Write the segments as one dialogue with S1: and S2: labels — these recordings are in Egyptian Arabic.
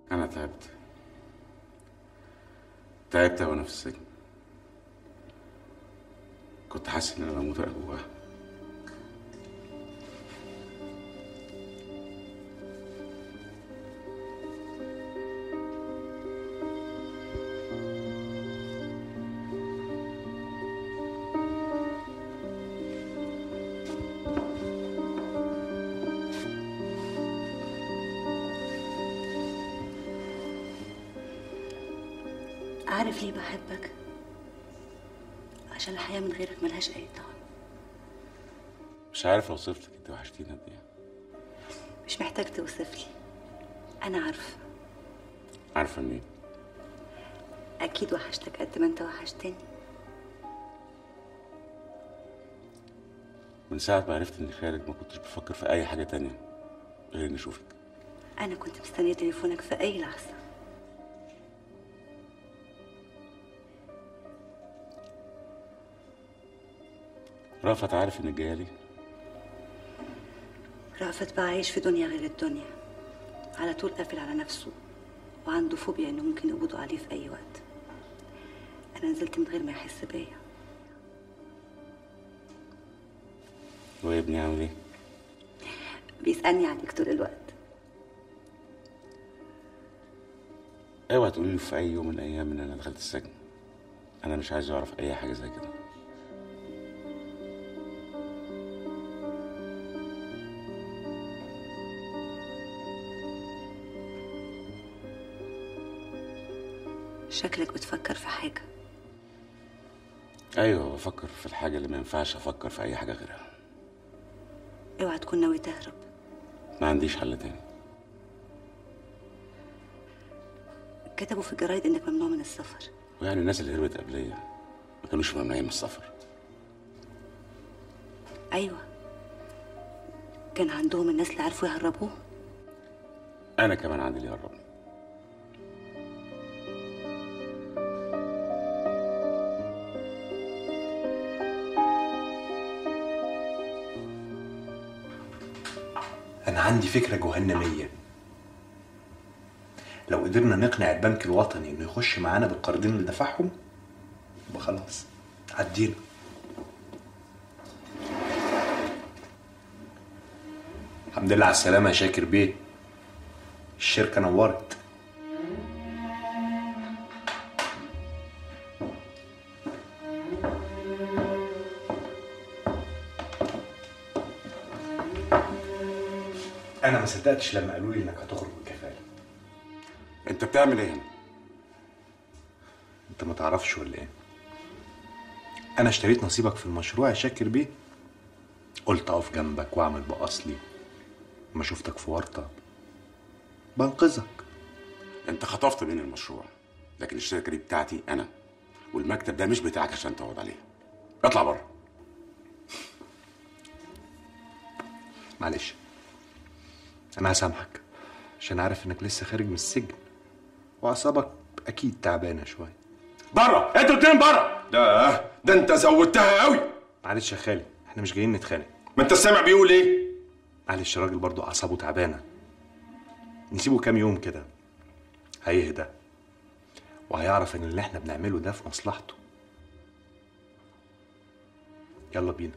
S1: أنا تعبت تعبت وأنا في السجن كنت حاسس إن أنا بموت وأنا جواها
S2: عارف ليه بحبك عشان الحياة من غيرك ملهاش أي طعم
S1: مش عارف أوصف لك أنت وحشتيني قد إيه
S2: مش محتاج توصف لي أنا عارفة
S1: عارفة منين
S2: أكيد وحشتك قد ما أنت وحشتني
S1: من ساعة ما عرفت إني خارج ما كنتش بفكر في أي حاجة تانية غير إني أشوفك
S2: أنا كنت مستنية تليفونك في أي لحظة
S1: رأفت عارف إنك جاية لي
S2: رأفت بقى عايش في دنيا غير الدنيا على طول قافل على نفسه وعنده فوبيا إنه ممكن يقبضوا عليه في أي وقت أنا نزلت من غير ما يحس بيا
S1: وابني عامل إيه؟
S2: بيسألني عليك طول الوقت
S1: اوعى تقولي له في أي يوم من الأيام إن أنا دخلت السجن أنا مش عايز أعرف أي حاجة زي كده
S2: شكلك بتفكر في حاجة
S1: أيوه بفكر في الحاجة اللي ما ينفعش أفكر في أي حاجة غيرها
S2: اوعى تكون ناوي تهرب
S1: ما عنديش حل تاني
S2: كتبوا في الجرايد إنك ممنوع من السفر
S1: ويعني الناس اللي هربت قبلية ما كانوش ممنوعين من السفر
S2: أيوة كان عندهم الناس اللي عرفوا يهربوه
S1: أنا كمان عندي اللي يهربني
S3: أنا عندي فكرة جهنمية لو قدرنا نقنع البنك الوطني إنه يخش معانا بالقرضين اللي دفعهم يبقى خلاص عدينا الحمد لله على السلامة يا شاكر بيه الشركة نورت أنا ما صدقتش لما قالوا لي إنك هتخرج بالكفالة
S1: أنت بتعمل إيه هنا؟
S3: أنت ما تعرفش ولا إيه؟ أنا اشتريت نصيبك في المشروع يا شاكر بيه قلت أقف جنبك وأعمل بأصلي لما شفتك في ورطة بنقذك
S1: أنت خطفت مني المشروع لكن الشركة دي بتاعتي أنا والمكتب ده مش بتاعك عشان تقعد عليه اطلع بره
S3: معلش أنا هسامحك عشان عارف إنك لسه خارج من السجن وأعصابك أكيد تعبانة شوية
S1: بره انتوا اتنين بره
S4: ده ده انت زودتها قوي
S3: معلش يا خالي احنا مش جايين نتخانق
S4: ما انت سامع بيقول ايه
S3: معلش الراجل برضو أعصابه تعبانة نسيبه كام يوم كده هيهدى وهيعرف إن اللي احنا بنعمله ده في مصلحته يلا بينا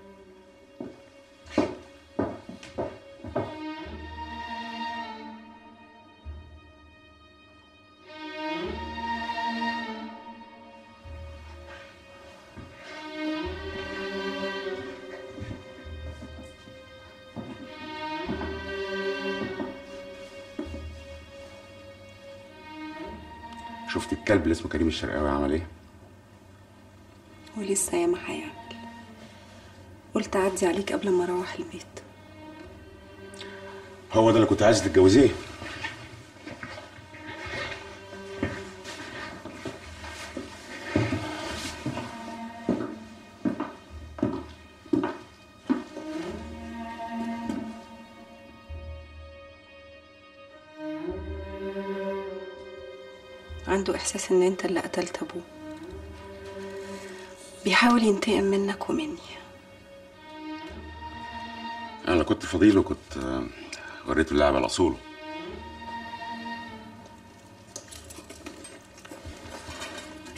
S1: شفت الكلب اللي اسمه كريم الشرقاوي عمل ايه؟
S5: ولسه ياما هيعمل قلت اعدي عليك قبل ما اروح البيت
S1: هو ده اللي كنت عايز تتجوزيه
S5: عنده احساس ان انت اللي قتلت ابوه بيحاول ينتقم منك ومني
S1: انا لو كنت فضيله كنت آه، وريته اللعب على اصوله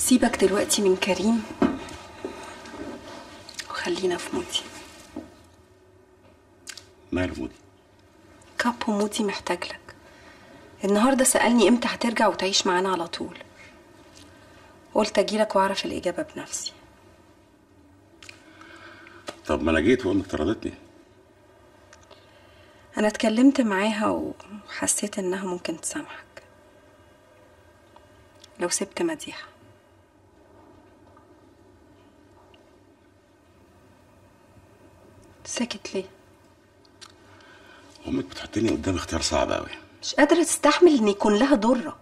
S5: سيبك دلوقتي من كريم وخلينا في مودي
S1: ماله مودي
S5: كابو مودي محتاج لك النهارده سألني امتى هترجع وتعيش معانا على طول قلت اجيلك واعرف الإجابة بنفسي
S1: طب ما انا جيت وامك طردتني
S5: أنا اتكلمت معاها وحسيت إنها ممكن تسامحك لو سبت مديحة ساكت ليه؟
S1: امك بتحطني قدام اختيار صعب قوي
S5: مش قادرة تستحمل إن يكون لها ضرة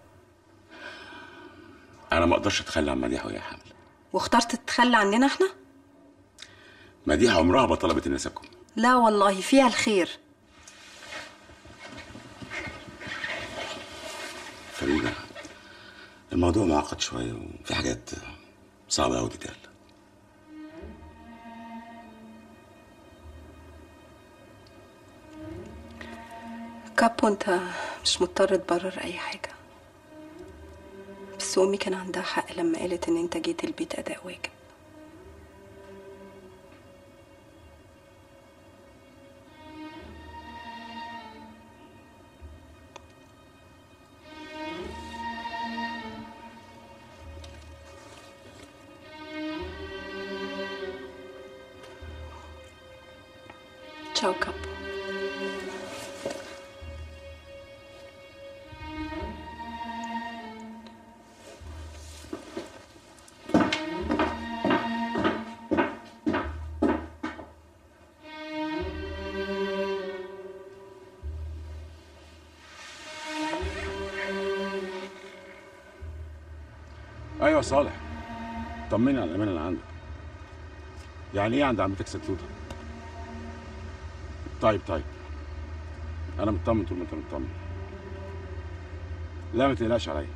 S1: انا ما اقدرش اتخلى عن مديحه وهي حامل
S5: واخترت تتخلى عننا احنا؟
S1: مديحه عمرها ما طلبت ان اسيبكم
S5: لا والله فيها الخير
S1: فريده الموضوع معقد شويه وفي حاجات صعبه قوي تتقال
S5: كابو انت مش مضطر تبرر اي حاجة بس امي كان عندها حق لما قالت ان انت جيت البيت اداء واجب تشاو كابو
S1: ايوه صالح طمني على الامان اللي عندك يعني ايه عند عمتك ستوته طيب طيب انا مطمن طول ما انت مطمن لا ما تقلقش عليا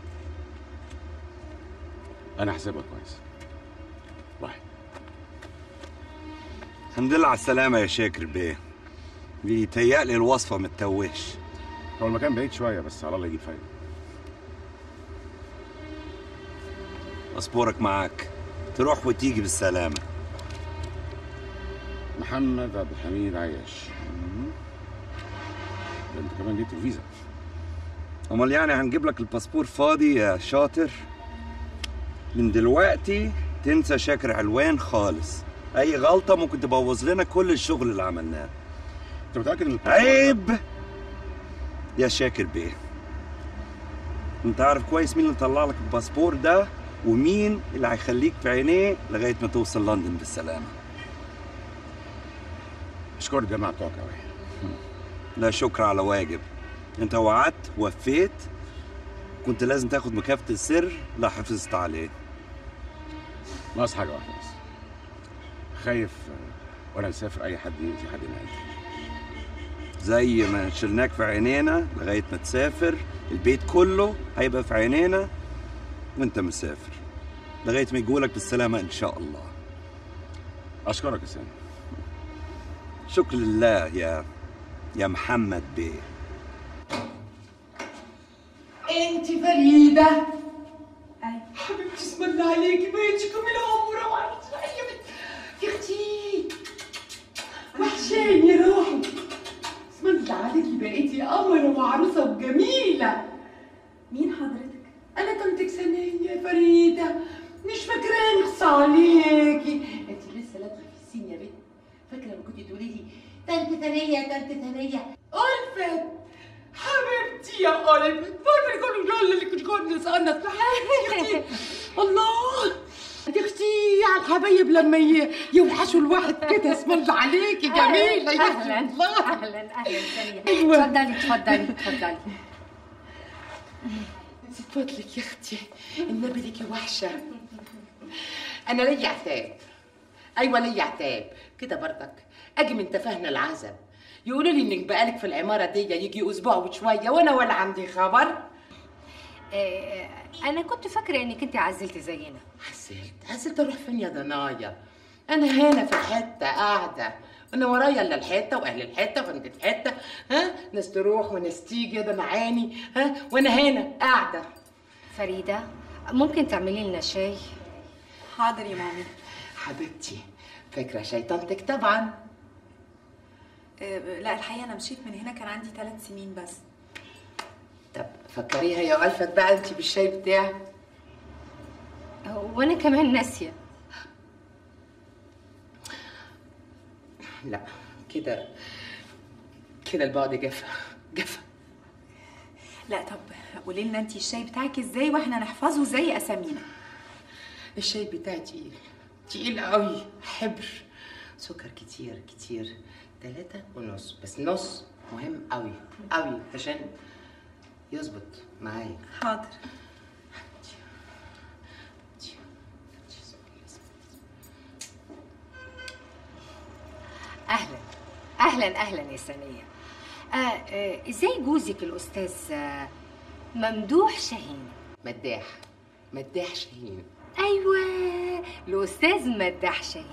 S1: انا حسابها كويس باي
S6: الحمد لله على السلامة يا شاكر بيه بيتهيألي الوصفة متوهش
S1: هو المكان بعيد شويه بس على الله يجيب فايده
S6: أصبرك معاك تروح وتيجي بالسلامة
S1: محمد عبد الحميد عياش ده انت كمان جبت الفيزا
S6: أمال يعني هنجيب لك الباسبور فاضي يا شاطر من دلوقتي تنسى شاكر علوان خالص أي غلطة ممكن تبوظ لنا كل الشغل اللي عملناه
S1: انت متاكد ان الباسبور-
S6: عيب يا شاكر بيه انت عارف كويس مين اللي طلع لك الباسبور ده ومين اللي هيخليك في عينيه لغايه ما توصل لندن بالسلامه
S1: اشكر الجماعه بتوعك قوي
S6: لا شكر على واجب انت وعدت وفيت كنت لازم تاخد مكافأة السر لا حفظت عليه
S1: ناقص حاجه واحده بس خايف آه، وانا مسافر اي حد يأذي حد معايا
S6: زي ما شلناك في عينينا لغايه ما تسافر البيت كله هيبقى في عينينا وانت مسافر لغايه ما يجولك بالسلامه ان شاء الله
S1: اشكرك يا سامي
S6: شكر لله يا يا محمد بيه
S7: انت فريدة حبيبتي اسم الله عليكي بيتكم العمر وعرفت يا بنت يا اختي وحشاني يا روحي اسم الله عليكي بقيتي قمر وعروسة وجميلة مين حضرتك؟ أنا طنطك سنية يا فريدة مش فاكراني خص عليكي انت لسه لابسة في السين يا بنت فاكرة لما كنت تقولي لي تالتة ثانية تالتة ثانية ألفت حبيبتي يا ألفت فاكرة كل الجولة اللي كنت كنت نسألنا يا أختي الله يا اختي على الحبايب لما ي- يوحشوا الواحد كده اسم الله عليكي جميلة يا اختي
S8: اهلا
S7: الله
S8: اهلا اهلا ثانيه
S7: أيوة.
S8: اتفضلي اتفضلي اتفضلي
S7: زيد فضلك يا اختي النبي ليكي وحشه انا ليا عتاب ايوه ليا عتاب كده برضك اجي من تفاهنا العزب يقولوا لي انك بقالك في العماره دي يجي اسبوع وشويه وانا ولا عندي خبر
S8: آه، انا كنت فاكره انك انت عزلتي زينا
S7: عزلت عزلت اروح فين يا ضنايا انا هنا في الحته قاعده انا ورايا الا الحته واهل الحته وانت في حته ها ناس تروح وناس تيجي ده انا عاني ها وانا هنا قاعده
S8: فريده ممكن تعملي لنا شاي
S5: حاضر يا مامي
S7: حبيبتي فاكره شيطانتك طبعا
S5: لا الحقيقه انا مشيت من هنا كان عندي ثلاث سنين بس
S7: طب فكريها يا ألفت بقى انت بالشاي بتاعك
S8: وانا كمان ناسيه
S7: لا كده كده البعد جفا جفا
S5: لا طب قولي لنا انت الشاي بتاعك ازاي واحنا نحفظه زي اسامينا
S7: الشاي بتاعي تقيل تقيل قوي حبر سكر كتير كتير تلاتة ونص بس نص مهم قوي قوي عشان يظبط معايا
S5: حاضر
S8: اهلا اهلا اهلا يا سنيه آه آه ازاي جوزك الاستاذ آه ممدوح شاهين
S7: مداح مداح شاهين
S8: ايوه الاستاذ مداح شاهين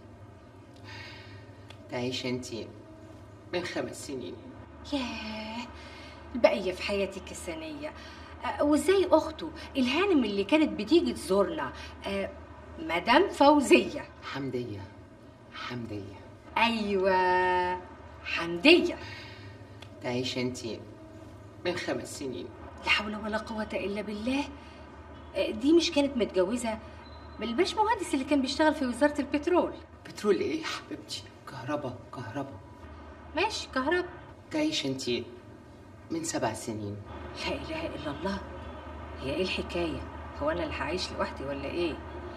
S7: تعيش انت من خمس سنين
S8: ياه البقية في حياتك السنية آه، وازاي اخته الهانم اللي كانت بتيجي تزورنا آه، مدام فوزية
S7: حمدية حمدية
S8: ايوه حمدية
S7: تعيش انت من خمس سنين
S8: لا حول ولا قوة الا بالله آه، دي مش كانت متجوزة بالباش مهندس اللي كان بيشتغل في وزارة البترول
S7: بترول ايه يا حبيبتي كهربا كهربا
S8: ماشي كهرب
S7: تعيش انت من سبع سنين
S8: لا اله الا الله هي ايه الحكايه هو انا اللي هعيش لوحدي ولا ايه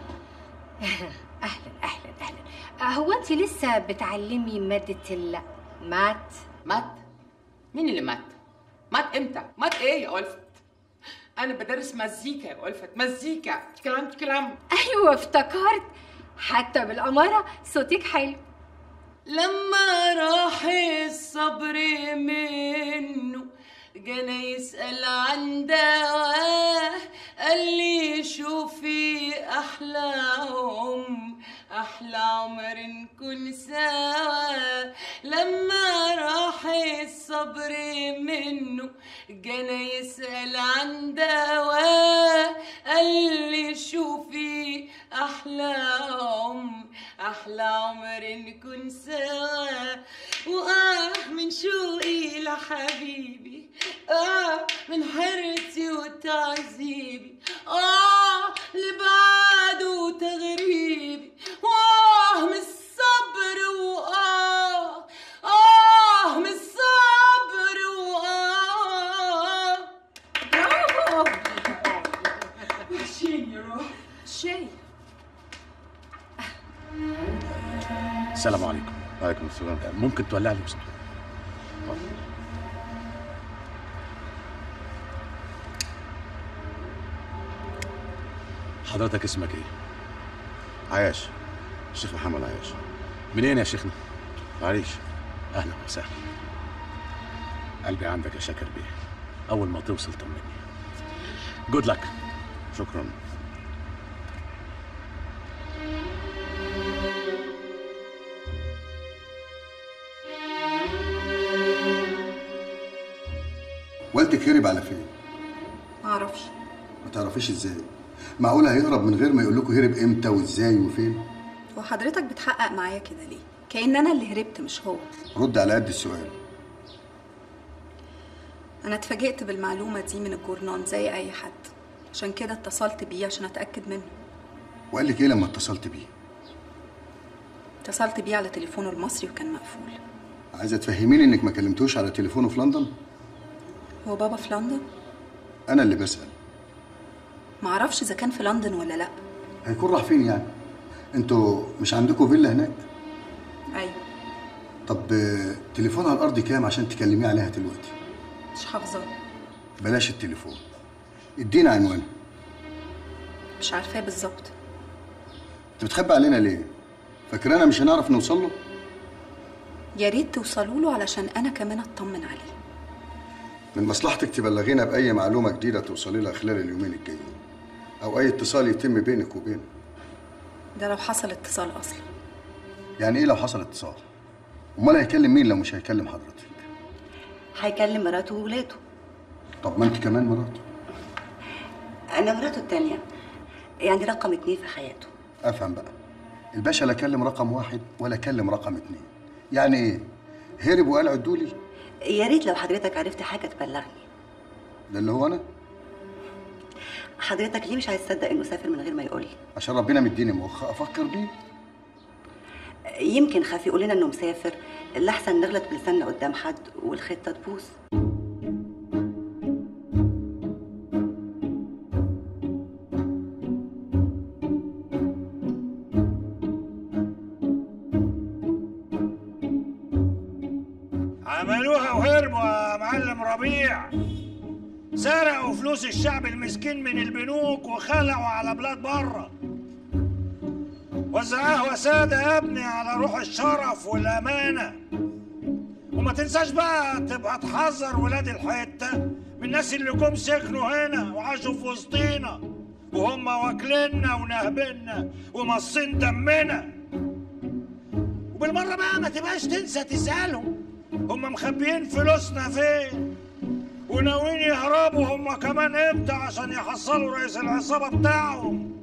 S8: اهلا اهلا اهلا آه، هو انت لسه بتعلمي ماده المات
S7: مات مين اللي مات مات امتى مات ايه يا ألفت انا بدرس مزيكا يا ألفت مزيكا كلام كلام
S8: ايوه افتكرت حتى بالاماره صوتك حلو
S7: لما راح الصبر منه جانا يسأل عن دواه قال لي شوفي أحلى عمر أحلى عمر نكون سوا لما راح الصبر منه جانا يسأل عن دواه قال لي شوفي أحلى عمر أحلى عمر نكون سوا وآه من شوقي لحبيبي آه من حيرتي وتعذيبي آه لبعده وتغريبي وآه من الصبر وآه آه من الصبر وآه
S5: برافو شيء يا روح شيء
S1: السلام عليكم
S4: وعليكم السلام
S1: ممكن تولع لي بس حضرتك اسمك ايه؟
S4: عياش الشيخ محمد عياش
S1: منين يا شيخنا؟
S4: عريش
S1: اهلا وسهلا قلبي عندك يا شاكر بيه اول ما توصل طمني جود لك
S4: شكرا
S9: والدك هرب على فين؟
S5: ما اعرفش
S9: ما تعرفيش ازاي؟ معقول هيهرب من غير ما يقول لكم هرب امتى وازاي وفين؟
S5: وحضرتك بتحقق معايا كده ليه كأن انا اللي هربت مش هو
S9: رد على قد السؤال
S5: انا اتفاجئت بالمعلومه دي من الجورنان زي اي حد عشان كده اتصلت بيه عشان اتاكد منه
S9: وقال لك ايه لما اتصلت بيه؟
S5: اتصلت بيه على تليفونه المصري وكان مقفول
S9: عايزه تفهميني انك ما كلمتوش على تليفونه في لندن؟
S5: هو بابا في لندن
S9: انا اللي بسال
S5: ما اعرفش اذا كان في لندن ولا لا
S9: هيكون راح فين يعني؟ انتوا مش عندكم فيلا هناك؟
S5: ايوه
S9: طب آه، تليفونها الارضي كام عشان تكلميه عليها دلوقتي؟
S5: مش حافظاه
S9: بلاش التليفون ادينا عنوانها
S5: مش عارفاه بالظبط
S9: انت بتخبي علينا ليه؟ فاكرانا مش هنعرف نوصل له؟
S5: يا ريت توصلوا له علشان انا كمان اطمن عليه
S9: من مصلحتك تبلغينا بأي معلومة جديدة توصلي لها خلال اليومين الجايين أو أي اتصال يتم بينك وبينه
S5: ده لو حصل اتصال اصلا
S9: يعني إيه لو حصل اتصال؟ أمال هيكلم مين لو مش هيكلم حضرتك؟
S2: هيكلم مراته وولاده
S9: طب ما أنت كمان مراته
S2: انا مراته التانية يعني رقم اتنين في حياته
S9: افهم بقى الباشا لا كلم رقم واحد ولا كلم رقم اتنين يعني ايه هرب وقال عدولي
S2: يا ريت لو حضرتك عرفت حاجه تبلغني
S9: ده اللي هو انا
S2: حضرتك ليه مش عايز تصدق انه سافر من غير ما يقول لي
S9: عشان ربنا مديني مخ افكر بيه
S2: يمكن خاف يقول لنا انه مسافر الاحسن نغلط بلساننا قدام حد والخطه تبوظ
S10: عملوها وهربوا يا معلم ربيع سرقوا فلوس الشعب المسكين من البنوك وخلعوا على بلاد بره وزعوها وسادة يا ابني على روح الشرف والأمانة وما تنساش بقى تبقى تحذر ولاد الحتة من الناس اللي جم سكنوا هنا وعاشوا في وسطينا وهم واكليننا ونهبنا ومصين دمنا وبالمرة بقى ما تبقاش تنسى تسألهم هم مخبيين فلوسنا فين وناويين يهربوا هم كمان امتى عشان يحصلوا رئيس العصابة بتاعهم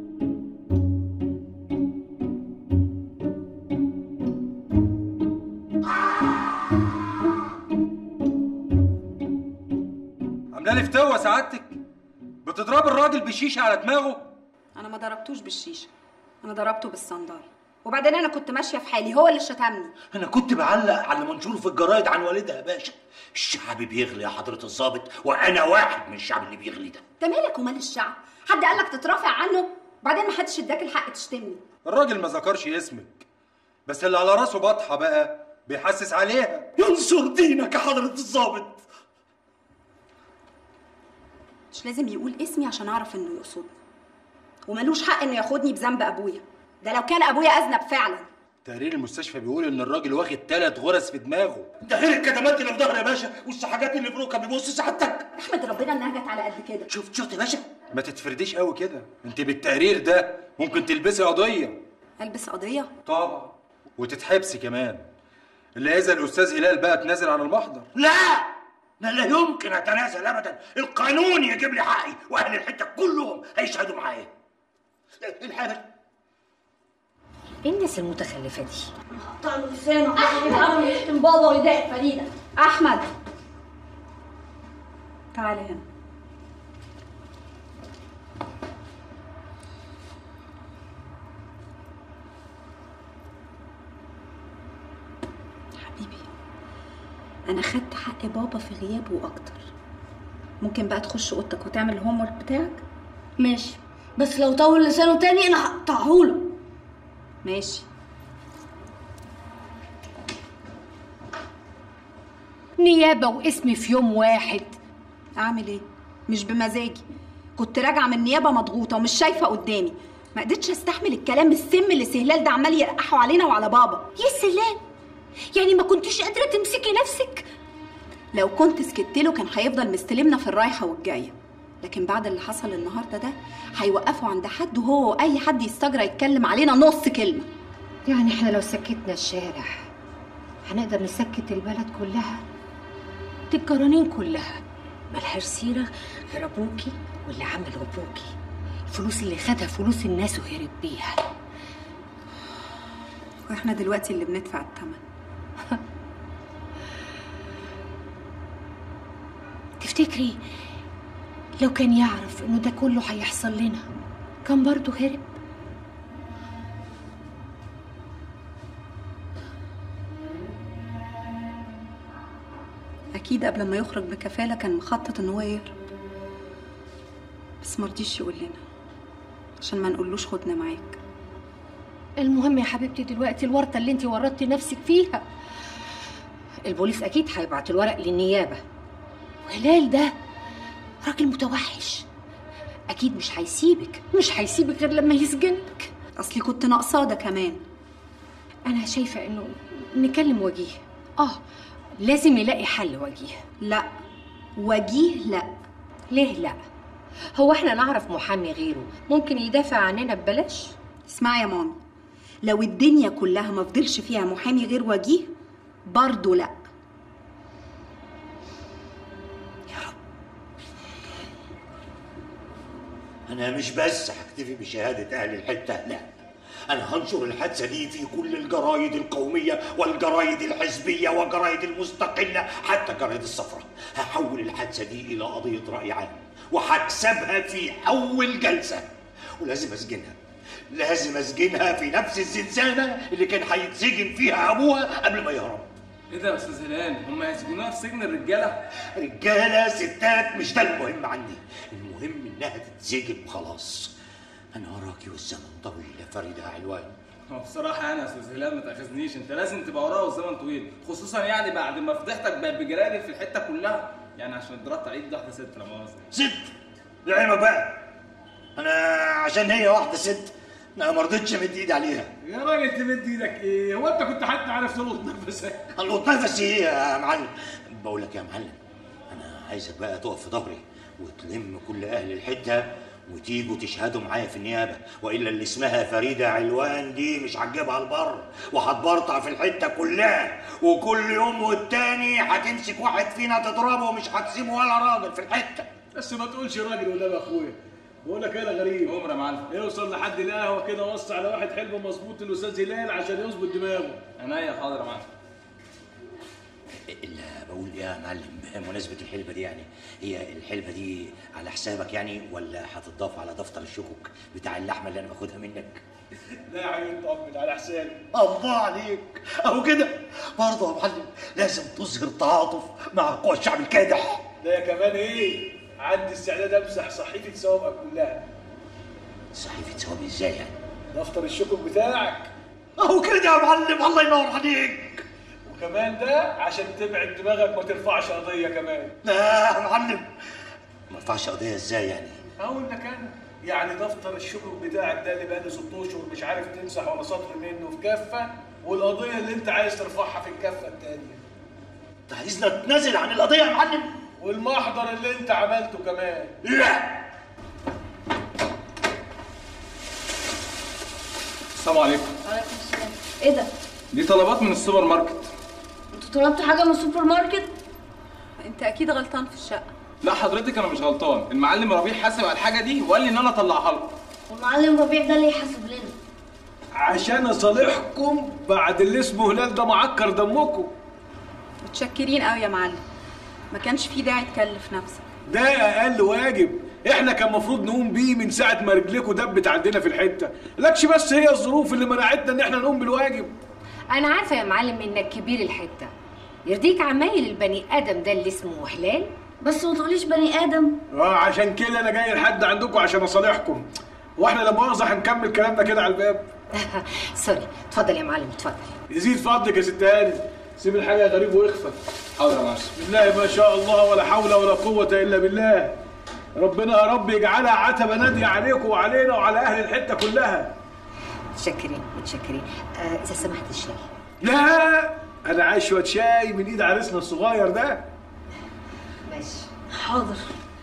S11: عامله لي فتوه سعادتك بتضرب الراجل بشيشه على دماغه
S5: انا ما ضربتوش بالشيشه انا ضربته بالصندال وبعدين انا كنت ماشيه في حالي هو اللي شتمني
S12: انا كنت بعلق على منشور في الجرايد عن والدها يا باشا الشعب بيغلي يا حضرة الضابط وانا واحد من الشعب اللي بيغلي ده
S5: ده مالك ومال الشعب حد قالك تترافع عنه بعدين ما حدش اداك الحق تشتمني
S11: الراجل ما ذكرش اسمك بس اللي على راسه بطحه بقى بيحسس عليها
S12: ينصر دينك يا حضرة الضابط
S5: مش لازم يقول اسمي عشان اعرف انه يقصدني وملوش حق انه ياخدني بذنب ابويا ده لو كان ابويا اذنب فعلا
S11: تقرير المستشفى بيقول ان الراجل واخد ثلاث غرز في دماغه
S12: ده غير الكتمات اللي في ظهري يا باشا والسحاجات اللي في ركبي بص سعادتك
S5: احمد ربنا انها جت على قد كده
S12: شفت شفت يا باشا
S11: ما تتفرديش قوي كده انت بالتقرير ده ممكن تلبسي قضيه
S5: البس قضيه
S11: طبعا وتتحبسي كمان اللي اذا الاستاذ هلال بقى تنازل عن المحضر
S12: لا لا لا يمكن اتنازل ابدا القانون يجيب لي حقي واهل الحته كلهم هيشهدوا معايا الحاجه
S8: ايه الناس المتخلفه دي
S5: قطع له لسانه عشان يشتم بابا ويضايق فريده احمد تعالى هنا حبيبي انا خدت حق بابا في غيابه واكتر ممكن بقى تخش اوضتك وتعمل الهوم ورك بتاعك
S13: ماشي بس لو طول لسانه تاني انا هقطعهوله
S5: ماشي
S8: نيابه واسمي في يوم واحد
S5: اعمل ايه مش بمزاجي كنت راجعه من النيابه مضغوطه ومش شايفه قدامي ما قدرتش استحمل الكلام السم اللي سهلال ده عمال يرقحه علينا وعلى بابا
S8: يا سلام يعني ما كنتيش قادره تمسكي نفسك
S5: لو كنت سكت له كان هيفضل مستلمنا في الرايحه والجايه لكن بعد اللي حصل النهارده ده هيوقفوا عند حد وهو واي حد يستجرى يتكلم علينا نص كلمه
S8: يعني احنا لو سكتنا الشارع هنقدر نسكت البلد كلها دي الجرانين كلها ملهاش سيرة غير أبوكي واللي عمله أبوكي الفلوس اللي خدها فلوس الناس وهرب بيها
S5: واحنا دلوقتي اللي بندفع الثمن
S8: تفتكري لو كان يعرف انه ده كله هيحصل لنا كان برضه هرب
S5: اكيد قبل ما يخرج بكفاله كان مخطط ان هو يهرب بس مرضيش يقول لنا عشان ما نقولوش خدنا معاك
S8: المهم يا حبيبتي دلوقتي الورطه اللي انت ورطتي نفسك فيها البوليس اكيد هيبعت الورق للنيابه وهلال ده راجل متوحش اكيد مش هيسيبك مش هيسيبك غير لما يسجنك
S5: اصلي كنت ناقصاه ده كمان
S8: انا شايفه انه نكلم وجيه اه لازم يلاقي حل وجيه
S5: لا وجيه لا
S8: ليه لا هو احنا نعرف محامي غيره ممكن يدافع عننا ببلاش
S5: اسمعي يا مامي لو الدنيا كلها ما فضلش فيها محامي غير وجيه برضه لا
S12: انا مش بس هكتفي بشهاده اهل الحته لا انا هنشر الحادثه دي في كل الجرايد القوميه والجرايد الحزبيه والجرايد المستقله حتى الجرايد الصفراء هحول الحادثه دي الى قضيه راي عام وهكسبها في اول جلسه ولازم اسجنها لازم اسجنها في نفس الزنزانه اللي كان هيتسجن فيها ابوها قبل ما يهرب
S14: ايه ده يا استاذ هلال هم هيسجنوها في سجن الرجاله
S12: رجاله ستات مش ده المهم عندي المهم انها تتسجن وخلاص انا وراكي والزمن طويل يا فريده علوان
S14: هو بصراحة يعني يا استاذ هلال ما تاخذنيش انت لازم تبقى وراها والزمن طويل خصوصا يعني بعد ما فضحتك بقت بجرائد في الحتة كلها يعني عشان ضربت عليك واحدة ست لا مؤاخذة
S12: ست لعلمك بقى انا عشان هي واحده ست انا ما رضيتش امد ايدي عليها
S14: يا راجل تمد ايدك ايه هو انت كنت حتى عارف تلقط نفسك
S12: القط نفسي ايه يا معلم بقول لك يا معلم انا عايزك بقى تقف في ظهري وتلم كل اهل الحته وتيجوا تشهدوا معايا في النيابه والا اللي اسمها فريده علوان دي مش هتجيبها البر وهتبرطع في الحته كلها وكل يوم والتاني هتمسك واحد فينا تضربه ومش هتسيبه ولا راجل في الحته
S15: بس ما تقولش راجل ولا يا اخويا بقول لك ايه يا غريب
S14: عمر يا معلم
S15: يوصل لحد القهوه كده وص على واحد حلو مظبوط الاستاذ هلال عشان يظبط دماغه
S14: عينيا حاضر يا معلم
S12: الا بقول ايه يا معلم بمناسبه الحلبه دي يعني هي الحلبه دي على حسابك يعني ولا هتضاف على دفتر الشكوك بتاع اللحمه اللي انا باخدها منك
S15: لا يا حبيبي طمن على حسابي
S12: الله عليك اهو كده برضه يا معلم لازم تظهر تعاطف مع قوى الشعب الكادح
S15: ده يا كمان ايه عندي استعداد امسح صحيفه ثوابك كلها
S12: صحيفه ثوابي ازاي يعني
S15: دفتر الشكوك بتاعك
S12: اهو كده يا معلم الله ينور عليك
S15: وكمان ده عشان تبعد دماغك ما ترفعش قضيه كمان
S12: لا يا معلم ما ارفعش قضيه ازاي يعني
S15: اقول لك انا يعني دفتر الشكوك بتاعك ده اللي بقاله ست اشهر مش عارف تمسح ولا سطر منه في كفه والقضيه اللي انت عايز ترفعها في الكفه الثانيه
S12: انت عايزنا نتنازل عن القضيه يا معلم
S15: والمحضر اللي انت عملته كمان
S12: لا
S14: السلام عليكم
S13: وعليكم السلام ايه ده؟
S14: دي طلبات من السوبر ماركت
S13: انتوا طلبتوا حاجه من السوبر ماركت؟
S5: انت اكيد غلطان في الشقه
S14: لا حضرتك انا مش غلطان المعلم ربيع حاسب على الحاجه دي وقال لي ان انا اطلعها لكم
S13: والمعلم ربيع ده اللي يحاسب لنا
S15: عشان اصالحكم بعد اللي اسمه هلال ده معكر دمكم
S5: متشكرين قوي يا معلم ما كانش في داعي تكلف نفسك
S15: ده اقل واجب احنا كان المفروض نقوم بيه من ساعه ما رجلكوا دبت عندنا في الحته لكش بس هي الظروف اللي منعتنا ان احنا نقوم بالواجب
S8: انا عارفه يا معلم انك كبير الحته يرضيك عمايل البني ادم ده اللي اسمه هلال
S13: بس ما تقوليش بني ادم
S15: اه عشان كده انا جاي لحد عندكم عشان اصالحكم واحنا لا مؤاخذه هنكمل كلامنا كده على الباب
S8: سوري اتفضل يا معلم اتفضل
S15: يزيد فضلك يا ست هاني سيب الحاجه غريب واخفى
S14: حاضر يا معلم
S15: بسم الله ما شاء الله ولا حول ولا قوه الا بالله ربنا يا رب يجعلها عتبه ناديه عليكم وعلينا وعلى اهل الحته كلها
S8: متشكرين متشكرين آه اذا سمحت الشاي
S15: لا انا عايز شويه شاي من ايد عريسنا الصغير ده
S8: ماشي
S13: حاضر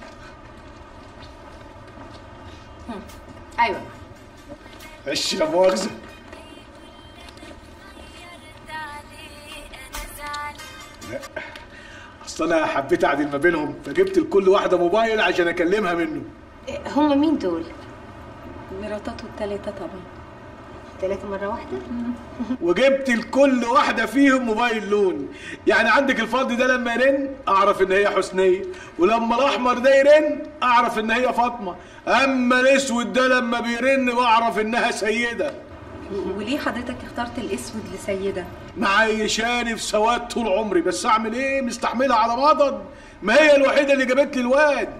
S8: ايوه
S15: معلش لا مؤاخذه لا اصل انا حبيت اعدل ما بينهم فجبت لكل واحده موبايل عشان اكلمها منه
S8: إيه، هم مين دول
S5: مراتاته التلاتة طبعا
S8: ثلاثة مرة واحدة؟
S15: وجبت لكل واحده فيهم موبايل لون يعني عندك الفضي ده لما يرن اعرف ان هي حسنيه ولما الاحمر ده يرن اعرف ان هي فاطمه اما الاسود ده لما بيرن بعرف انها سيده
S5: وليه حضرتك اخترت الاسود لسيده
S15: معيشاني في سواد طول عمري بس اعمل ايه مستحملها على مضض ما هي الوحيده اللي جابت لي الواد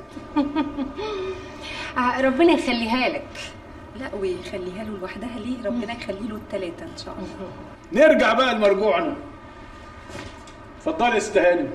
S8: آه، ربنا يخليها لك
S5: لا ويخليها له لوحدها ليه ربنا يخلي له التلاتة ان شاء الله
S15: نرجع بقى لمرجوعنا اتفضلي يا ست هانم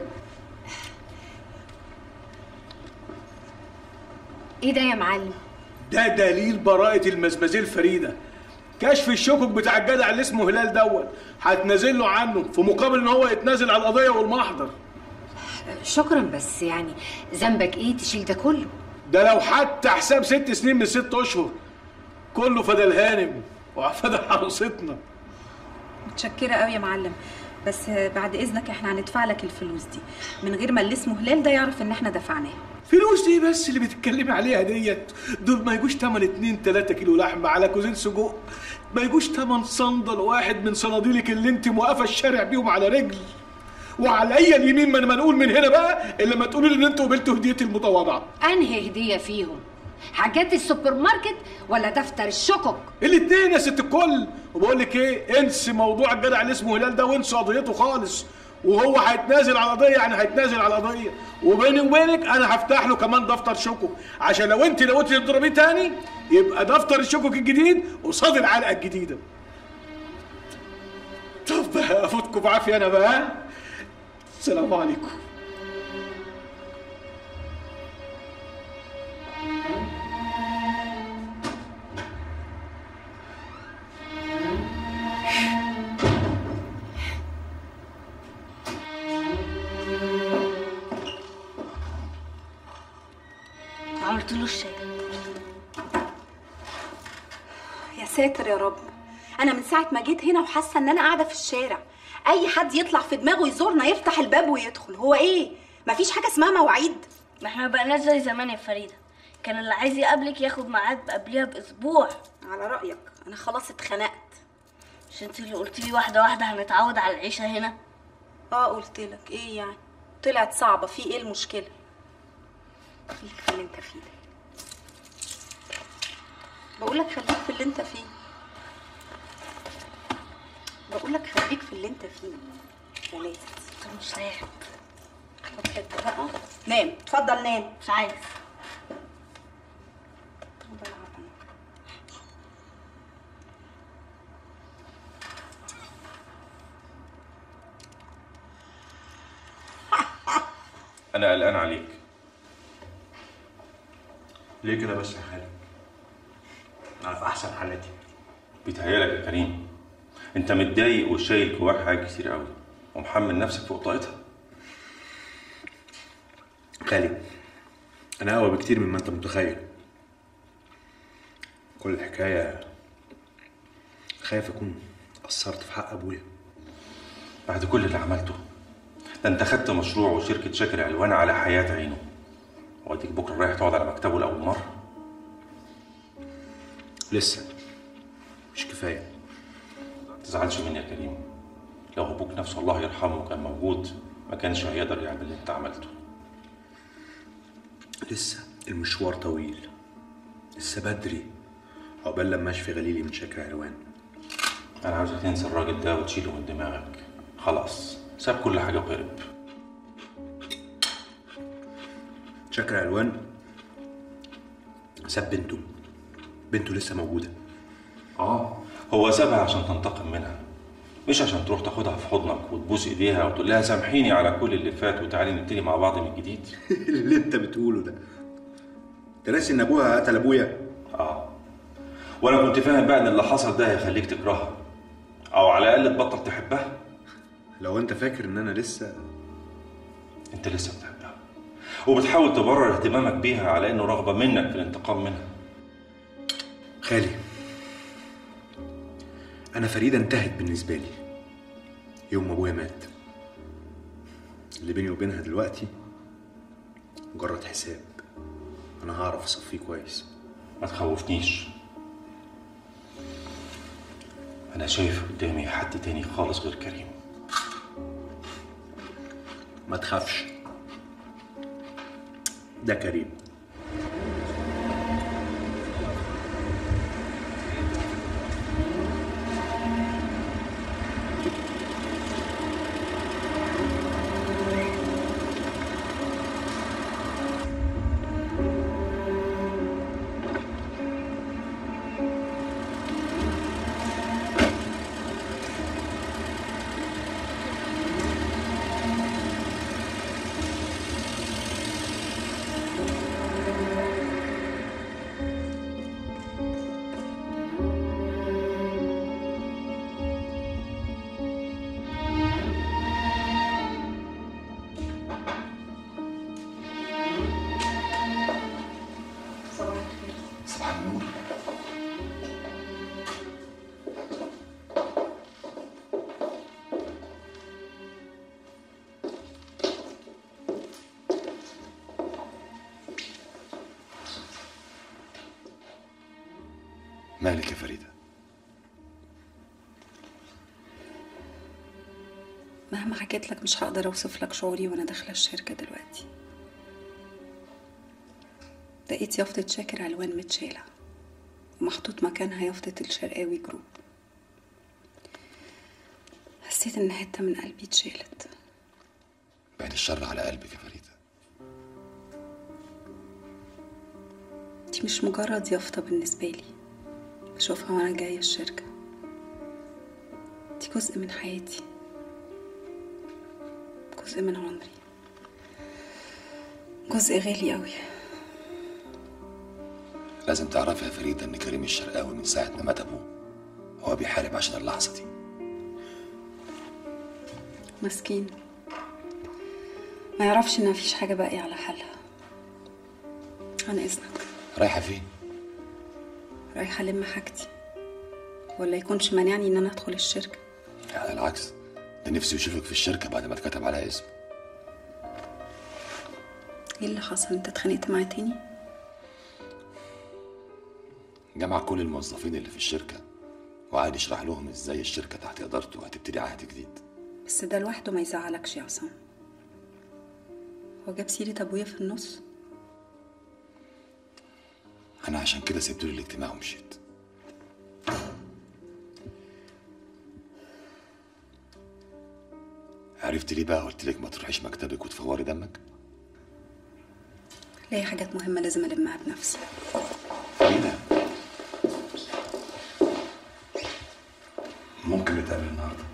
S8: ايه ده يا معلم
S15: ده دليل براءة المزمزيل فريدة كشف الشكك بتاع الجدع اللي اسمه هلال دوت هتنازل له عنه في مقابل ان هو يتنازل على القضية والمحضر
S8: شكرا بس يعني ذنبك ايه تشيل ده كله
S15: ده لو حتى حساب ست سنين من ست اشهر كله فدا الهانم وفدا عروستنا
S5: متشكرة قوي يا معلم بس بعد اذنك احنا هندفع لك الفلوس دي من غير ما اللي اسمه هلال ده يعرف ان احنا دفعناها
S15: فلوس ايه بس اللي بتتكلمي عليها ديت دول ما يجوش تمن 2 3 كيلو لحمه على كوزين سجق ما يجوش تمن صندل واحد من صناديلك اللي انت موقفه الشارع بيهم على رجل وعلى اي اليمين ما ما نقول من هنا بقى الا ما تقولوا لي ان انتوا قبلتوا هديتي المتواضعه
S8: انهي هديه فيهم حاجات السوبر ماركت ولا دفتر الشكك
S15: الاثنين يا ست الكل وبقول لك ايه انسي موضوع الجدع اللي اسمه هلال ده وانسي قضيته خالص وهو هيتنازل على قضيه يعني هيتنازل على قضيه وبيني وبينك انا هفتح له كمان دفتر شكك عشان لو انت نويتي تضربيه تاني يبقى دفتر الشكك الجديد قصاد العلقه الجديده طب بقى افوتكم بعافيه انا بقى السلام عليكم
S2: ما عملتلوش شاي
S5: يا ساتر يا رب انا من ساعه ما جيت هنا وحاسه ان انا قاعده في الشارع اي حد يطلع في دماغه يزورنا يفتح الباب ويدخل هو ايه مفيش حاجه اسمها مواعيد
S13: ما احنا بقناش زي زمان يا فريده كان اللي عايز يقابلك ياخد ميعاد قبلها باسبوع
S5: على رايك انا خلاص اتخنقت
S13: مش انت اللي قلت لي واحده واحده هنتعود على العيشه هنا
S5: اه قلت لك ايه يعني طلعت صعبه في ايه المشكله خليك في اللي انت فيه ده بقول لك خليك في اللي انت فيه بقول لك خليك في اللي انت فيه ثلاثة
S13: طب مش نايم
S5: خد حته بقى نام اتفضل نام
S13: مش عايز
S16: انا قلقان عليك
S3: ليه كده بس يا خالد انا في احسن حالاتي
S16: بيتهيألك يا كريم انت متضايق وشايل جواك حاجات كتير قوي ومحمل نفسك فوق طاقتها
S3: خالد انا اقوى بكتير مما انت متخيل كل الحكايه خايف اكون قصرت في حق ابويا
S16: بعد كل اللي عملته ده انت خدت مشروع وشركة شاكر علوان على حياة عينه واديك بكرة رايح تقعد على مكتبه لأول مرة
S3: لسه مش كفايه
S16: ما تزعلش مني يا كريم لو ابوك نفسه الله يرحمه كان موجود ما كانش هيقدر يعمل اللي انت عملته
S3: لسه المشوار طويل لسه بدري عقبال لما اشفي غليلي من شكل علوان
S16: انا عاوزك تنسى الراجل ده وتشيله من دماغك خلاص ساب كل حاجة وهرب
S3: شكل علوان ساب بنته بنته لسه موجوده
S16: اه هو سابها عشان تنتقم منها مش عشان تروح تاخدها في حضنك وتبوس ايديها وتقول لها سامحيني على كل اللي فات وتعالي نبتدي مع بعض من جديد
S3: اللي انت بتقوله ده انت ناسي ان ابوها قتل ابويا
S16: اه وانا كنت فاهم بقى ان اللي حصل ده هيخليك تكرهها او على الاقل تبطل تحبها
S3: لو انت فاكر ان انا لسه
S16: انت لسه بتحبها وبتحاول تبرر اهتمامك بيها على انه رغبه منك في الانتقام منها
S3: خالي انا فريده انتهت بالنسبه لي يوم ما ابويا مات اللي بيني وبينها دلوقتي مجرد حساب انا هعرف اصفيه كويس
S16: ما تخوفنيش انا شايف قدامي حد تاني خالص غير كريم
S3: ما تخافش ده كريم
S17: مالك يا فريدة
S18: مهما حكيت لك مش هقدر اوصف لك شعوري وانا داخله الشركه دلوقتي لقيت يافطة شاكر علوان متشالة ومحطوط مكانها يافطة الشرقاوي جروب حسيت ان حتة من قلبي اتشالت
S17: بعد الشر على قلبك يا فريدة
S18: دي مش مجرد يافطة بالنسبة لي بشوفها وانا جاية الشركة دي جزء من حياتي جزء من عمري جزء غالي قوي
S17: لازم تعرفي يا فريدة ان كريم الشرقاوي من ساعة ما مات ابوه هو بيحارب عشان اللحظة دي
S18: مسكين ما يعرفش ان مفيش حاجة باقية على حالها عن اذنك
S17: رايحة فين؟
S18: رايحة ألم حاجتي ولا يكونش مانعني إن أنا أدخل الشركة
S17: على العكس ده نفسي يشوفك في الشركة بعد ما اتكتب عليها اسم
S18: إيه اللي حصل أنت اتخانقت معاه تاني
S17: جمع كل الموظفين اللي في الشركة وقعد يشرح لهم ازاي الشركة تحت إدارته هتبتدي عهد جديد
S18: بس ده لوحده ما يزعلكش يا عصام هو جاب سيرة أبويا في النص
S17: أنا عشان كده سبت له الاجتماع ومشيت عرفت ليه بقى قلت لك ما تروحيش مكتبك وتفوري دمك؟
S18: ليا حاجات مهمة لازم ألمها بنفسي
S17: فريدة ممكن نتقابل النهارده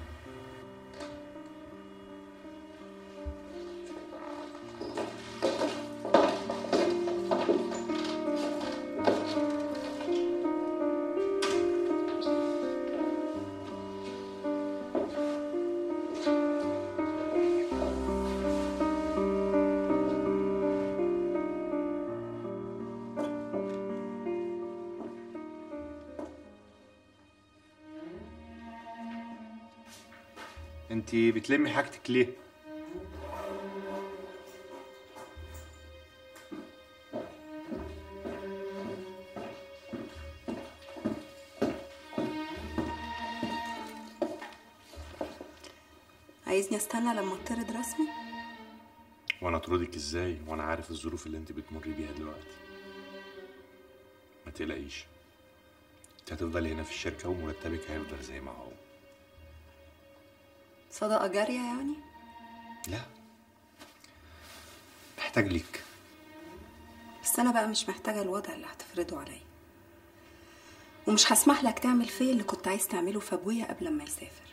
S3: انت بتلمي حاجتك ليه؟
S18: عايزني استنى لما اطرد رسمي
S3: وانا اطردك ازاي وانا عارف الظروف اللي انت بتمري بيها دلوقتي ما تقلقيش انت هتفضلي هنا في الشركة ومرتبك هيفضل زي ما هو
S18: صدقة جارية يعني
S3: لا محتاج ليك
S18: بس أنا بقى مش محتاجة الوضع اللي هتفرضه عليا ومش هسمح لك تعمل فيا اللي كنت عايز تعمله في أبويا قبل ما يسافر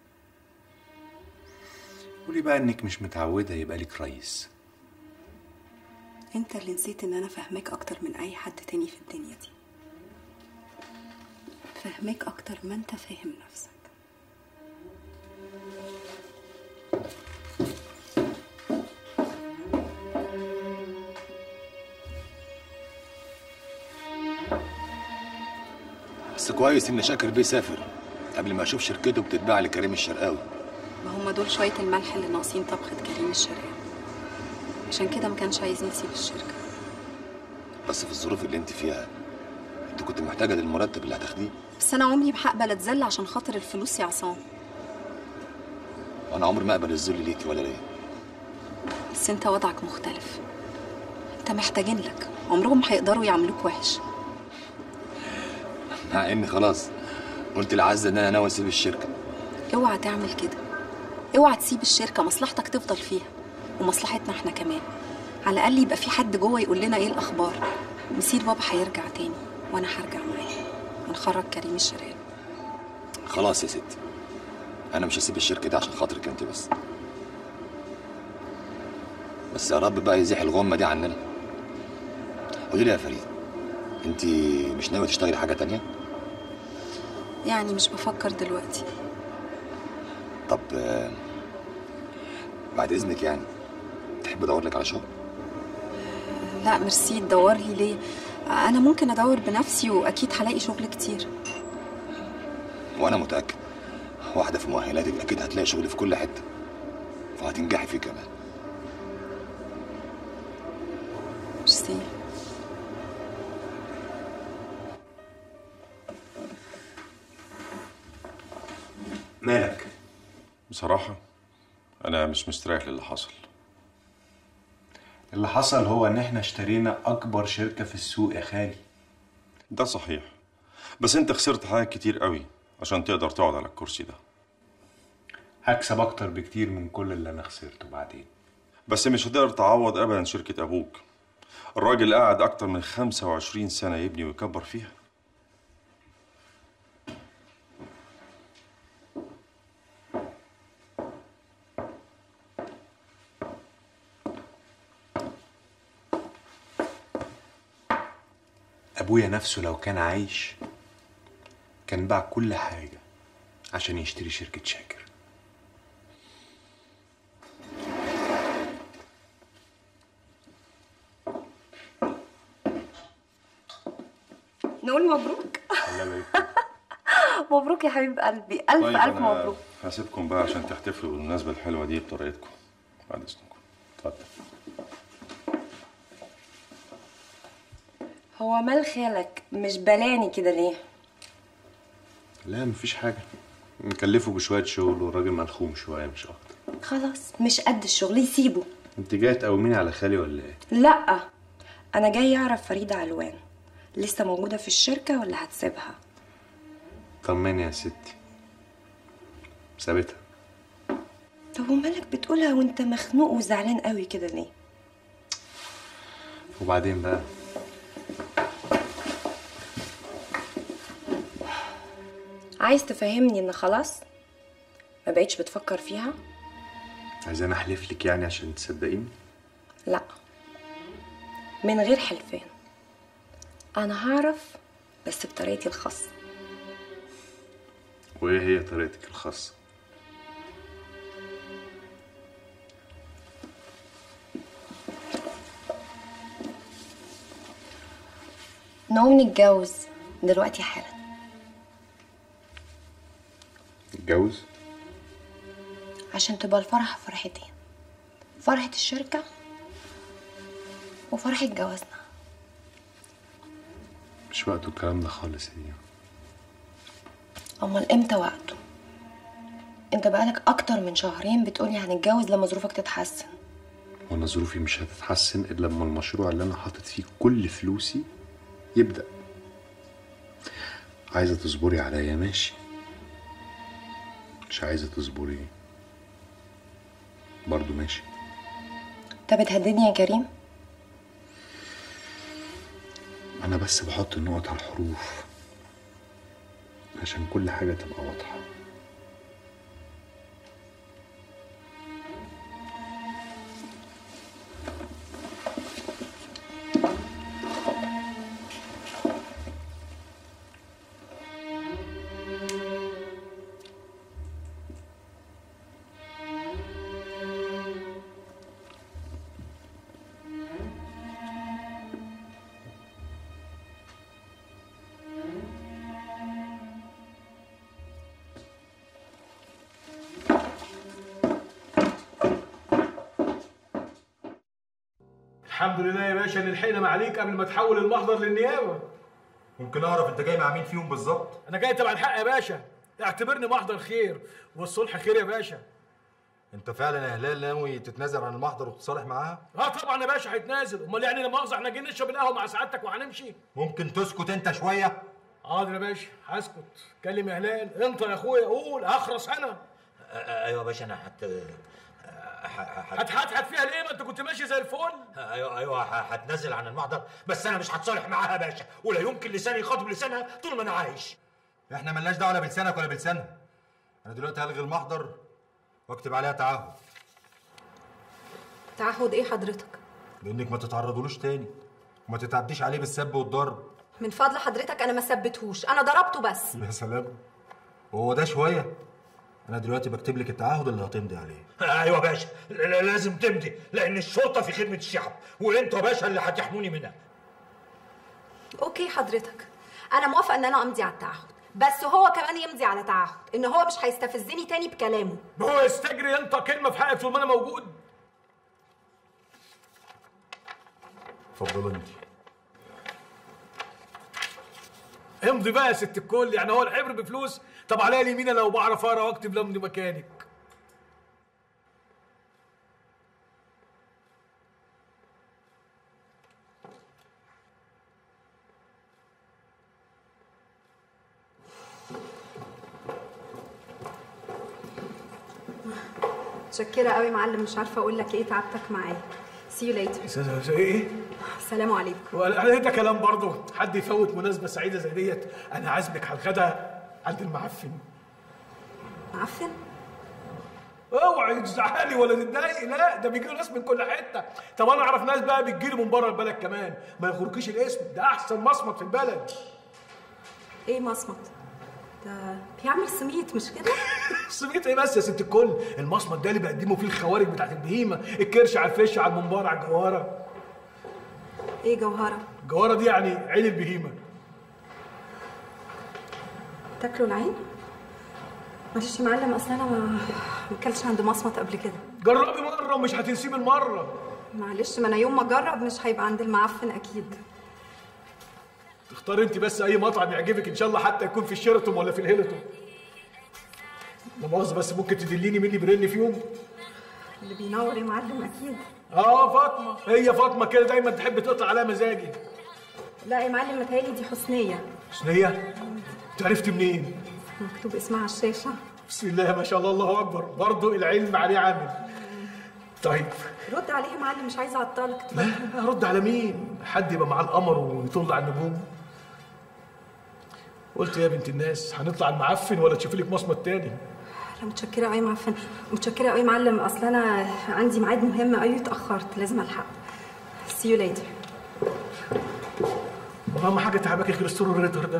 S3: قولي بقى انك مش متعودة يبقى لك رئيس
S18: انت اللي نسيت ان انا فاهماك اكتر من اي حد تاني في الدنيا دي فاهماك اكتر ما انت فاهم نفسك
S17: بس كويس ان شاكر بيه سافر قبل ما اشوف شركته بتتباع لكريم الشرقاوي
S18: ما هم دول شوية الملح اللي ناقصين طبخة كريم الشرقاوي عشان كده ما كانش عايزني اسيب الشركة
S17: بس في الظروف اللي انت فيها انت كنت محتاجة للمرتب اللي هتاخديه
S18: بس انا عمري ما هقبل اتذل عشان خاطر الفلوس يا عصام
S17: وانا عمري ما اقبل الذل ليكي ولا ليا
S18: بس انت وضعك مختلف انت محتاجين لك عمرهم ما هيقدروا يعملوك وحش
S17: مع اني خلاص قلت لعزة ان انا ناوي اسيب الشركة
S18: اوعى تعمل كده اوعى تسيب الشركة مصلحتك تفضل فيها ومصلحتنا احنا كمان على الاقل يبقى في حد جوه يقول لنا ايه الاخبار مسير بابا هيرجع تاني وانا هرجع معاه ونخرج كريم الشرقاوي
S17: خلاص يا ستي انا مش هسيب الشركة دي عشان خاطرك انت بس بس يا رب بقى يزيح الغمة دي عننا قولي لي يا فريد انت مش ناوية تشتغلي حاجة تانية؟
S18: يعني مش بفكر دلوقتي
S17: طب آه، بعد اذنك يعني تحب ادور لك على شغل؟
S18: لا ميرسي تدور لي ليه انا ممكن ادور بنفسي واكيد هلاقي شغل كتير
S17: وانا متأكد واحدة في مؤهلاتك اكيد هتلاقي شغل في كل حتة وهتنجحي فيه كمان
S18: ميرسي
S3: مالك
S16: بصراحة أنا مش مستريح للي حصل
S3: اللي حصل هو ان احنا اشترينا اكبر شركه في السوق يا خالي
S16: ده صحيح بس أنت خسرت حاجات كتير قوي عشان تقدر تقعد على الكرسي ده
S3: هكسب اكتر بكتير من كل اللي انا خسرته بعدين
S16: بس مش هتقدر تعوض أبدا شركة أبوك الراجل قعد أكتر من 25 سنة يبني ويكبر فيها
S3: ابويا نفسه لو كان عايش كان باع كل حاجه عشان يشتري شركه شاكر
S2: نقول مبروك
S16: الله يبارك
S2: مبروك يا حبيب قلبي الف
S16: طيب
S2: الف
S16: أنا
S2: مبروك
S16: هسيبكم بقى عشان تحتفلوا بالمناسبة الحلوة دي بطريقتكم بعد إذنكم اتفضل
S19: هو مال خالك مش بلاني كده ليه
S3: لا مفيش حاجه نكلفه بشويه شغل والراجل ملخوم شويه مش اكتر
S19: خلاص مش قد الشغل يسيبه
S3: انت جاي تقوميني على خالي ولا ايه
S19: لا انا جاي اعرف فريدة علوان لسه موجودة في الشركة ولا هتسيبها
S3: طمني يا ستي سابتها
S19: طب ومالك بتقولها وانت مخنوق وزعلان قوي كده ليه
S3: وبعدين بقى
S19: عايز تفهمني ان خلاص ما بقيتش بتفكر فيها
S3: عايزاني احلف لك يعني عشان تصدقيني
S19: لا من غير حلفان انا هعرف بس بطريقتي الخاصة
S3: وايه هي طريقتك الخاصه
S19: نقوم نتجوز دلوقتي حالا
S3: اتجوز
S19: عشان تبقى الفرحة فرحتين فرحة الشركة وفرحة جوازنا
S3: مش وقته الكلام ده خالص يا
S19: امال امتى وقته انت بقالك اكتر من شهرين بتقولي هنتجوز لما ظروفك تتحسن
S3: وانا ظروفي مش هتتحسن الا لما المشروع اللي انا حاطط فيه كل فلوسي يبدا عايزه تصبري عليا ماشي مش عايزه تصبري برضو ماشي
S19: انت بتهددني يا كريم
S3: انا بس بحط النقط على الحروف عشان كل حاجه تبقى واضحه
S15: الحمد لله يا باشا ان لحقنا معاليك قبل ما تحول المحضر للنيابه
S20: ممكن اعرف انت جاي مع مين فيهم بالظبط
S15: انا جاي تبع الحق يا باشا اعتبرني محضر خير والصلح خير يا باشا
S20: انت فعلا يا هلال ناوي تتنازل عن المحضر وتتصالح معاها
S15: اه طبعا يا باشا هيتنازل امال يعني لا مؤاخذه احنا جايين نشرب القهوه مع سعادتك وهنمشي
S20: ممكن تسكت انت شويه
S15: حاضر يا باشا هسكت كلم يا هلال انت يا اخويا قول اخرس انا
S12: ايوه يا باشا انا حت
S15: هتحتحت فيها ليه ما انت كنت ماشي زي الفل
S12: ايوه ايوه ه- هتنزل عن المحضر بس انا مش هتصالح معاها يا باشا ولا يمكن لساني يخاطب لسانها طول ما انا عايش
S20: احنا ملناش دعوه لا بلسانك ولا بلسانها انا دلوقتي هلغي المحضر واكتب عليها تعهد
S18: تعهد ايه حضرتك
S20: بانك ما تتعرضولوش تاني وما تتعديش عليه بالسب والضرب
S18: من فضل حضرتك انا ما ثبتهوش انا ضربته بس
S20: يا سلام وهو ده شويه انا دلوقتي بكتب لك التعهد اللي هتمضي عليه
S12: ايوه يا باشا ل- ل- لازم تمضي لان الشرطه في خدمه الشعب وانتوا يا باشا اللي هتحموني منها
S18: اوكي حضرتك انا موافقه ان انا امضي على التعهد بس هو كمان يمضي على تعهد ان هو مش هيستفزني تاني بكلامه
S15: هو يستجري انت كلمه في حقك طول ما انا موجود
S20: اتفضل انت
S15: امضي بقى يا ست الكل يعني هو الحبر بفلوس طب عليا اليمين لو بعرف اقرا واكتب لمني مكانك
S18: متشكرة قوي معلم مش عارفة أقول لك إيه تعبتك معايا see you later
S15: ايه
S18: السلام عليكم
S15: ولا ده كلام برضه حد يفوت مناسبه سعيده زي ديت انا عازمك على الغدا عند المعفن
S18: معفن
S15: اوعي تزعلي ولا تتضايقي لا ده بيجي له ناس من كل حته طب انا اعرف ناس بقى بتجيلي من بره البلد كمان ما يغركيش الاسم ده احسن مصمت في البلد
S18: إيه مصمت ده بيعمل سميت مش كده
S15: سميت ايه بس يا ست الكل المصمت ده اللي بيقدموا فيه الخوارج بتاعت البهيمه الكرش على الفش على الممبار على الجواره
S18: إيه جوهرة
S15: الجواره دي يعني عين البهيمه
S18: تاكلوا العين معلش يا معلم أصل أنا ما ما أكلتش عند مصمت قبل كده
S15: جربي مره ومش هتنسيه بالمره
S18: معلش ما أنا يوم ما أجرب مش هيبقى عند المعفن أكيد
S15: تختاري انت بس اي مطعم يعجبك ان شاء الله حتى يكون في الشيراتون ولا في الهيلتون لا مؤاخذه بس ممكن تدليني مين اللي بيرن فيهم
S18: اللي بينور يا معلم أكيد
S15: اه فاطمه هي فاطمه كده دايما تحب تقطع عليها مزاجي
S18: لا يا معلم متهيألي دي حسنية
S15: حسنيه انت عرفت منين
S18: مكتوب اسمها على الشاشة
S15: بسم الله ما شاء الله الله اكبر برضه العلم عليه عامل طيب
S18: رد عليها يا معلم مش عايزة أعطلك
S15: لا ارد على مين حد يبقى معاه القمر ويطل على النجوم قلت يا بنت الناس هنطلع المعفن ولا تشوفي لك مصمت تاني
S18: لا متشكرة قوي يا معفن متشكرة قوي يا معلم أصل أنا عندي ميعاد مهم قوي اتأخرت لازم ألحق see you later
S15: اهم حاجه تعبك غير السرور الريتر ده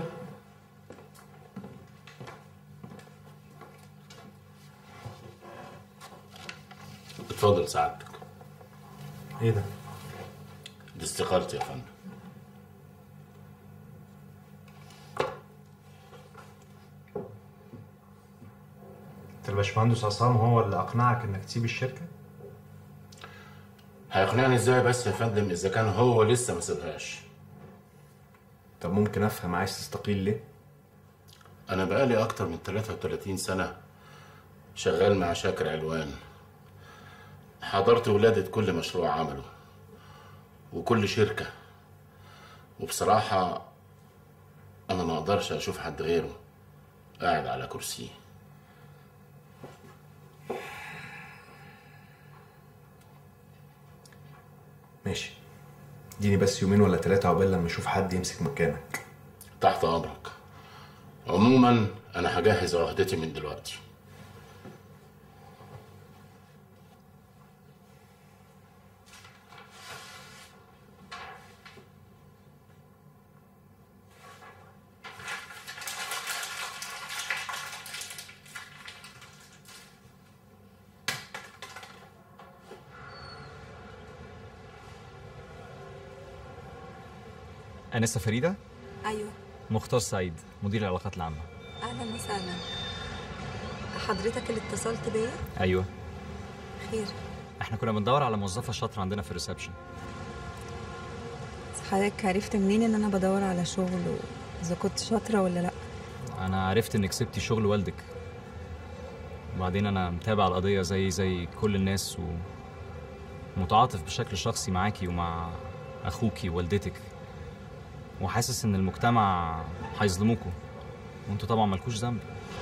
S21: اتفضل سعادتك
S3: ايه ده؟
S21: دي استقالتي يا فندم
S3: انت الباشمهندس عصام هو اللي اقنعك انك تسيب الشركه؟
S21: هيقنعني ازاي بس يا فندم اذا كان هو لسه ما سابهاش
S3: طب ممكن افهم عايز تستقيل ليه؟
S21: انا بقالي اكتر من 33 سنه شغال مع شاكر علوان حضرت ولادة كل مشروع عمله وكل شركة وبصراحة أنا ما أقدرش أشوف حد غيره قاعد على كرسيه
S3: ماشي اديني بس يومين ولا ثلاثة عقبال لما اشوف حد يمسك مكانك
S21: تحت أمرك عموما أنا هجهز عهدتي من دلوقتي
S22: أنسة فريدة
S18: أيوه
S22: مختار سعيد مدير العلاقات العامة
S18: أهلا وسهلا حضرتك اللي اتصلت بيا
S22: أيوة
S18: خير
S22: احنا كنا بندور على موظفة شاطرة عندنا في الريسبشن
S18: حضرتك عرفت منين ان انا بدور على شغل واذا كنت شاطره ولا لا
S22: أنا عرفت إنك سبتي شغل والدك وبعدين أنا متابع القضية زي زي كل الناس ومتعاطف بشكل شخصي معاكي ومع أخوكي ووالدتك وحاسس إن المجتمع هيظلموكوا وانتوا طبعا مالكوش ذنب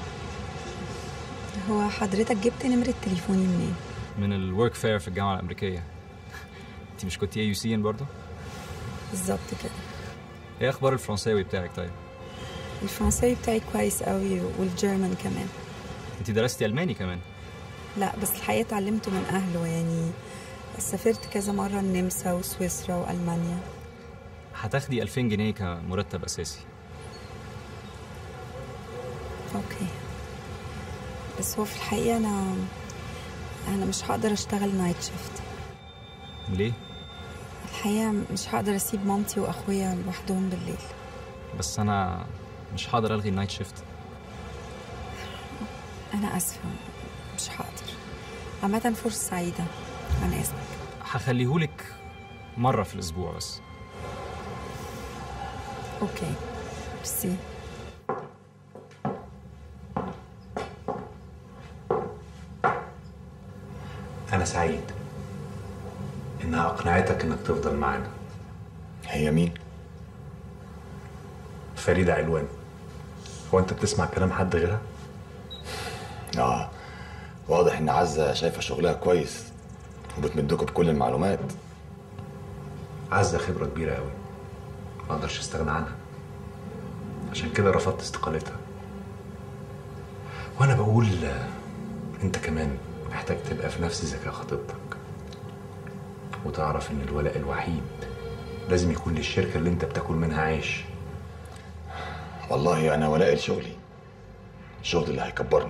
S18: هو حضرتك جبت نمره تليفوني منين
S22: من الورك فير في الجامعة الأمريكية انت مش كنتي اي يو سي ان برضه؟
S18: بالظبط كده
S22: ايه اخبار الفرنساوي بتاعك طيب؟
S18: الفرنساوي بتاعي كويس قوي والجيرمان كمان
S22: انت درستي الماني كمان
S18: لا بس الحقيقه اتعلمته من اهله يعني سافرت كذا مره النمسا وسويسرا والمانيا
S22: هتاخدي 2000 جنيه كمرتب اساسي
S18: اوكي بس هو في الحقيقه انا انا مش هقدر اشتغل نايت شيفت
S22: ليه؟
S18: الحقيقه مش هقدر اسيب مامتي واخويا لوحدهم بالليل
S22: بس انا مش هقدر الغي النايت شيفت
S18: انا اسفه مش هقدر عامه فرصه سعيده انا اسفه
S22: هخليهولك مرة في الأسبوع بس
S18: اوكي ميرسي
S3: أنا سعيد إنها أقنعتك إنك تفضل معانا
S17: هي مين؟
S3: فريدة علوان هو أنت بتسمع كلام حد غيرها؟
S17: اه واضح ان عزة شايفة شغلها كويس وبتمدكوا بكل المعلومات
S3: عزة خبرة كبيرة أوي ما أقدرش أستغنى عنها عشان كده رفضت استقالتها وأنا بقول آه، أنت كمان محتاج تبقى في نفس ذكاء خطيبتك وتعرف إن الولاء الوحيد لازم يكون للشركة اللي أنت بتاكل منها عيش
S17: والله انا ولاء لشغلي الشغل اللي هيكبرني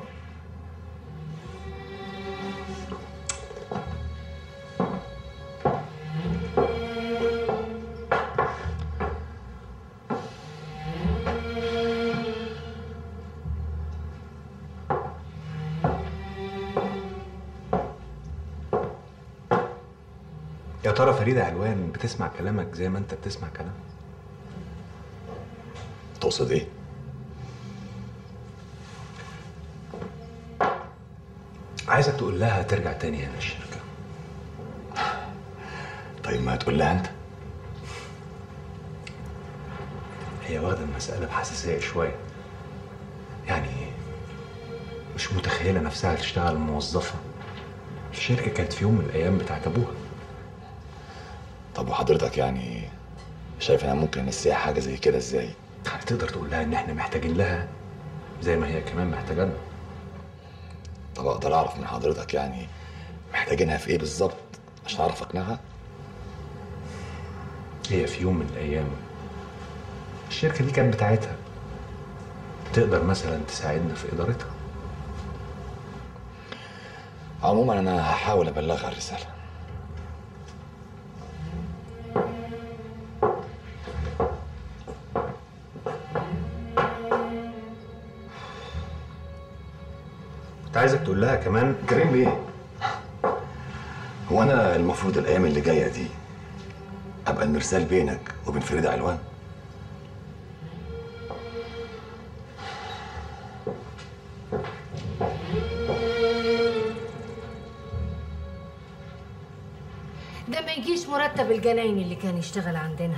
S3: يا ترى فريدة علوان بتسمع كلامك زي ما أنت بتسمع كلامها؟
S17: تقصد ايه؟
S3: عايزك تقول لها ترجع تاني هنا الشركة
S17: طيب ما هتقول لها انت
S3: هي واخدة المسألة بحساسية شوية يعني مش متخيلة نفسها تشتغل موظفة الشركة كانت في يوم من الأيام بتاعت أبوها
S17: طب وحضرتك يعني شايف انا ممكن انسيها حاجة زي كده ازاي؟
S3: تقدر تقول لها إن إحنا محتاجين لها زي ما هي كمان محتاجة لنا
S17: طب اقدر اعرف من حضرتك يعني محتاجينها في ايه بالظبط عشان اعرف اقنعها؟
S3: هي في يوم من الأيام الشركة دي كانت بتاعتها تقدر مثلا تساعدنا في إدارتها
S17: عموما انا هحاول ابلغها الرسالة
S3: كنت عايزك تقول لها كمان
S17: كريم بيه هو انا المفروض الايام اللي جايه دي ابقى المرسال بينك وبين فريده علوان
S8: ده ما يجيش مرتب الجناين اللي كان يشتغل عندنا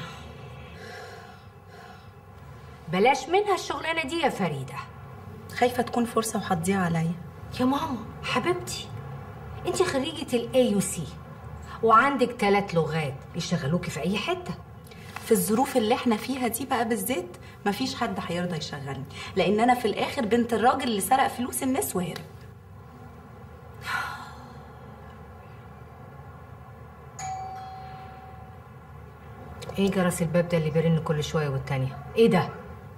S8: بلاش منها الشغلانه دي يا فريده
S2: خايفه تكون فرصه وهتضيع عليا
S8: يا ماما حبيبتي انت خريجه الاي يو سي وعندك ثلاث لغات يشغلوكي في اي حته
S2: في الظروف اللي احنا فيها دي بقى بالذات مفيش حد هيرضى يشغلني لان انا في الاخر بنت الراجل اللي سرق فلوس الناس وهرب
S8: ايه جرس الباب ده اللي بيرن كل شويه والتانيه ايه ده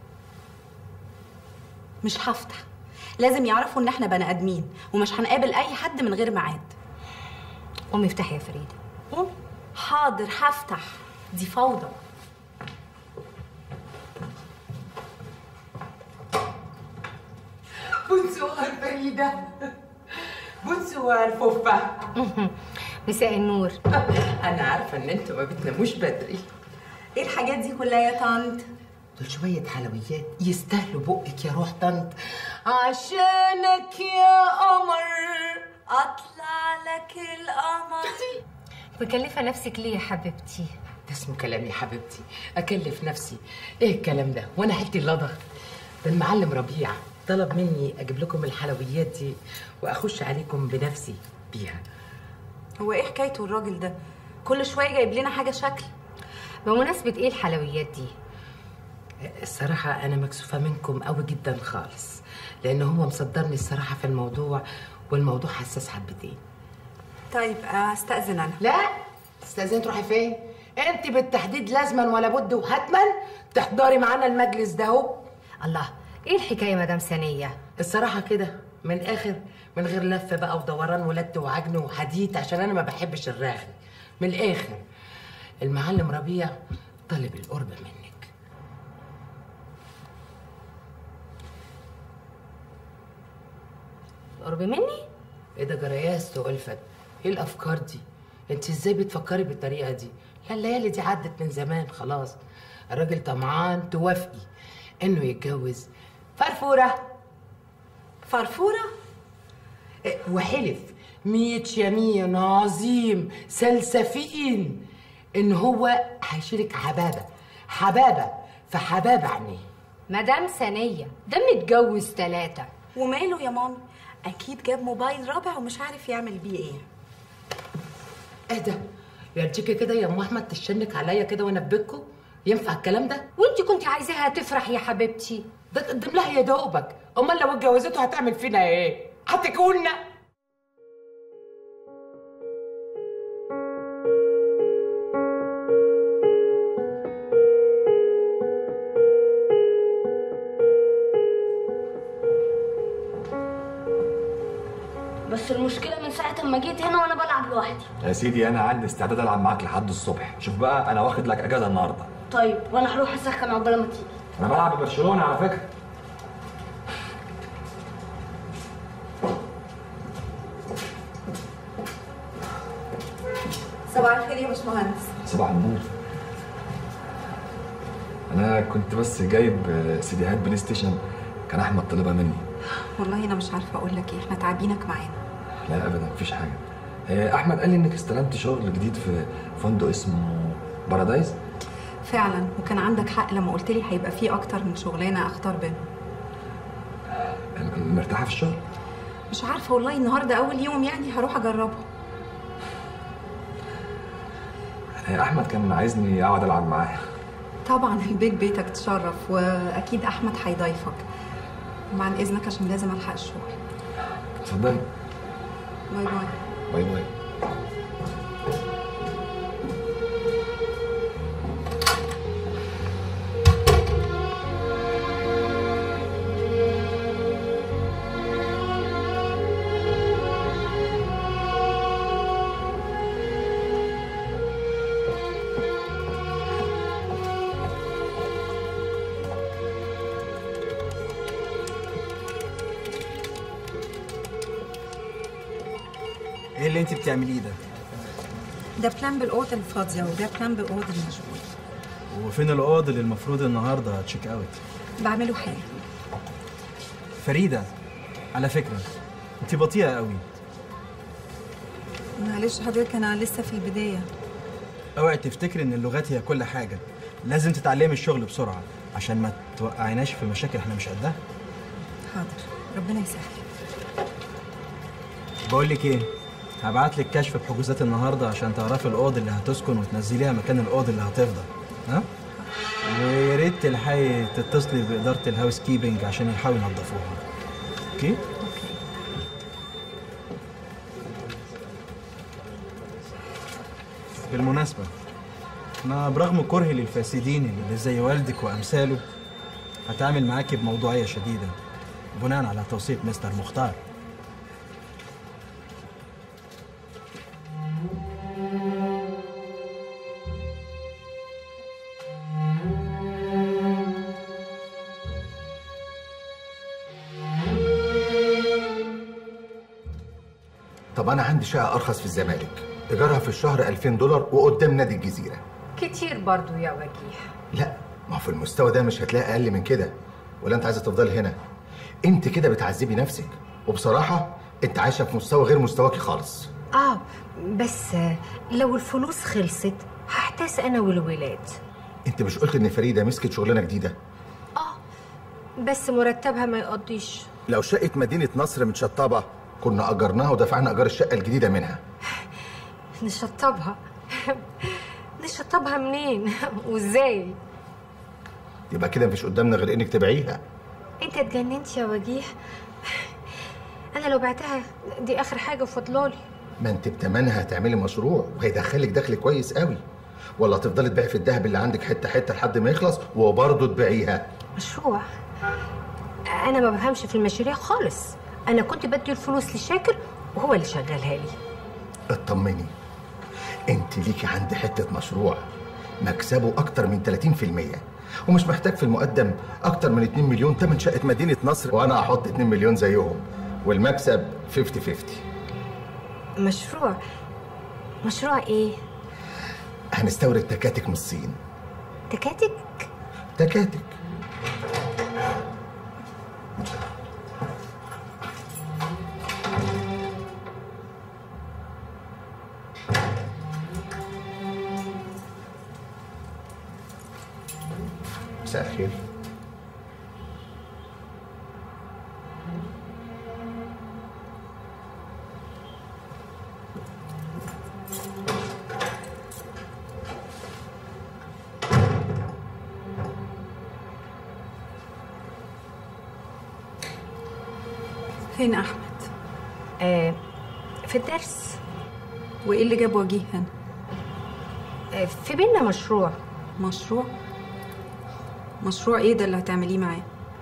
S2: مش هفتح لازم يعرفوا ان احنا بني ادمين ومش هنقابل اي حد من غير ميعاد
S8: قومي افتحي يا فريده
S2: قومي حاضر هفتح دي فوضى
S6: بونسوار فريدة بونسوار فوفا
S8: مساء النور
S6: أنا عارفة إن أنتوا ما بتناموش بدري
S2: ايه الحاجات دي كلها يا طنط
S6: دول شوية حلويات يستاهلوا بقك يا روح طنط عشانك يا قمر
S2: اطلع لك القمر
S8: مكلفه نفسك ليه يا حبيبتي
S6: ده اسمه كلام يا حبيبتي أكلف نفسي إيه الكلام ده وأنا حيلتي اللضغ ده المعلم ربيع طلب مني أجيب لكم الحلويات دي وأخش عليكم بنفسي بيها
S2: هو ايه حكايته الراجل ده كل شويه جايب لنا حاجه شكل
S8: بمناسبه ايه الحلويات دي
S6: الصراحة أنا مكسوفة منكم قوي جدا خالص لأن هو مصدرني الصراحة في الموضوع والموضوع حساس حبتين
S2: طيب استاذن انا
S6: لا استاذنت تروحي فين؟ أنت بالتحديد لازما ولا بد وهتما تحضري معانا المجلس ده اهو
S8: الله ايه الحكايه مدام ثانيه
S6: الصراحة كده من الآخر من غير لف بقى ودوران ولد وعجن وحديد عشان أنا ما بحبش الرغي من الآخر المعلم ربيع طلب القرب منك
S8: قرب مني
S6: ايه ده جرياس وألفت ايه الافكار دي انت ازاي بتفكري بالطريقه دي لا الليالي دي عدت من زمان خلاص الراجل طمعان توافقي انه يتجوز فرفوره
S1: فرفوره
S6: إيه، وحلف ميت يمين عظيم سلسفين ان هو هيشارك حبابه حبابه في حباب عينيه
S1: مدام ثانيه ده متجوز ثلاثه
S18: وماله يا مامي اكيد جاب موبايل رابع ومش عارف يعمل بيه ايه
S6: ايه ده يرجيكي كده يا ام احمد تشنك عليا كده وانا في بيتكم ينفع الكلام ده
S1: وانت كنت عايزاها تفرح يا حبيبتي
S6: ده تقدم لها يا دوبك امال لو اتجوزته هتعمل فينا ايه هتكولنا
S13: بس المشكله من ساعه ما جيت هنا وانا بلعب لوحدي
S17: يا سيدي انا عندي استعداد العب معاك لحد الصبح شوف بقى انا واخد لك اجازه النهارده
S13: طيب وانا هروح اسخن عقبال ما تيجي
S17: انا بلعب ببرشلونه على فكره
S18: صباح الخير يا باشمهندس
S17: صباح النور انا كنت بس جايب سيديهات بلاي ستيشن كان احمد طلبها مني
S18: والله انا مش عارفه اقول لك ايه احنا تعبينك معانا
S17: لا ابدا مفيش حاجه آه، احمد قال لي انك استلمت شغل جديد في فندق اسمه بارادايز
S18: فعلا وكان عندك حق لما قلت لي هيبقى فيه اكتر من شغلانه اختار بينهم
S17: مرتاحه في الشغل
S18: مش عارفه والله النهارده اول يوم يعني هروح اجربه
S17: آه، احمد كان عايزني اقعد العب معاه
S18: طبعا البيت بيتك تشرف واكيد احمد هيضيفك ومع اذنك عشان لازم الحق الشغل
S17: اتفضلي
S18: باي باي
S17: باي باي
S7: ايه اللي انت بتعمليه ده؟
S18: ده بلان بالاوضه الفاضيه وده بلان بالاوضه المشغول
S7: وفين الاوض اللي المفروض النهارده تشيك اوت؟
S18: بعمله حالا
S7: فريده على فكره انت بطيئه قوي
S18: معلش حضرتك انا لسه في البدايه
S7: اوعي تفتكري ان اللغات هي كل حاجه لازم تتعلمي الشغل بسرعه عشان ما توقعيناش في مشاكل احنا مش قدها
S18: حاضر ربنا يسهل
S7: بقول لك ايه هبعت لك كشف بحجوزات النهارده عشان تعرفي الاوض اللي هتسكن وتنزليها مكان الاوض اللي هتفضل ها ويا ريت تلحقي تتصلي باداره الهاوس كيبنج عشان يحاولوا ينظفوها اوكي بالمناسبه انا برغم كرهي للفاسدين اللي زي والدك وامثاله هتعامل معاكي بموضوعيه شديده بناء على توصيه مستر مختار
S23: طب انا عندي شقه ارخص في الزمالك ايجارها في الشهر 2000 دولار وقدام نادي الجزيره
S1: كتير برضو يا وجيح
S23: لا ما هو في المستوى ده مش هتلاقي اقل من كده ولا انت عايزه تفضلي هنا انت كده بتعذبي نفسك وبصراحه انت عايشه في مستوى غير مستواكي خالص
S1: اه بس لو الفلوس خلصت هحتاس انا والولاد
S23: انت مش قلت ان فريده مسكت شغلانه جديده
S1: بس مرتبها ما يقضيش
S23: لو شقه مدينه نصر متشطبه كنا اجرناها ودفعنا ايجار الشقه الجديده منها
S1: نشطبها نشطبها منين وازاي
S23: يبقى كده مفيش قدامنا غير انك تبيعيها
S1: انت اتجننت يا وجيح انا لو بعتها دي اخر حاجه فضلالي
S23: ما انت بتمنها هتعملي مشروع وهيدخلك دخل كويس قوي ولا تفضلي تبيعي في الذهب اللي عندك حته حته لحد ما يخلص وبرضه تبيعيها
S1: مشروع انا ما بفهمش في المشاريع خالص انا كنت بدي الفلوس لشاكر وهو اللي شغلها لي
S23: اطمني انت ليكي عندي حته مشروع مكسبه اكتر من 30% ومش محتاج في المقدم اكتر من 2 مليون تمن شقه مدينه نصر وانا احط 2 مليون زيهم والمكسب 50 50
S1: مشروع مشروع ايه
S23: هنستورد تكاتك من الصين
S1: تكاتك
S23: تكاتك مساء الخير
S18: فين احمد
S1: آه في الدرس
S18: وايه اللي جاب وجيه هنا
S1: آه في بينا مشروع
S18: مشروع مشروع ايه ده اللي هتعمليه معاه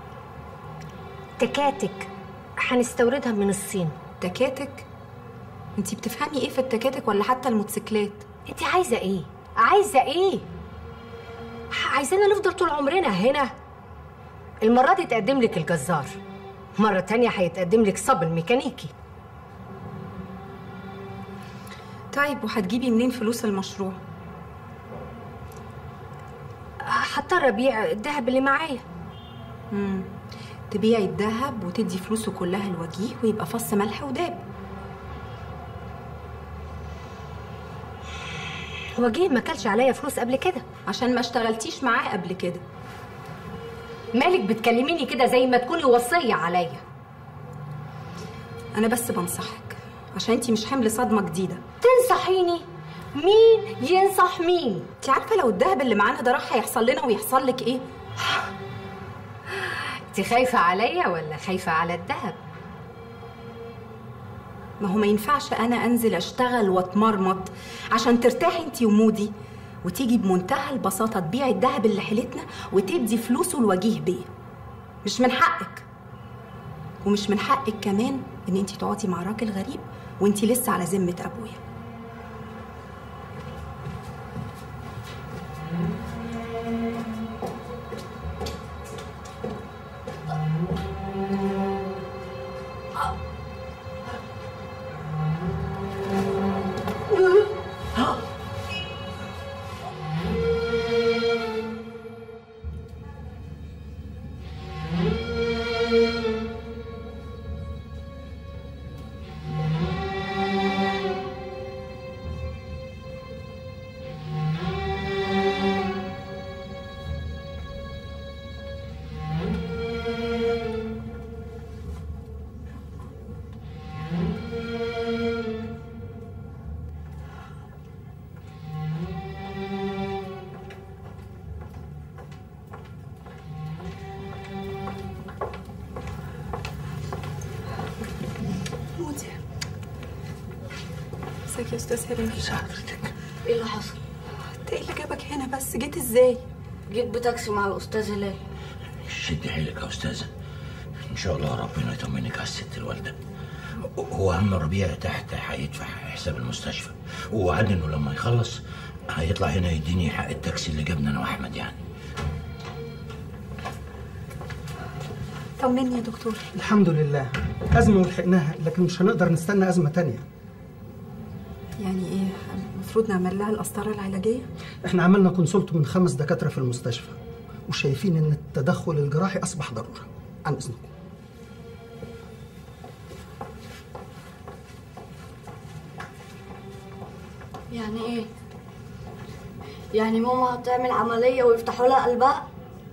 S1: تكاتك هنستوردها من الصين
S18: تكاتك انتي بتفهمي ايه في التكاتك ولا حتى الموتوسيكلات
S1: انت عايزه ايه عايزه ايه عايزانا نفضل طول عمرنا هنا المره دي تقدم لك الجزار مره تانية هيتقدم لك صب الميكانيكي
S18: طيب وهتجيبي منين فلوس المشروع
S1: هضطر ابيع الذهب اللي معايا
S18: امم تبيعي الذهب وتدي فلوسه كلها الوجيه ويبقى فص ملح وداب
S1: وجيه ما كلش عليا فلوس قبل كده
S18: عشان ما اشتغلتيش معاه قبل كده
S1: مالك بتكلميني كده زي ما تكوني وصيه عليا
S18: انا بس بنصحك عشان انتي مش حمل صدمه جديده
S1: تنصحيني مين ينصح مين
S18: انت عارفه لو الذهب اللي معانا ده راح هيحصل لنا ويحصل لك ايه
S1: انت خايفه عليا ولا خايفه على الذهب
S18: ما هو ما ينفعش انا انزل اشتغل واتمرمط عشان ترتاحي انت ومودي وتيجي بمنتهى البساطه تبيعي الذهب اللي حيلتنا وتدي فلوسه لوجيه بيه مش من حقك ومش من حقك كمان ان انت تقعدي مع راجل غريب وانت لسه على ذمه ابويا مودي ازيك يا استاذ هرمي
S13: حضرتك ايه اللي حصل؟
S18: انت ايه اللي جابك هنا بس جيت ازاي
S13: جيت بتاكسي مع الاستاذ هلال
S12: شدي حيلك يا استاذه ان شاء الله ربنا يطمنك على الست الوالده هو عم ربيع تحت هيدفع حساب المستشفى ووعدني انه لما يخلص هيطلع هنا يديني حق التاكسي اللي جابنا انا واحمد يعني
S18: طمني يا دكتور
S4: الحمد لله أزمة ولحقناها لكن مش هنقدر نستنى أزمة تانية
S18: يعني ايه المفروض نعمل لها القسطره العلاجيه
S4: احنا عملنا كونسولت من خمس دكاترة في المستشفى وشايفين ان التدخل الجراحي أصبح ضرورة عن إذنكم
S13: يعني ايه؟ يعني ماما هتعمل عملية ويفتحوا لها قلبها؟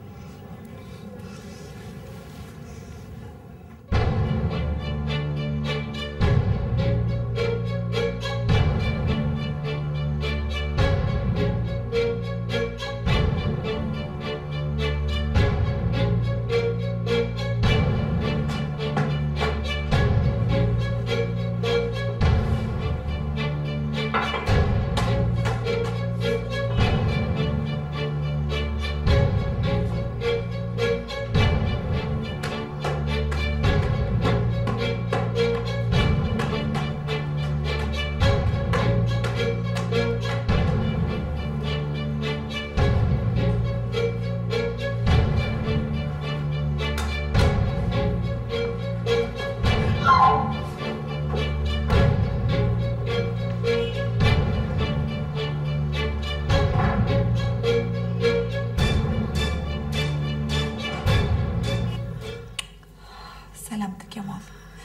S18: سلامتك يا ماما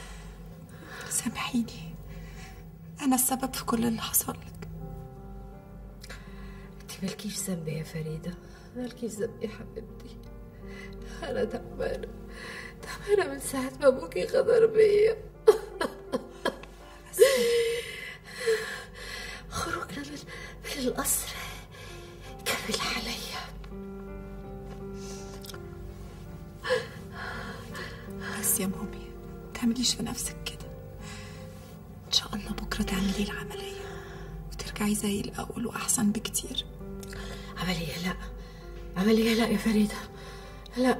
S18: سامحيني انا السبب في كل اللي حصل لك
S1: انت مالكيش ذنب يا فريده مالكيش ذنب يا حبيبتي
S8: انا تعبانه تعبانه من ساعه ما ابوكي غدر بيا خروجنا من من القصر كمل عليا
S18: بس يا مامي تعمليش في نفسك كده ان شاء الله بكره تعملي العمليه وترجعي زي الاول واحسن بكتير
S8: عمليه لا عمليه لا يا فريده لا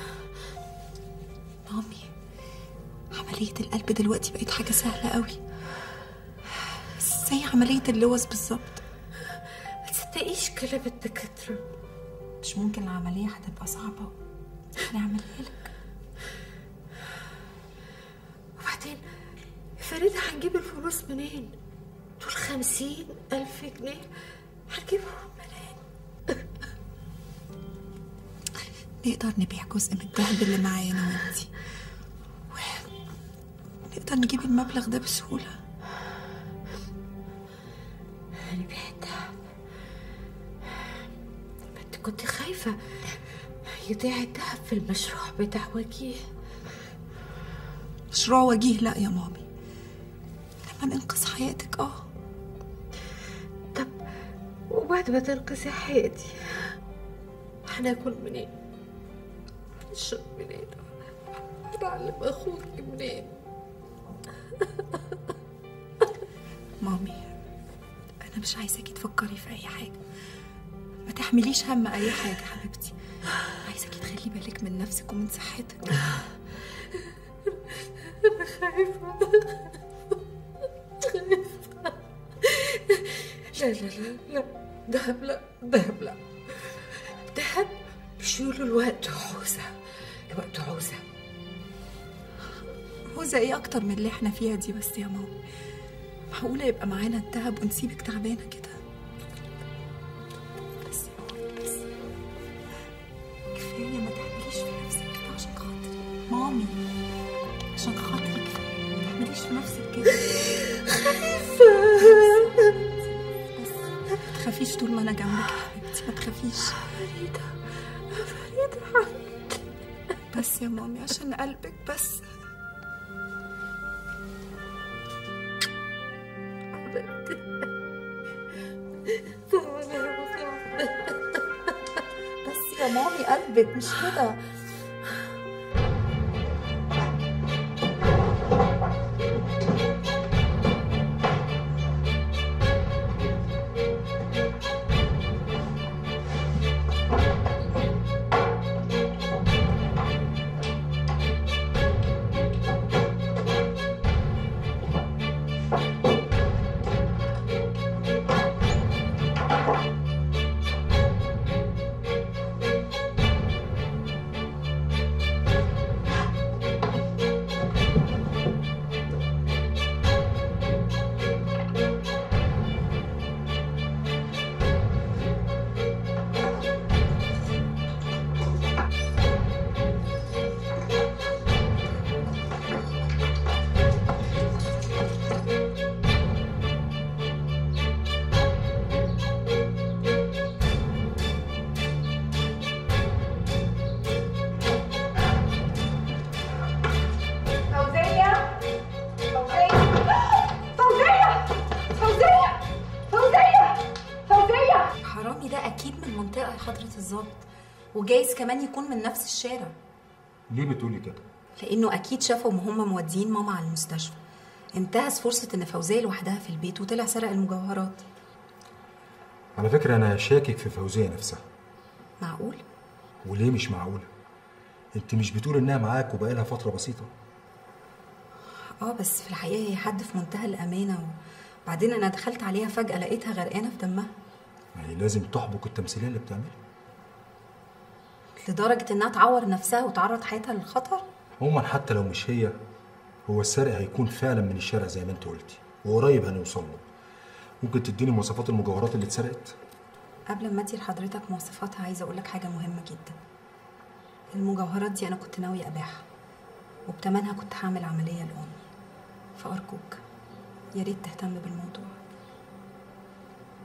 S18: مامي عمليه القلب دلوقتي بقت حاجه سهله قوي بس زي عمليه اللوز بالظبط
S8: ما تصدقيش كلام الدكاتره
S18: مش ممكن العمليه هتبقى صعبه هنعملها لك
S8: وبعدين يا فريده هنجيب الفلوس منين دول خمسين ألف جنيه هنجيبهم
S18: نقدر نبيع جزء من الذهب اللي معايا انا وانتي نقدر نجيب المبلغ ده بسهولة
S8: نبيع الدهب ما انت كنت خايفة يضيع الدهب في المشروع بتاع وجيه
S18: مشروع وجيه لا يا مامي لما ننقذ حياتك اه
S8: وبعد ما تنقذي حياتي هناكل منين هنشرب منين هنعلم اخوك منين
S18: مامي انا مش عايزاكي تفكري في اي حاجة ما تحمليش هم اي حاجة حبيبتي عايزاكي تخلي بالك من نفسك ومن صحتك
S8: انا خايفة خايفة لا لا لا لا دهب لا دهب لا دهب بيشيلوا الوقت عوزة الوقت عوزة
S18: عوزة ايه اكتر من اللي احنا فيها دي بس يا ماما معقولة يبقى معانا الدهب ونسيبك تعبانة كده بس يا ماما بس كفاية ما تعمليش في نفسك كده عشان خاطري مامي عشان خاطري كفاية ما تعمليش في نفسك كده ما تخافيش طول ما انا جنبك يا حبيبتي ما تخافيش
S8: فريدة فريدة
S18: بس يا مامي عشان قلبك بس بس يا مامي قلبك مش كده
S9: فوزية فوزية فوزية فوزية فوزية فوزية
S18: حرامي ده اكيد من منطقة يا حضرة الظابط وجايز كمان يكون من نفس الشارع
S20: ليه بتقولي كده؟
S18: لانه اكيد شافهم وهم مودين ماما على المستشفى انتهز فرصة ان فوزية لوحدها في البيت وطلع سرق المجوهرات
S20: على فكرة أنا شاكك في فوزية نفسها
S18: معقول
S20: وليه مش معقولة؟ أنت مش بتقول إنها معاك وبقالها فترة بسيطة
S18: اه بس في الحقيقة هي حد في منتهى الأمانة وبعدين أنا دخلت عليها فجأة لقيتها غرقانة في دمها
S20: يعني لازم تحبك التمثيلية اللي بتعملها
S18: لدرجة إنها تعور نفسها وتعرض حياتها للخطر
S20: عموما حتى لو مش هي هو السرق هيكون فعلا من الشارع زي ما انت قلتي وقريب هنوصل له ممكن تديني مواصفات المجوهرات اللي اتسرقت
S18: قبل ما ادي لحضرتك مواصفاتها عايزة أقول لك حاجة مهمة جدا المجوهرات دي أنا كنت ناوية أبيعها وبتمنها كنت هعمل عملية لأمي فأرجوك يا ريت تهتم بالموضوع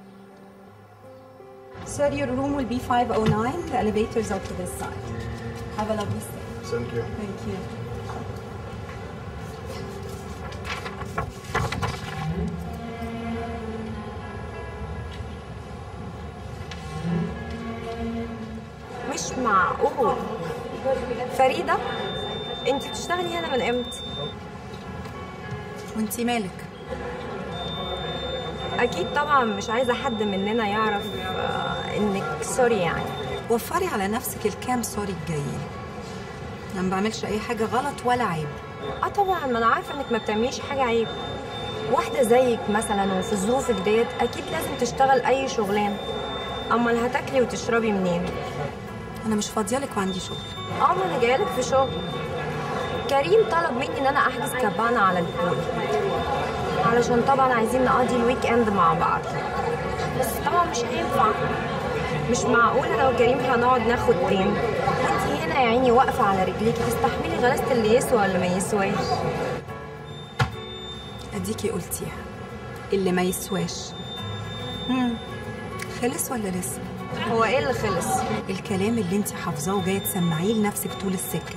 S18: Sir, your room will be 509. The elevators are to this side. Have a lovely stay.
S20: Thank you.
S18: Thank you.
S19: مش معقول فريدة انت بتشتغلي هنا من امتى؟
S18: وانتي مالك؟
S19: اكيد طبعا مش عايزة حد مننا يعرف آه، انك سوري يعني
S18: وفري على نفسك الكام سوري الجايين انا ما بعملش اي حاجه غلط ولا عيب
S19: اه طبعا ما انا عارفة انك ما بتعمليش حاجة عيب واحدة زيك مثلا وفي ظروفك ديت اكيد لازم تشتغل اي شغلانة امال هتاكلي وتشربي منين؟
S18: انا مش فاضيالك وعندي شغل
S19: اه ما انا جايلك في شغل كريم طلب مني ان انا احجز كابانا على البول علشان طبعا عايزين نقضي الويك اند مع بعض بس طبعا مش هينفع مش معقول انا وكريم هنقعد ناخد تاني انتي هنا يا عيني واقفه على رجليكي تستحملي غلاسه اللي يسوى ولا ما يسواش
S18: اديكي قلتيها اللي ما يسواش مم. خلص ولا لسه
S19: هو ايه اللي خلص
S18: الكلام اللي انت حافظاه وجايه تسمعيه لنفسك طول السكه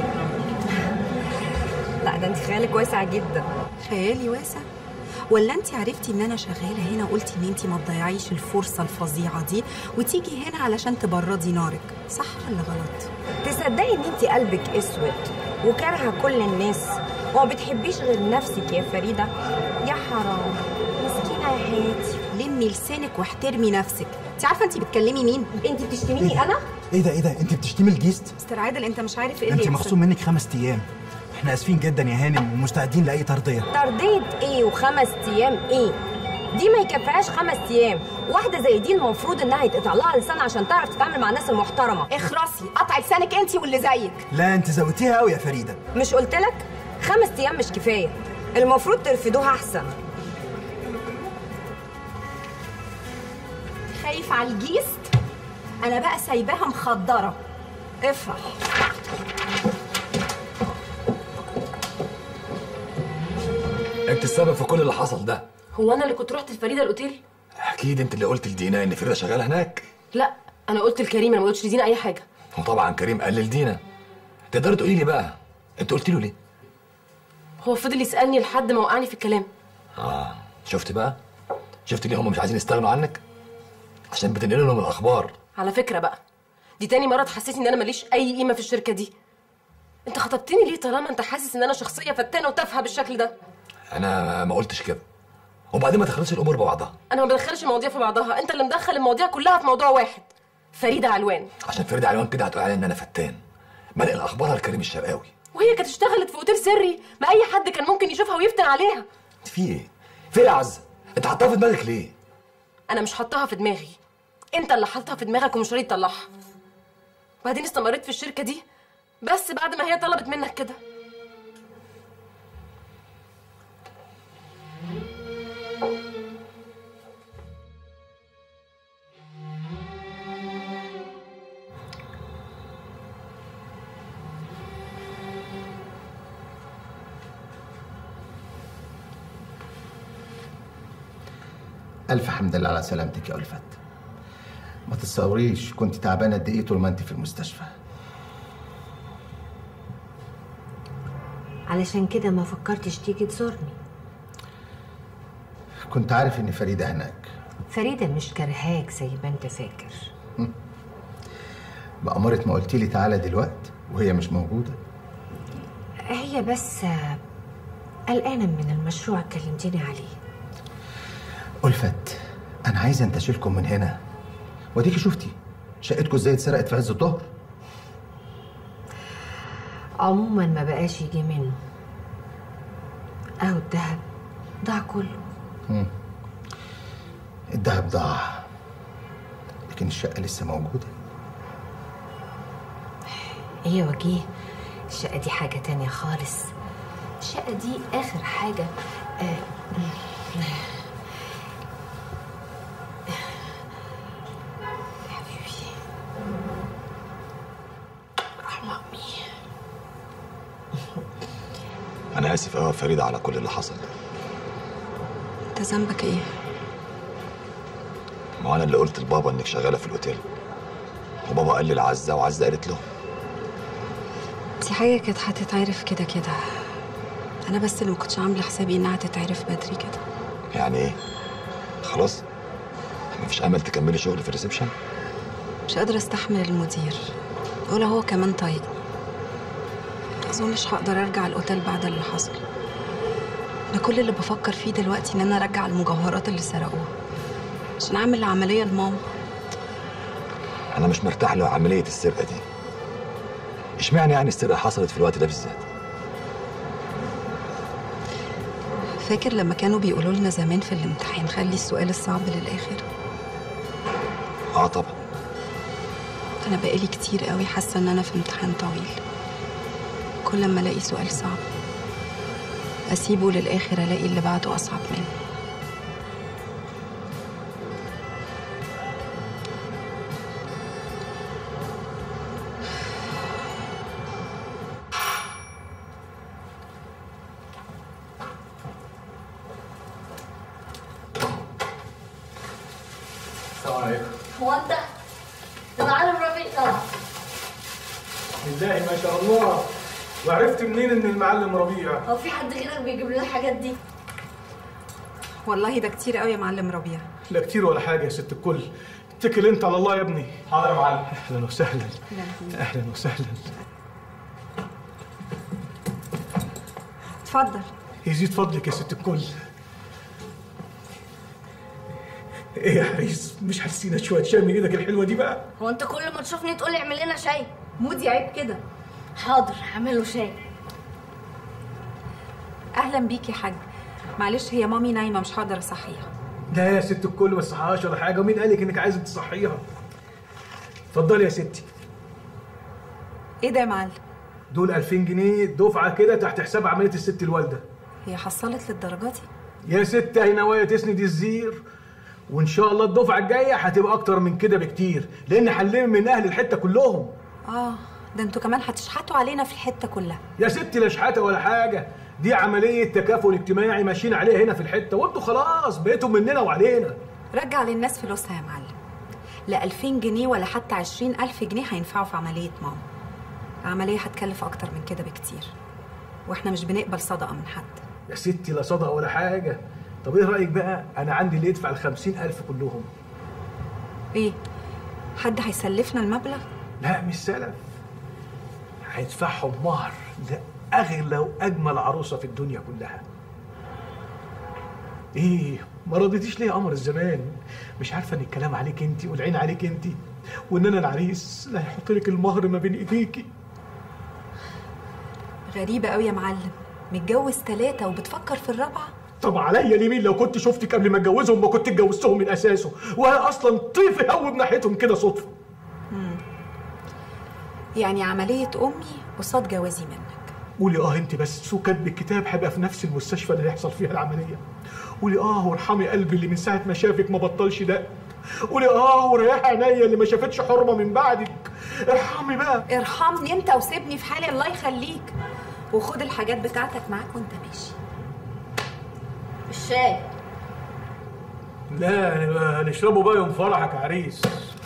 S19: لا ده انت خيالك واسع جدا
S18: خيالي واسع ولا انت عرفتي ان انا شغاله هنا وقلتي ان انت ما تضيعيش الفرصه الفظيعه دي وتيجي هنا علشان تبردي نارك صح ولا غلط
S19: تصدقي ان انت قلبك اسود وكارهه كل الناس وما بتحبيش غير نفسك يا فريده يا حرام مسكينه يا حياتي
S18: لمي لسانك واحترمي نفسك انت عارفه انت بتكلمي مين
S19: انت بتشتميني انا
S7: ايه ده ايه ده انت بتشتمي الجيست
S18: مستر عادل انت مش عارف ايه
S7: انت
S18: اللي
S7: مخصوم منك خمس ايام احنا اسفين جدا يا هانم ومستعدين لاي ترضيه
S19: ترضية ايه وخمس ايام ايه دي ما يكفيهاش خمس ايام واحده زي دي المفروض انها يتقطع لها لسان عشان تعرف تتعامل مع الناس المحترمه
S18: اخرسي قطعي لسانك انت واللي زيك
S7: لا انت زودتيها قوي يا فريده
S19: مش قلت لك خمس ايام مش كفايه المفروض ترفدوها احسن
S18: خايف على الجيست انا بقى سايباها مخدره افرح
S17: انت السبب في كل اللي حصل ده
S10: هو انا اللي كنت رحت لفريده الاوتيل
S17: اكيد انت اللي قلت لدينا ان فريده شغاله هناك
S10: لا انا قلت لكريم انا ما قلتش لدينا اي حاجه
S17: وطبعا كريم قال لدينا تقدري تقولي لي بقى انت قلت له ليه
S10: هو فضل يسالني لحد ما وقعني في الكلام
S17: اه شفت بقى شفت ليه هم مش عايزين يستغنوا عنك عشان بتنقل لهم الاخبار
S10: على فكره بقى دي تاني مره تحسسني ان انا ماليش اي قيمه في الشركه دي انت خطبتني ليه طالما انت حاسس ان انا شخصيه فتانه وتافهه بالشكل ده
S17: انا ما قلتش كده وبعدين ما تخلصش الامور ببعضها
S10: انا ما بدخلش المواضيع في بعضها انت اللي مدخل المواضيع كلها في موضوع واحد فريده علوان
S17: عشان فريده علوان كده هتقول عليا ان انا فتان بنقل اخبارها لكريم الشرقاوي
S10: وهي كانت اشتغلت في اوتيل سري ما اي حد كان ممكن يشوفها ويفتن عليها
S17: في ايه في ايه يا عزه انت حاطاها في دماغك ليه
S10: انا مش حاطاها في دماغي انت اللي حاطها في دماغك ومش راضي تطلعها وبعدين استمريت في الشركه دي بس بعد ما هي طلبت منك كده
S23: ألف حمد لله على سلامتك يا ألفت ما تتصوريش كنت تعبانة قد إيه طول ما أنت في المستشفى
S1: علشان كده ما فكرتش تيجي تزورني
S23: كنت عارف إن فريدة هناك
S1: فريدة مش كرهاك زي ما انت فاكر
S23: بأمارة ما قلت لي تعالى دلوقتي وهي مش موجودة
S1: هي بس آه، قلقانة من المشروع كلمتيني عليه
S23: ألفت أنا عايز أنتشلكم من هنا وديكي شفتي شقتكم إزاي اتسرقت في عز الظهر
S1: عموما ما بقاش يجي منه اهو الدهب ضاع كله
S23: مم. الدهب ضاع لكن الشقة لسه موجودة
S1: ايه يا وجيه الشقة دي حاجة تانية خالص الشقة دي آخر حاجة آه، حبيبي رحمة أمي
S17: انا اسف قوي يا فريده على كل اللي حصل ده
S18: انت ذنبك ايه
S17: ما هو انا اللي قلت لبابا انك شغاله في الاوتيل وبابا قال لي لعزه وعزه قالت له
S18: دي حاجة كانت هتتعرف كده كده أنا بس اللي ما كنتش عاملة حسابي إنها تتعرف بدري كده
S17: يعني ايه خلاص مفيش امل تكملي شغل في الريسبشن
S18: مش قادرة استحمل المدير ولا هو كمان طايق أظنش هقدر أرجع الأوتيل بعد اللي حصل أنا كل اللي بفكر فيه دلوقتي إن أنا أرجع المجوهرات اللي سرقوها عشان أعمل عملية لماما
S17: انا مش مرتاح لعمليه السرقه دي اشمعنى يعني السرقه حصلت في الوقت ده بالذات
S18: فاكر لما كانوا بيقولوا لنا زمان في الامتحان خلي السؤال الصعب للآخر
S17: اه طبعا
S18: أنا بقالي كتير قوي حاسة إن أنا في امتحان طويل كل ما ألاقي سؤال صعب أسيبه للآخر ألاقي اللي بعده أصعب منه
S15: السلام عليكم
S13: هو انت المعلم ربيع طلع
S15: بالله ما شاء الله وعرفت منين ان المعلم ربيع
S13: هو في حد غيرك بيجيب لنا الحاجات دي
S18: والله ده كتير قوي يا معلم ربيع
S15: لا كتير ولا حاجه يا ست الكل اتكل انت على الله يا ابني حاضر يا معلم اهلا وسهلا اهلا وسهلا
S18: اتفضل
S15: يزيد فضلك يا ست الكل ايه يا حريص مش حاسين شويه شاي من ايدك الحلوه دي بقى
S13: هو انت كل ما تشوفني تقول لي اعمل لنا شاي مودي عيب كده حاضر هعمل له شاي
S18: أهلا بيك يا حاج معلش هي مامي نايمة مش هقدر أصحيها
S15: لا يا ست الكل ما تصحاهاش ولا حاجه ومين قالك انك عايزه تصحيها اتفضلي يا ستي
S18: إيه ده يا معلم
S15: دول 2000 جنيه دفعه كده تحت حساب عمليه الست الوالده
S18: هي حصلت للدرجة دي
S15: يا ست اهي نوايا تسند الزير وان شاء الله الدفعه الجايه هتبقى اكتر من كده بكتير لان هنلم من اهل الحته كلهم
S18: آه ده انتوا كمان هتشحتوا علينا في الحتة كلها
S15: يا ستي لا شحاته ولا حاجه دي عمليه تكافل اجتماعي ماشيين عليها هنا في الحته وانتوا خلاص بقيتوا مننا وعلينا
S18: رجع للناس فلوسها يا معلم لا 2000 جنيه ولا حتى 20000 جنيه هينفعوا في عملية ماما العملية هتكلف أكتر من كده بكتير واحنا مش بنقبل صدقة من حد
S15: يا ستي لا صدقه ولا حاجه طب ايه رايك بقى انا عندي اللي يدفع ال 50000 كلهم
S18: ايه حد هيسلفنا المبلغ
S15: لا مش سلف هيدفعهم مهر لاغلى واجمل عروسه في الدنيا كلها ايه ما رضيتيش ليه يا قمر الزمان مش عارفه ان الكلام عليك انت والعين عليك انت وان انا العريس اللي هيحط لك المهر ما بين ايديكي
S18: غريبة قوي يا معلم متجوز ثلاثة وبتفكر في الرابعة
S15: طب عليا اليمين لو كنت شفتك قبل ما اتجوزهم ما كنت اتجوزتهم من اساسه وانا اصلا طيف هوب ناحيتهم كده صدفه
S18: مم. يعني عملية أمي قصاد جوازي منك
S15: قولي اه انت بس وكاتب الكتاب هيبقى في نفس المستشفى اللي هيحصل فيها العمليه قولي اه وارحمي قلبي اللي من ساعه ما شافك ما بطلش دق قولي اه وريحي عينيا اللي ما شافتش حرمه من بعدك ارحمي بقى
S18: ارحمني انت وسيبني في حالي الله يخليك وخد الحاجات بتاعتك معاك وانت ماشي
S13: الشاي
S15: لا هنبقى هنشربه بقى يوم فرحك يا عريس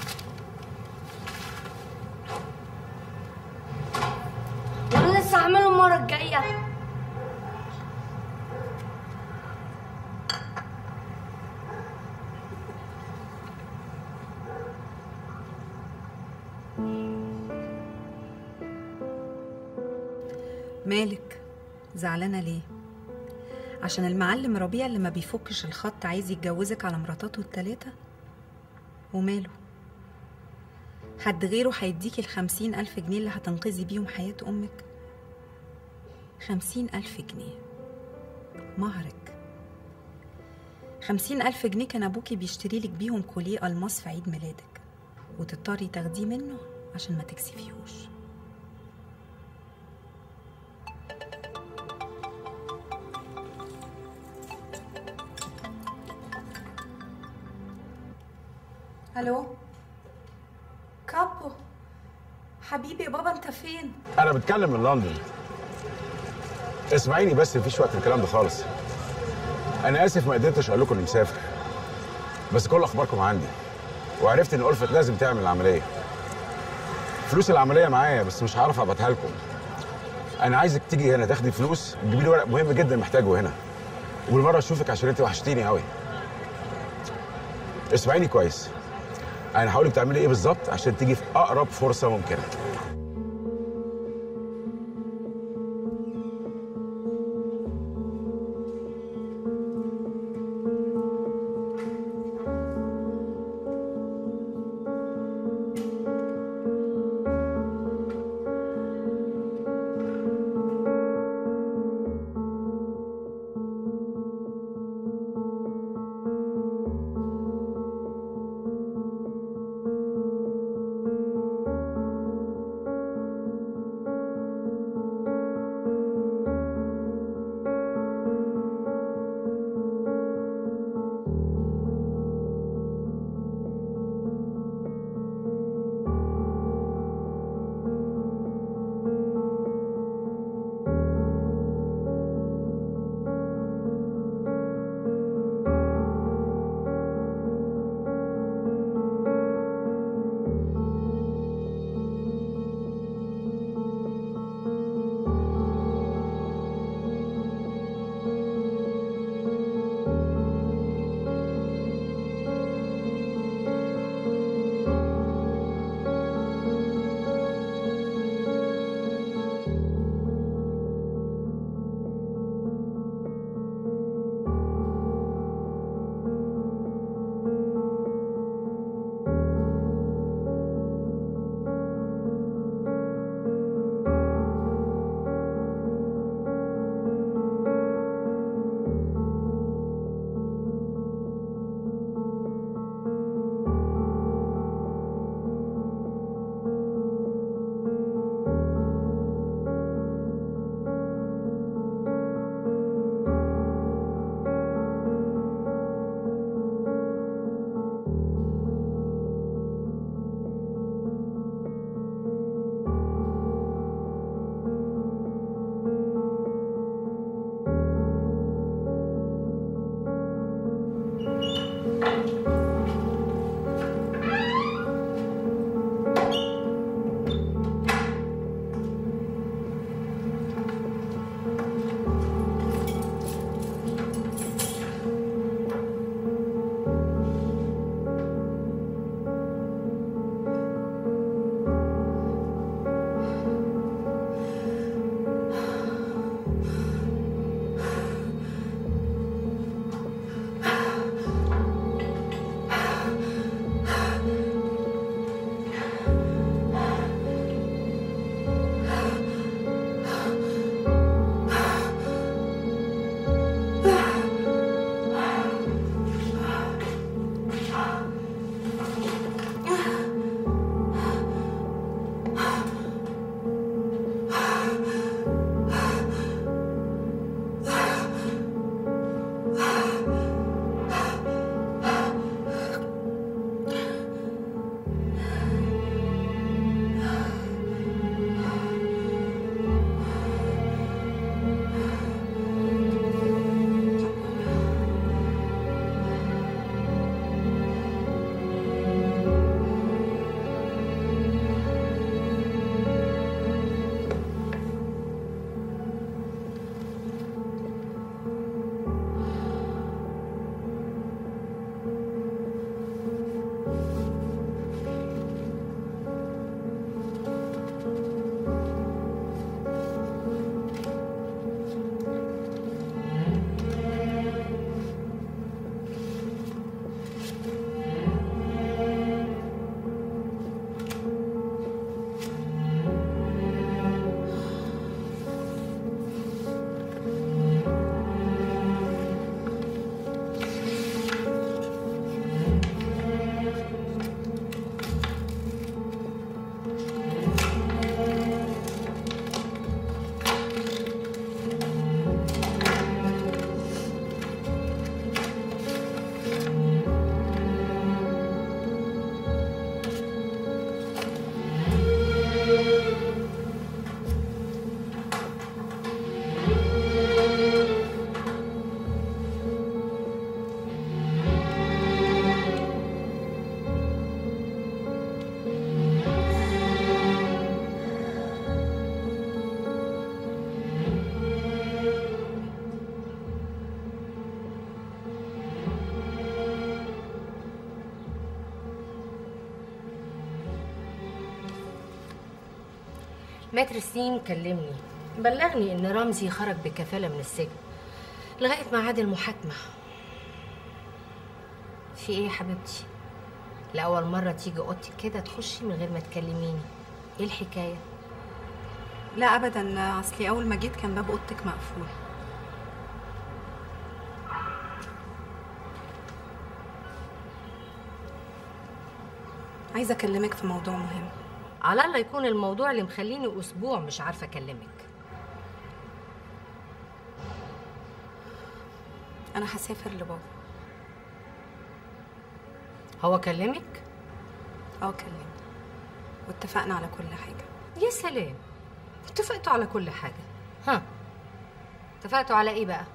S13: وانا لسه هعمله المره الجايه
S18: مالك زعلانة ليه عشان المعلم ربيع اللي ما بيفكش الخط عايز يتجوزك على مراتاته التلاتة وماله حد غيره هيديكي الخمسين ألف جنيه اللي هتنقذي بيهم حياة أمك خمسين ألف جنيه مهرك خمسين ألف جنيه كان أبوكي بيشتري لك بيهم كوليه ألماس في عيد ميلادك وتضطري تاخديه منه عشان ما تكسفيهوش الو كابو حبيبي يا بابا انت فين
S5: انا بتكلم من لندن اسمعيني بس مفيش وقت الكلام ده خالص انا اسف ما قدرتش اقول لكم اني مسافر بس كل اخباركم عندي وعرفت ان ألفت لازم تعمل العمليه فلوس العمليه معايا بس مش هعرف ابعتها لكم انا عايزك تيجي هنا تاخدي فلوس تجيبي لي ورق مهم جدا محتاجه هنا وبالمره اشوفك عشان انت وحشتيني قوي اسمعيني كويس انا هقول لك تعملي ايه بالظبط عشان تيجي في اقرب فرصه ممكنه
S1: متر سين كلمني بلغني ان رمزي خرج بكفاله من السجن لغايه ميعاد المحاكمه في ايه يا حبيبتي لاول مره تيجي اوضتك كده تخشي من غير ما تكلميني ايه الحكايه
S18: لا ابدا اصلي اول ما جيت كان باب اوضتك مقفول عايزه اكلمك في موضوع مهم
S1: على الله يكون الموضوع اللي مخليني اسبوع مش عارفه اكلمك
S18: انا هسافر لبابا
S1: هو كلمك
S18: اه كلمني واتفقنا على كل حاجه
S1: يا سلام اتفقتوا على كل حاجه ها اتفقتوا على ايه بقى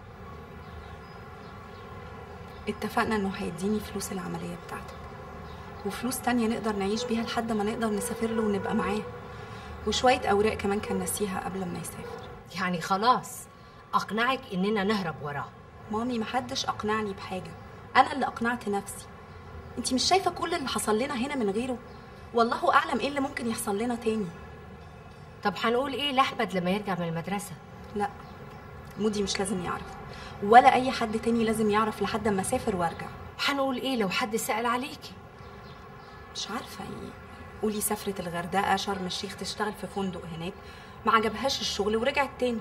S18: اتفقنا انه هيديني فلوس العمليه بتاعتك وفلوس تانية نقدر نعيش بيها لحد ما نقدر نسافر له ونبقى معاه وشوية أوراق كمان كان ناسيها قبل ما يسافر
S1: يعني خلاص أقنعك إننا نهرب وراه
S18: مامي محدش أقنعني بحاجة أنا اللي أقنعت نفسي أنتي مش شايفة كل اللي حصل لنا هنا من غيره والله أعلم إيه اللي ممكن يحصل لنا تاني
S1: طب هنقول إيه لأحمد لما يرجع من المدرسة
S18: لا مودي مش لازم يعرف ولا أي حد تاني لازم يعرف لحد ما أسافر وأرجع
S1: هنقول إيه لو حد سأل عليكي
S18: مش عارفة يعني قولي سافرت الغردقة شرم الشيخ تشتغل في فندق هناك ما عجبهاش الشغل ورجعت تاني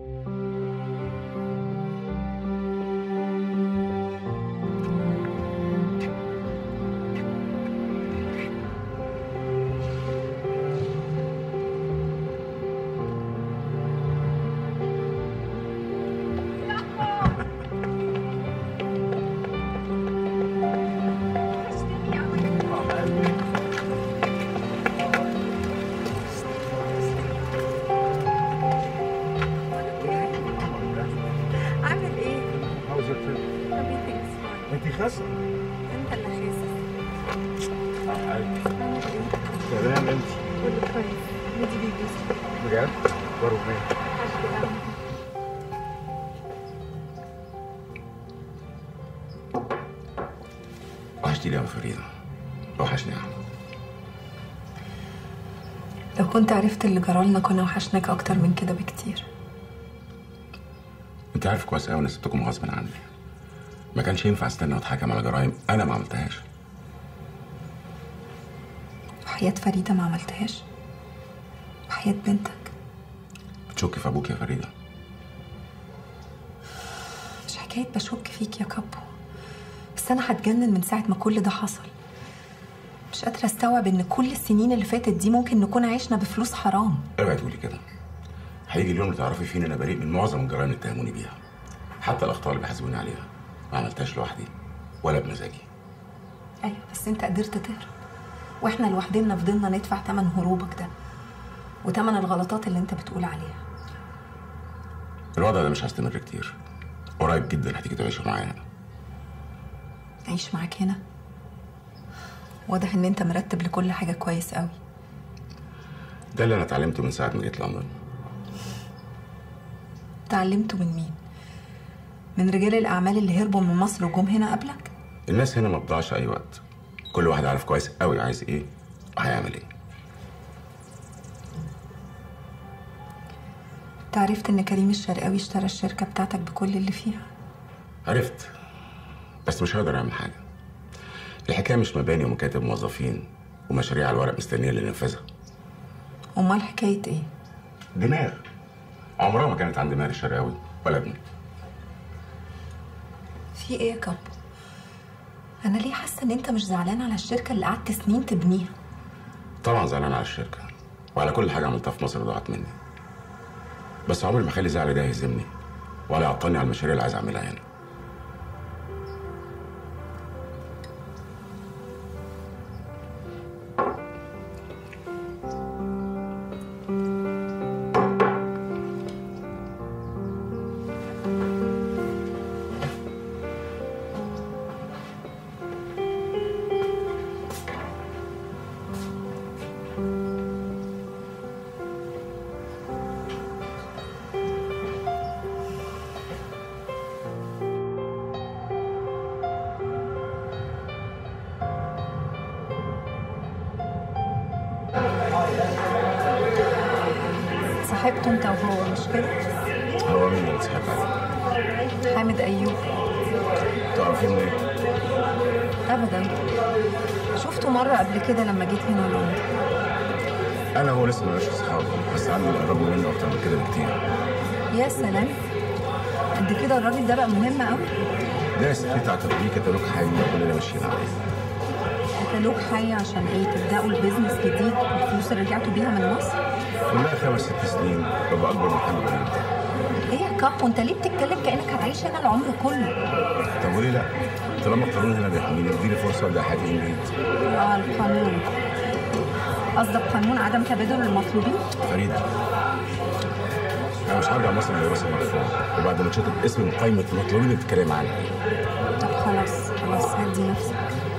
S18: عامل ايه؟
S20: عاوزك انت خاسه
S18: انت اللي خاسس
S20: تمام انت
S18: كله كويس مودي بيبوس
S20: بجد بروح فين
S5: وحشتي يا فريدة وحشني يا أحمد
S18: لو كنت عرفت اللي جرالنا كنا وحشناك اكتر من كده بكتير
S5: أنت عارف كويس أوي أنا سبتكم غصب عني ما كانش ينفع استنى واتحاكم على جرائم أنا ما عملتهاش
S18: وحياة فريدة ما عملتهاش وحياة بنتك
S5: بتشكي في أبوك يا فريدة
S18: مش حكاية بشك فيك يا كابو بس أنا هتجنن من ساعة ما كل ده حصل مش قادرة استوعب إن كل السنين اللي فاتت دي ممكن نكون عشنا بفلوس حرام
S5: اوعي تقولي كده هيجي اليوم اللي تعرفي فيه ان انا بريء من معظم الجرائم اللي اتهموني بيها حتى الاخطاء اللي بيحاسبوني عليها ما عملتهاش لوحدي ولا بمزاجي
S18: أيوة بس أنت قدرت تهرب وإحنا لوحدنا فضلنا ندفع تمن هروبك ده وتمن الغلطات اللي أنت بتقول عليها
S5: الوضع ده مش هيستمر كتير قريب جدا هتيجي تعيشوا معايا هنا
S18: أعيش معاك هنا واضح إن أنت مرتب لكل حاجة كويس قوي
S5: ده اللي انا اتعلمته من ساعه ما جيت لندن
S18: اتعلمته من مين؟ من رجال الأعمال اللي هربوا من مصر وجم هنا قبلك؟
S5: الناس هنا ما بتضيعش اي وقت كل واحد عارف كويس قوي عايز ايه وهيعمل ايه
S18: أنت عرفت إن كريم الشرقاوي اشترى الشركة بتاعتك بكل اللي فيها
S5: عرفت بس مش هقدر اعمل حاجه الحكايه مش مباني ومكاتب موظفين ومشاريع على الورق مستنيه لننفذها
S18: أمال حكاية إيه؟
S5: دماغ عمرها ما كانت عند ماهر الشرقاوي ولا ابني
S18: في إيه يا كابو؟ أنا ليه حاسة إن أنت مش زعلان على الشركة اللي قعدت سنين تبنيها؟
S5: طبعا زعلان على الشركه وعلى كل حاجه عملتها في مصر ضاعت مني بس عمري ما اخلي زعلي ده يهزمني ولا يعطلني على المشاريع اللي عايز اعملها هنا
S18: اتصاحبتوا انت وهو مش كده
S5: هو مين اللي اتسحب عليه؟
S18: حامد ايوب
S5: تعرفين منين؟
S18: ابدا شفته مره قبل كده لما جيت هنا لندن
S5: انا هو لسه مالناش اصحاب بس عندي اللي قرب منه اكتر من كده بكتير
S18: يا سلام قد كده الراجل ده بقى مهم قوي
S5: ده السكريت بتاع تطبيق كتالوج حي كلنا ماشيين عليه
S18: كتالوج حي عشان ايه تبداوا البيزنس جديد الفلوس اللي رجعتوا بيها من مصر
S5: كلها خمس ست سنين ببقى اكبر من حد غريب
S18: ايه يا كابو انت ليه بتتكلم كانك هتعيش هنا العمر كله
S5: طب وليه لا؟ طالما القانون هنا بيحميني اديني فرصه ابدا حياتي من جديد
S18: اه القانون قصدك قانون عدم تبادل المطلوبين
S5: فريده انا مش هرجع مصر من راسي مرفوع وبعد ما تشطب اسمي من قائمه المطلوبين اللي بتتكلم عنها
S18: طب خلاص خلاص هدي نفسك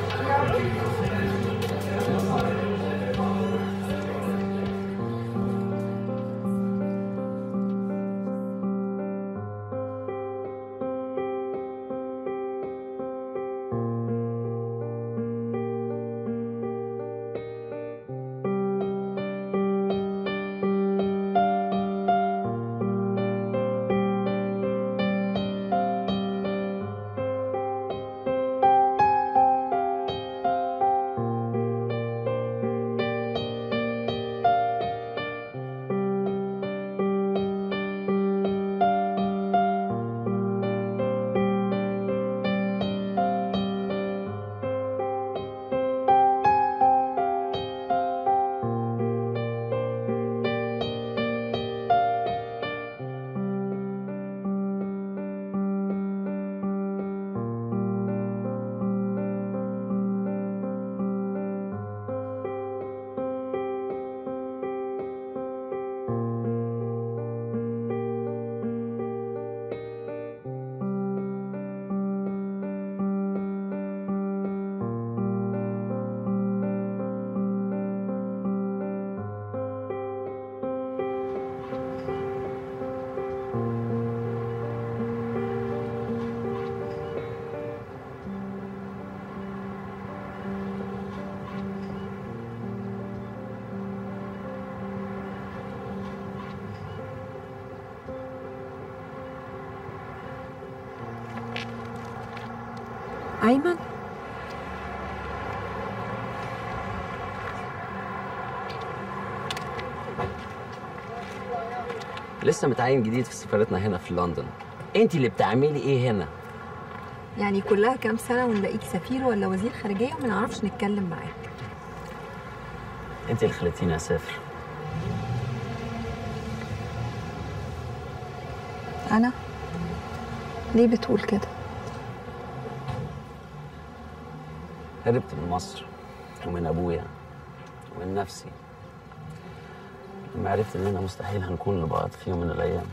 S18: ايمن
S11: لسه متعين جديد في سفارتنا هنا في لندن انت اللي بتعملي ايه هنا
S18: يعني كلها كام سنه ونلاقيك سفير ولا وزير خارجيه وما نعرفش نتكلم معاك
S11: انت اللي خليتيني اسافر
S18: انا ليه بتقول كده
S11: هربت من مصر ومن ابويا ومن نفسي لما عرفت اننا مستحيل هنكون لبعض في يوم من الايام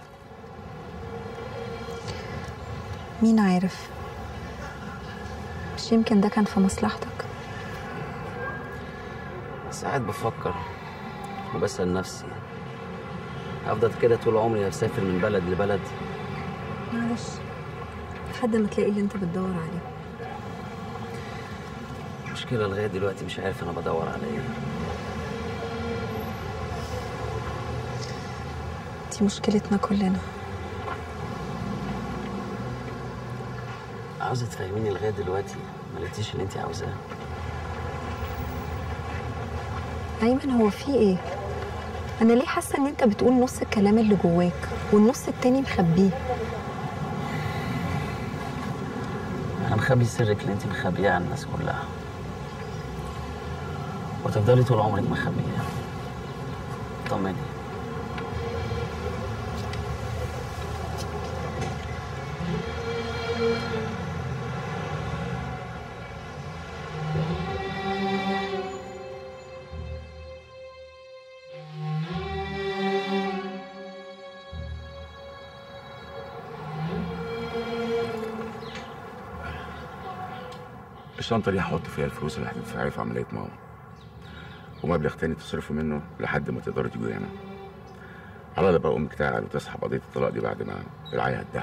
S18: مين عارف مش يمكن ده كان في مصلحتك
S11: ساعات بفكر وبسأل نفسي هفضل كده طول عمري اسافر من بلد لبلد
S18: معلش لحد ما تلاقي اللي انت بتدور عليه
S11: المشكلة لغاية دلوقتي مش عارف انا بدور على ايه
S18: دي مشكلتنا كلنا
S11: عاوزة تفهميني لغاية دلوقتي ما لقيتيش اللي انت عاوزاه
S18: ايمن هو في ايه انا ليه حاسه ان انت بتقول نص الكلام اللي جواك والنص التاني مخبيه
S11: انا مخبي سرك اللي انت مخبيه عن الناس كلها وتفضلي طول عمرك مخبيه طمني
S5: الشنطة دي هحط فيها الفلوس اللي هتدفعيها في عملية ماما ومبلغ تاني تصرفوا منه لحد ما تقدروا تيجوا هنا على ده بقى أمك تعال وتسحب قضية الطلاق دي بعد ما العيا هدها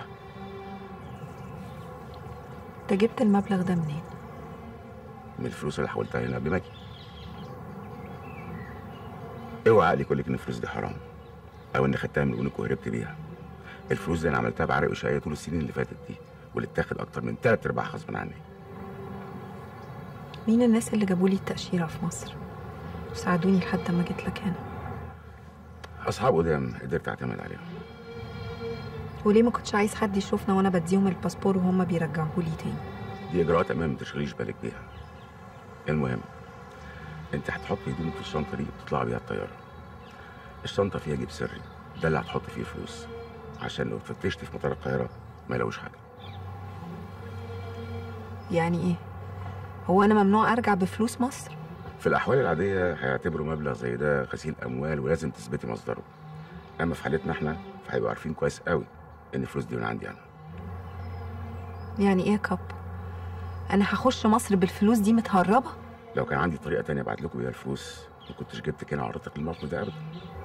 S18: انت جبت المبلغ ده منين
S5: من الفلوس اللي حولتها هنا قبل ما اجي اوعى عقلك يقول لك ان الفلوس دي حرام او اني خدتها من ونك وهربت بيها الفلوس دي انا عملتها بعرق وشقايه طول السنين اللي فاتت دي واللي اتاخد اكتر من تلات ارباع غصب عني
S18: مين الناس اللي جابوا لي التأشيرة في مصر وساعدوني لحد ما جيت لك هنا
S5: اصحاب قدام قدرت اعتمد عليهم
S18: وليه ما كنتش عايز حد يشوفنا وانا بديهم الباسبور وهم بيرجعوه لي تاني
S5: دي اجراءات امام ما تشغليش بالك بيها المهم انت هتحطي هدومك في الشنطه دي وتطلعي بيها الطياره الشنطه فيها جيب سري ده اللي هتحط فيه فلوس عشان لو فتشتي في مطار القاهره ما يلاقوش حاجه
S18: يعني ايه هو انا ممنوع ارجع بفلوس مصر
S5: في الاحوال العاديه هيعتبروا مبلغ زي ده غسيل اموال ولازم تثبتي مصدره اما في حالتنا احنا فهيبقوا عارفين كويس قوي ان الفلوس دي من عندي انا
S18: يعني ايه يا كاب انا هخش مصر بالفلوس دي متهربه
S5: لو كان عندي طريقه تانية ابعت لكم بيها الفلوس ما كنتش جبتك هنا وعرضتك الموقف ده ابدا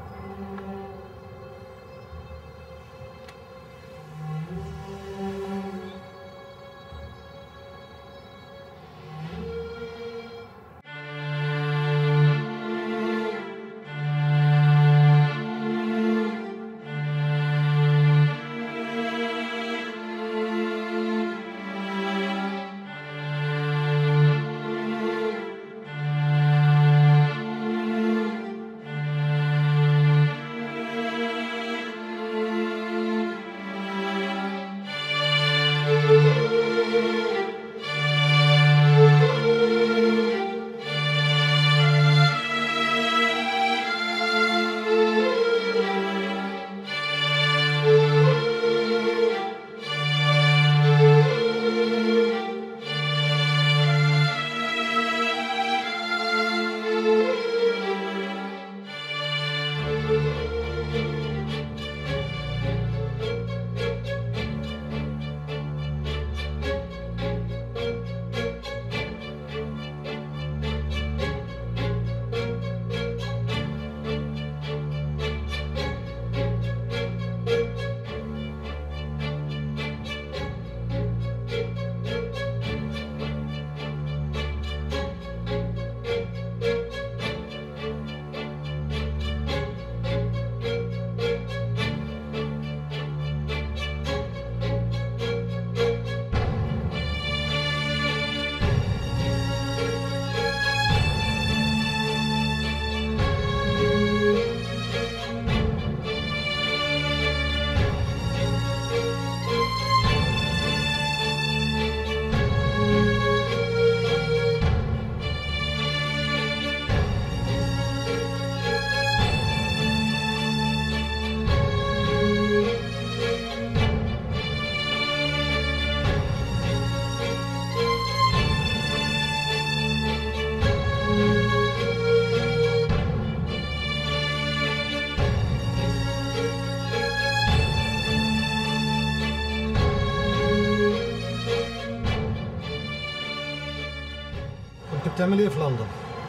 S4: كنت بتعمل ايه في لندن؟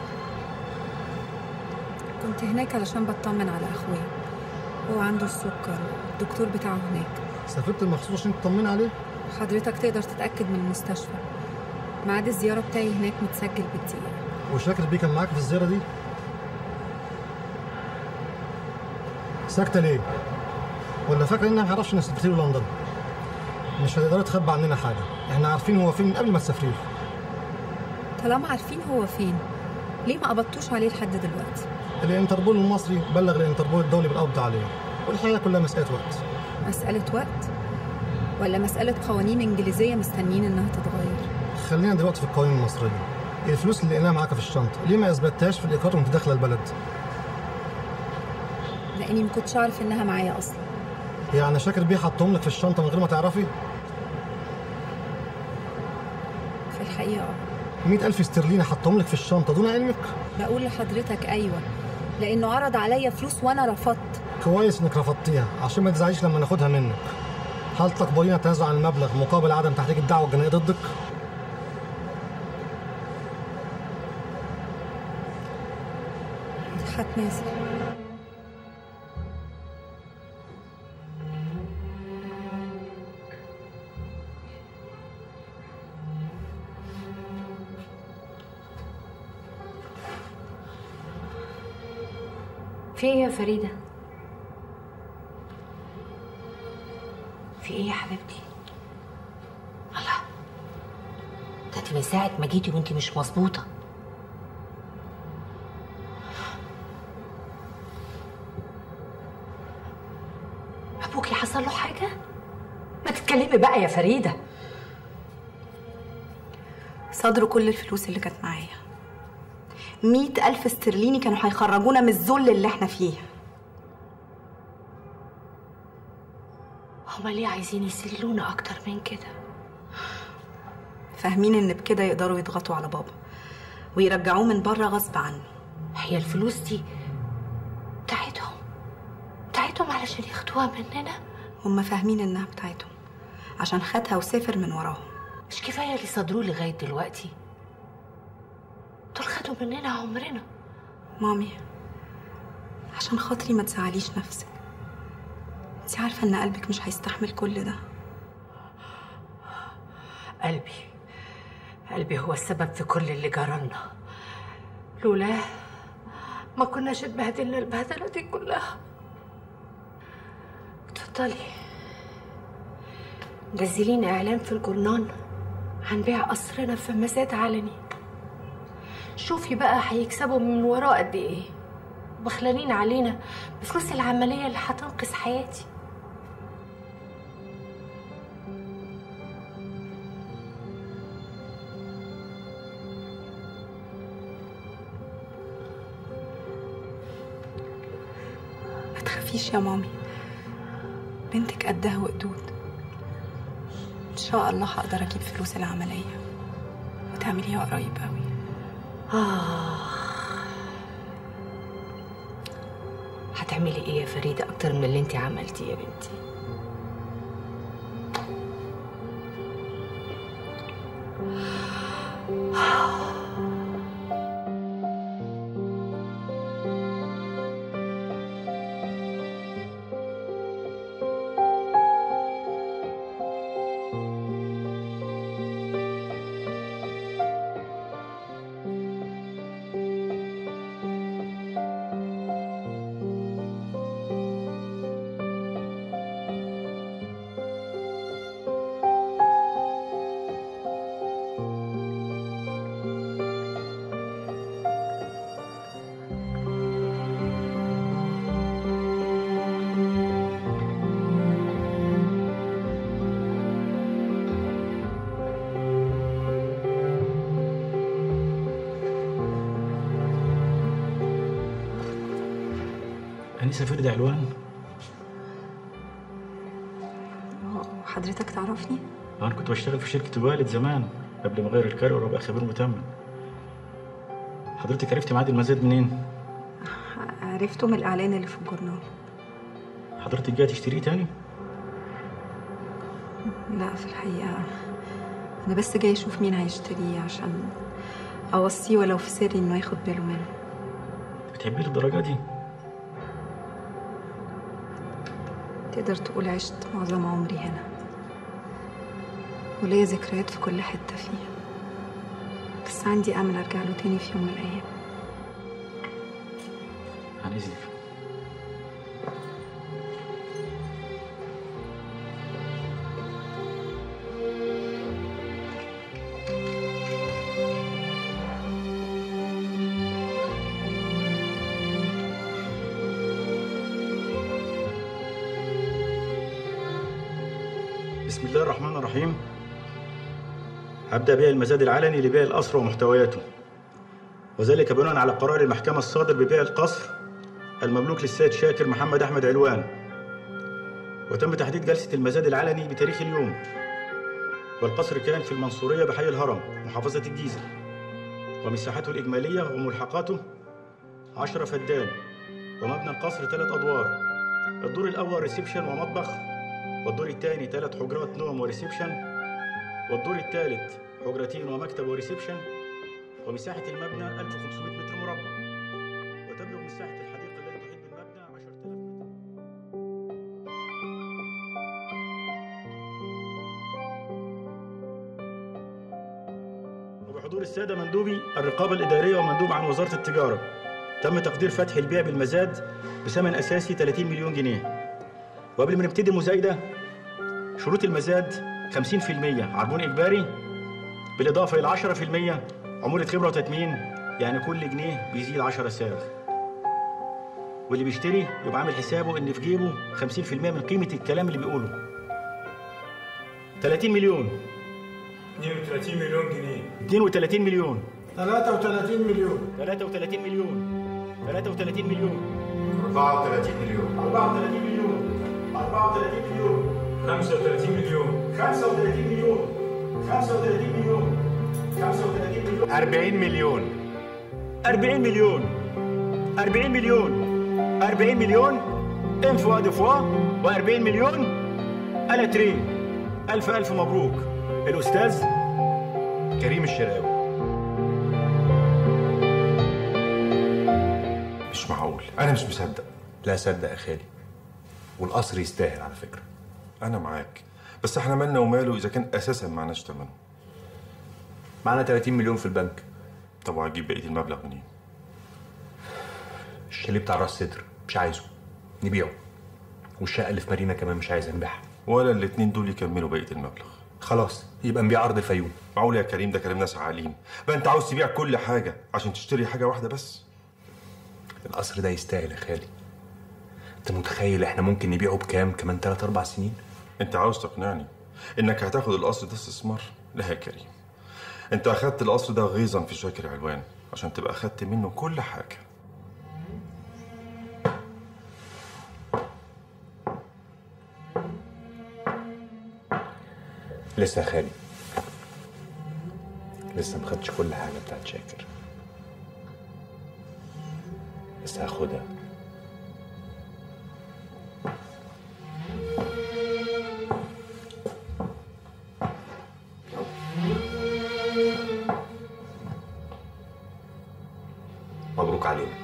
S18: كنت هناك علشان بطمن على اخويا هو عنده السكر الدكتور بتاعه هناك
S4: سافرت مخصوص عشان تطمني عليه؟
S18: حضرتك تقدر تتاكد من المستشفى ميعاد الزياره بتاعي هناك متسجل بالدقيقه
S4: وشاكر بيه كان معاك في الزياره دي؟ ساكته ليه؟ ولا فاكره اني ما اعرفش انك سافرتي له لندن؟ مش هتقدري تخبي عننا حاجه، احنا عارفين هو فين من قبل ما تسافري له.
S18: طالما عارفين هو فين ليه ما قبضتوش عليه لحد دلوقتي
S4: الانتربول المصري بلغ الانتربول الدولي بالقبض عليه والحقيقه كلها مساله وقت.
S18: مساله وقت ولا مساله قوانين انجليزيه مستنيين انها تتغير
S4: خلينا دلوقتي في القوانين المصريه. الفلوس اللي لقيناها معاك في الشنطه، ليه ما اثبتهاش في الايقاف وانت داخله البلد؟
S18: لاني ما كنتش اعرف انها معايا اصلا
S4: يعني شاكر بيه حطهم لك في الشنطه من غير ما تعرفي؟
S18: في الحقيقه اه
S4: 100000 استرليني حطهم لك في الشنطه دون علمك؟
S18: بقول لحضرتك ايوه لانه عرض عليا فلوس وانا رفضت
S4: كويس انك رفضتيها عشان ما تزعليش لما ناخدها منك. هل تقبلين التنازل عن المبلغ مقابل عدم تحقيق الدعوه الجنائيه ضدك؟
S18: هتنازل
S1: في ايه يا فريده في ايه يا حبيبتي الله ده انت من ساعه ما جيتي وانت مش مظبوطه ابوكي حصل له حاجه ما تتكلمي بقى يا فريده
S14: صادروا كل الفلوس اللي كانت معايا مئة ألف استرليني كانوا هيخرجونا من الذل اللي احنا فيه
S1: هما ليه عايزين يسلونا اكتر من كده
S14: فاهمين ان بكده يقدروا يضغطوا على بابا ويرجعوه من بره غصب عنه
S1: هي الفلوس دي بتاعتهم بتاعتهم علشان ياخدوها مننا
S14: هما فاهمين انها بتاعتهم عشان خدها وسافر من وراهم
S1: مش كفايه اللي صدروه لغايه دلوقتي دول خدوا مننا عمرنا
S14: مامي عشان خاطري ما تزعليش نفسك انت عارفة ان قلبك مش هيستحمل كل ده
S1: قلبي قلبي هو السبب في كل اللي جرالنا لولاه ما كناش اتبهدلنا البهدله دي كلها اتفضلي نزلين اعلان في الجرنان عن بيع قصرنا في مزاد علني شوفي بقى هيكسبوا من وراه قد ايه بخلانين علينا بفلوس العمليه اللي هتنقذ حياتي
S14: ما تخافيش يا مامي بنتك قدها وقدود ان شاء الله هقدر اجيب فلوس العملية وتعمليها قريب قوي
S1: آه هتعملي ايه يا فريدة أكتر من اللي انت عملتيه يا بنتي
S16: أنسة فريدة علوان
S14: وحضرتك تعرفني
S16: أنا كنت بشتغل في شركة الوالد زمان قبل ما أغير الكارير وأبقى خبير متمم حضرتك عرفتي ميعاد المزاد منين؟
S14: عرفته من الاعلان اللي في الجورنال
S16: حضرتك جاية تشتريه تاني؟
S14: لا في الحقيقة انا بس جاي اشوف مين هيشتريه عشان اوصيه ولو في سري انه ياخد باله منه
S16: بتحبيه للدرجة دي؟
S14: تقدر تقول عشت معظم عمري هنا وليا ذكريات في كل حتة فيه بس عندي أمل أرجع له تاني في يوم من الأيام
S16: عن إذنك بسم الله الرحمن الرحيم هبدأ بيع المزاد العلني لبيع القصر ومحتوياته وذلك بناء على قرار المحكمة الصادر ببيع القصر المملوك للسيد شاكر محمد أحمد علوان وتم تحديد جلسة المزاد العلني بتاريخ اليوم والقصر كان في المنصورية بحي الهرم محافظة الجيزة ومساحته الإجمالية وملحقاته عشرة فدان ومبنى القصر ثلاث أدوار الدور الأول ريسبشن ومطبخ والدور الثاني ثلاث حجرات نوم وريسبشن والدور الثالث حجرتين ومكتب وريسبشن ومساحة المبنى 1500 متر مربع وتبلغ مساحة الحديقة التي تحيط بالمبنى 10000 وبحضور السادة مندوبي الرقابة الإدارية ومندوب عن وزارة التجارة تم تقدير فتح البيع بالمزاد بثمن أساسي 30 مليون جنيه وقبل ما نبتدي المزايدة شروط المزاد 50% عربون إجباري بالإضافة إلى 10% عمولة خبرة وتتمين يعني كل جنيه بيزيد 10 صاغ واللي بيشتري يبقى عامل حسابه إن في جيبه 50% من قيمة الكلام اللي بيقوله 30 مليون
S15: 32 مليون جنيه
S16: 32 مليون
S15: 33 مليون
S16: 33 مليون 33 مليون
S23: 34 مليون
S16: 34 مليون 34 مليون
S15: 35 مليون
S16: 35 مليون 35 مليون 35 مليون
S23: 40 مليون
S16: 40 مليون 40 مليون 40 مليون ان فوا دو فوا و40 مليون الا تري الف الف مبروك الاستاذ
S23: كريم الشراوي
S20: مش معقول انا مش مصدق لا صدق يا خالي والقصر يستاهل على فكره
S3: انا معاك بس احنا مالنا وماله اذا كان اساسا معناش ثمنه
S20: معانا 30 مليون في البنك
S3: طب وهجيب بقيه المبلغ منين
S20: الشاليه بتاع راس سدر مش عايزه نبيعه والشقه اللي في مارينا كمان مش عايز نبيعها
S3: ولا الاتنين دول يكملوا بقيه المبلغ
S20: خلاص يبقى نبيع ارض الفيوم
S3: معقول يا كريم ده كلام ناس عاقلين بقى انت عاوز تبيع كل حاجه عشان تشتري حاجه واحده بس
S20: القصر ده يستاهل يا خالي انت متخيل احنا ممكن نبيعه بكام كمان 3 4 سنين
S3: انت عاوز تقنعني انك هتاخد القصر ده استثمار لا يا كريم انت اخدت القصر ده غيظا في شاكر علوان عشان تبقى اخدت منه كل حاجه
S20: لسه يا خالي لسه ما خدتش كل حاجه بتاعت شاكر بس هاخدها مبروك علينا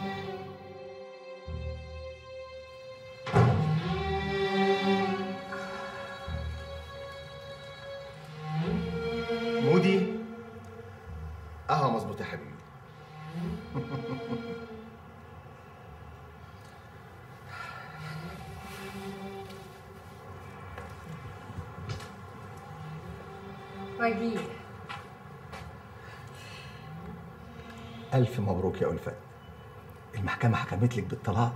S23: مودي قهوه مظبوط يا حبيبي
S8: وجيه
S23: الف مبروك يا ألفت المحكمه حكمت لك بالطلاق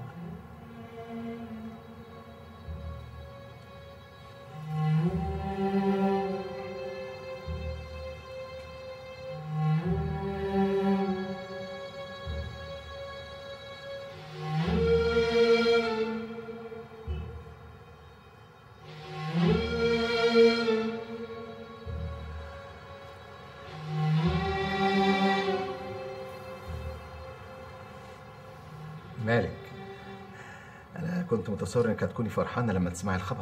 S23: مالك انا كنت متصور انك هتكوني فرحانه لما تسمعي الخبر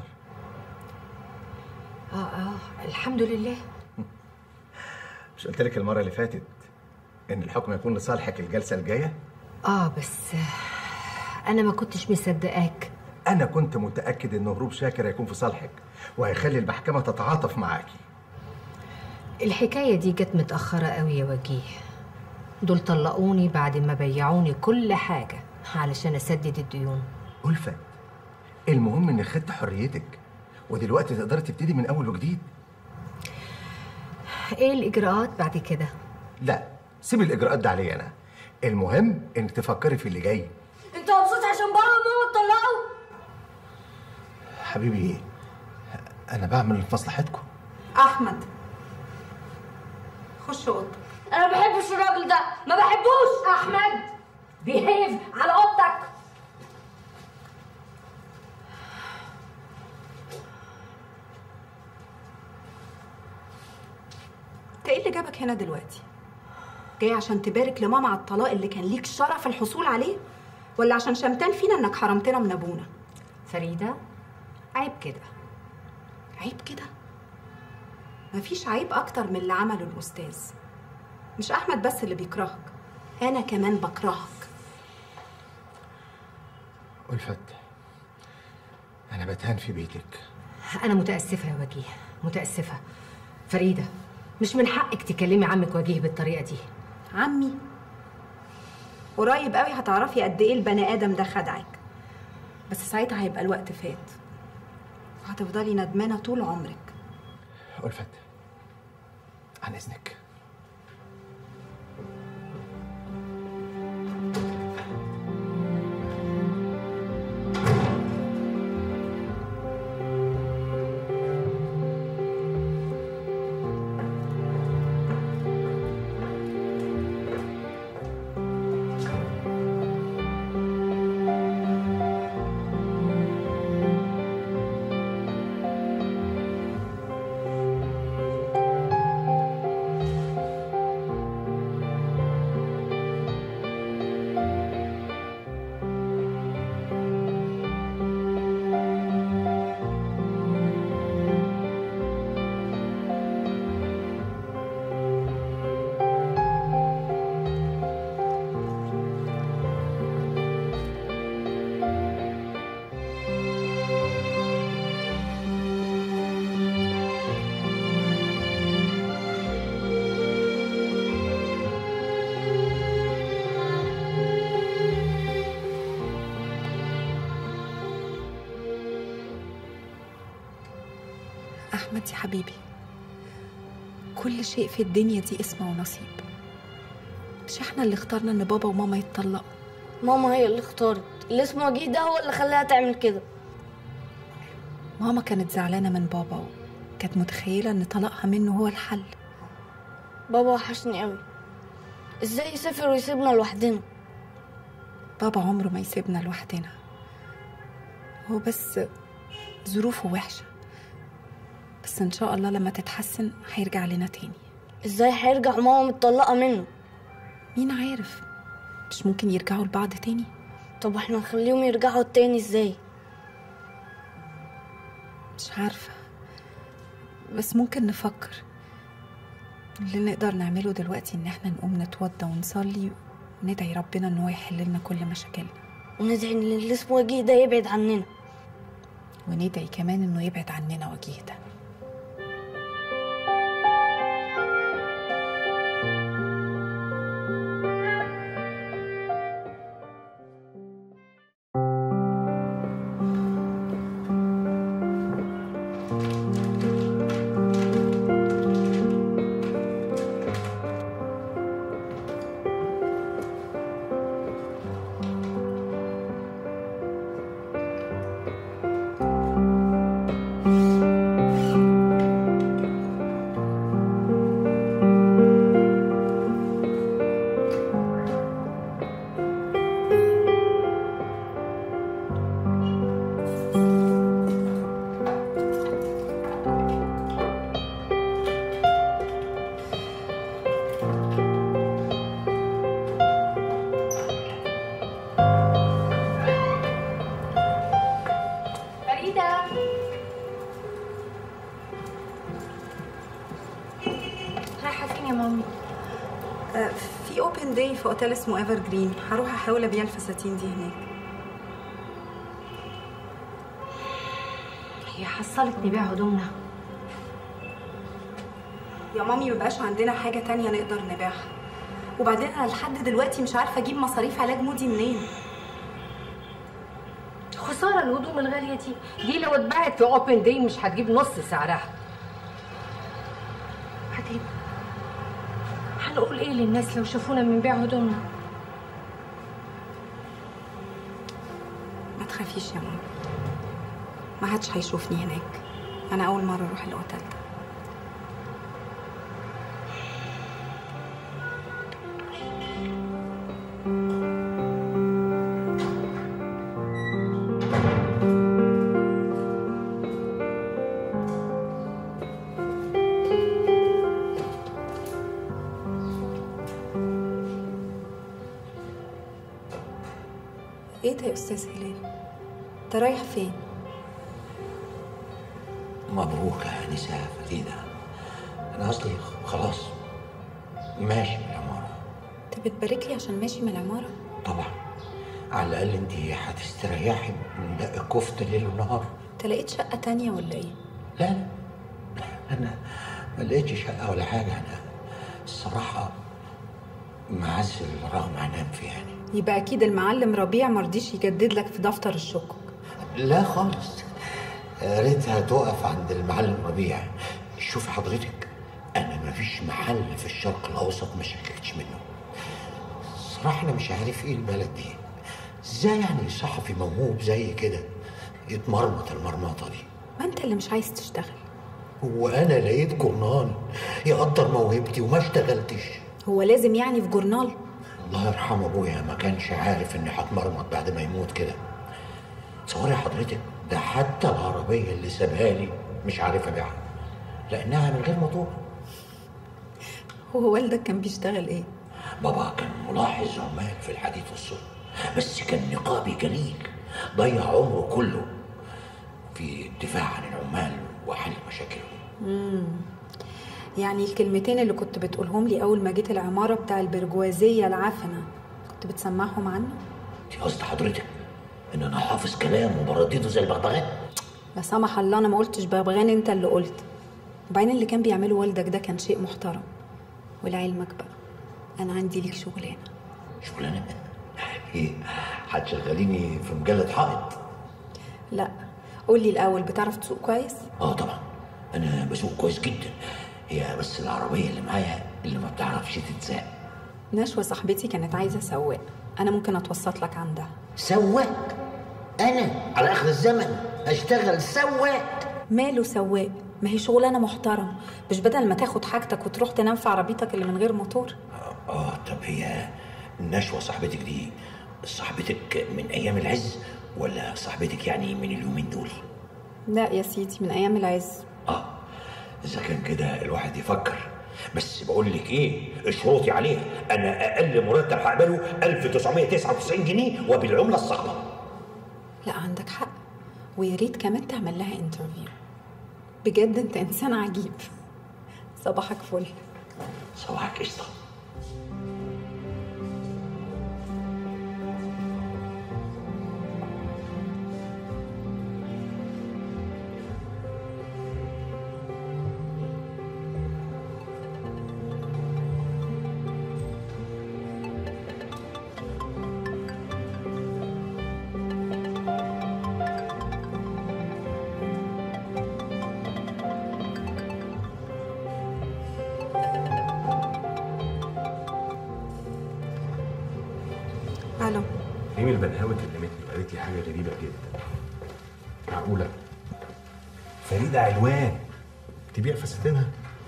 S1: اه اه الحمد لله
S23: مش قلت لك المره اللي فاتت ان الحكم يكون لصالحك الجلسه الجايه
S1: اه بس آه، انا ما كنتش مصدقاك
S23: انا كنت متاكد ان هروب شاكر هيكون في صالحك وهيخلي المحكمه تتعاطف معاكي
S1: الحكايه دي جت متاخره قوي يا وجيه دول طلقوني بعد ما بيعوني كل حاجه علشان اسدد الديون
S23: ألفت المهم انك خدت حريتك ودلوقتي تقدري تبتدي من اول وجديد
S1: ايه الاجراءات بعد كده
S23: لا سيب الاجراءات ده عليا انا المهم انك تفكري في اللي جاي
S13: انت مبسوط عشان بابا وماما اتطلقوا
S23: حبيبي انا بعمل لمصلحتكم
S14: احمد خش اوضتك
S13: انا ما بحبش الراجل ده ما بحبوش
S1: احمد بيهيف على اوضتك
S14: انت ايه اللي جابك هنا دلوقتي جاي عشان تبارك لماما على الطلاق اللي كان ليك شرف الحصول عليه ولا عشان شمتان فينا انك حرمتنا من ابونا
S1: فريده عيب كده
S14: عيب كده مفيش عيب اكتر من اللي عمله الاستاذ مش احمد بس اللي بيكرهك انا كمان بكرهك
S23: ألفت انا بتهان في بيتك
S1: انا متاسفه يا وجيه متاسفه فريده مش من حقك تكلمي عمك وجيه بالطريقه دي
S14: عمي قريب قوي هتعرفي قد ايه البني ادم ده خدعك بس ساعتها هيبقى الوقت فات وهتفضلي ندمانة طول عمرك
S23: ألفت عن إذنك
S14: أحمد يا حبيبي كل شيء في الدنيا دي اسمه ونصيب مش احنا اللي اخترنا ان بابا وماما يتطلقوا
S13: ماما هي اللي اختارت اللي اسمه وجيه ده هو اللي خلاها تعمل كده
S14: ماما كانت زعلانة من بابا وكانت متخيلة ان طلاقها منه هو الحل
S13: بابا وحشني قوي ازاي يسافر ويسيبنا لوحدنا
S14: بابا عمره ما يسيبنا لوحدنا هو بس ظروفه وحشة بس ان شاء الله لما تتحسن هيرجع لنا تاني
S13: ازاي هيرجع ماما متطلقة منه
S14: مين عارف مش ممكن يرجعوا لبعض تاني
S13: طب احنا نخليهم يرجعوا تاني ازاي
S14: مش عارفة بس ممكن نفكر اللي نقدر نعمله دلوقتي ان احنا نقوم نتوضى ونصلي وندعي ربنا ان هو يحل لنا كل مشاكلنا
S13: وندعي ان اللي اسمه وجيه ده يبعد عننا
S14: وندعي كمان انه يبعد عننا وجيه ده
S1: فريدة رايحة فين يا مامي؟
S14: آه، في اوبن داي في اوتيل اسمه ايفر جرين هروح احاول ابيع الفساتين دي هناك
S1: هي حصلت نبيع هدومنا
S14: يا مامي مبقاش عندنا حاجة تانية نقدر نبيعها وبعدين انا لحد دلوقتي مش عارفة اجيب مصاريف علاج مودي منين
S1: خسارة الهدوم الغالية دي دي لو اتباعت في اوبن داي مش هتجيب نص سعرها بعدين هنقول ايه للناس لو شافونا بنبيع هدومنا
S14: ما تخافيش يا ماما ما حدش هيشوفني هناك انا اول مرة اروح الاوتيل ده ايه ده يا استاذ هلال انت رايح فين
S2: مبروك يا انسه فريده انا اصلي خلاص ماشي من العماره
S14: انت بتبارك لي عشان ماشي من العمارة
S2: طبعا على الاقل انت هتستريحي من دق الكفته ليل ونهار
S14: انت لقيت شقة تانية ولا ايه
S2: لا لا انا ما لقيتش شقه ولا حاجه انا الصراحه معزل رغم عنان في يعني
S14: يبقى اكيد المعلم ربيع مرضيش يجدد لك في دفتر الشكك
S2: لا خالص يا ريتها تقف عند المعلم ربيع شوف حضرتك انا مفيش محل في الشرق الاوسط ما شككتش منه صراحة انا مش عارف ايه البلد دي ازاي يعني صحفي موهوب زي كده يتمرمط المرمطة دي
S14: ما انت اللي مش عايز تشتغل
S2: هو انا لقيت جورنال يقدر موهبتي وما اشتغلتش
S14: هو لازم يعني في جورنال
S2: الله يرحم ابويا ما كانش عارف اني هتمرمط بعد ما يموت كده تصوري حضرتك ده حتى العربية اللي سابها لي مش عارف ابيعها لانها من غير موتور
S14: هو والدك كان بيشتغل ايه
S2: بابا كان ملاحظ عمال في الحديد والصلب بس كان نقابي جليل ضيع عمره كله في الدفاع عن العمال وحل مشاكلهم
S14: امم يعني الكلمتين اللي كنت بتقولهم لي اول ما جيت العماره بتاع البرجوازيه العفنه كنت بتسمعهم عنه
S2: انت قصد حضرتك ان انا حافظ كلام وبردده زي البغبغان
S14: لا سمح الله انا ما قلتش بغبغان انت اللي قلت وبعدين اللي كان بيعمله والدك ده كان شيء محترم ولعلمك بقى انا عندي ليك شغلانه
S2: شغلانه ايه هتشغليني في مجله حائط
S14: لا قول لي الاول بتعرف تسوق كويس
S2: اه طبعا انا بسوق كويس جدا هي بس العربيه اللي معايا اللي ما بتعرفش تتساق
S14: نشوى صاحبتي كانت عايزه سواق انا ممكن اتوسط لك عندها
S2: سواق انا على اخر الزمن اشتغل سواق
S14: ماله سواق ما هي شغلانه محترم مش بدل ما تاخد حاجتك وتروح تنام في عربيتك اللي من غير موتور
S2: اه طب هي نشوى صاحبتك دي صاحبتك من ايام العز ولا صاحبتك يعني من اليومين دول
S14: لا يا سيدي من ايام العز
S2: اذا كان كده الواحد يفكر بس بقول لك ايه اشروطي عليها انا اقل مرتب هقبله 1999 جنيه وبالعمله الصعبه
S14: لا عندك حق ويا ريت كمان تعمل لها انترفيو بجد انت انسان عجيب صباحك فل
S2: صباحك قشطه
S14: الو
S20: ريم البنهاوي كلمتني وقالت لي حاجه غريبه جدا معقوله فريده علوان تبيع فساتينها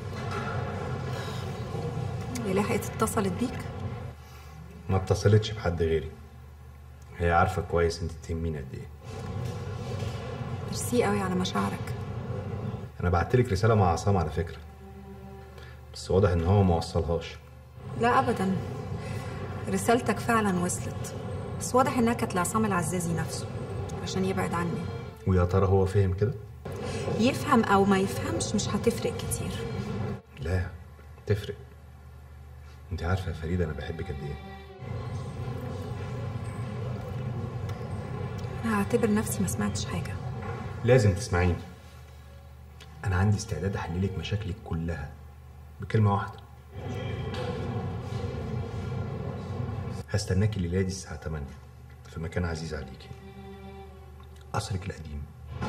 S14: يا لحقت اتصلت بيك
S20: ما اتصلتش بحد غيري هي عارفه كويس انت تهميني قد ايه
S14: ميرسي قوي على مشاعرك
S20: انا بعت لك رساله مع عصام على فكره بس واضح ان هو ما وصلهاش
S14: لا ابدا رسالتك فعلا وصلت بس واضح انها كانت لعصام العزازي نفسه عشان يبعد عني
S20: ويا ترى هو فهم كده
S14: يفهم او ما يفهمش مش هتفرق كتير
S20: لا تفرق انت عارفه يا فريده انا بحبك قد ايه
S14: انا هعتبر نفسي ما سمعتش حاجه
S20: لازم تسمعيني انا عندي استعداد احللك مشاكلك كلها بكلمه واحده هستناكي الليله دي الساعه 8 في مكان عزيز عليكي قصرك القديم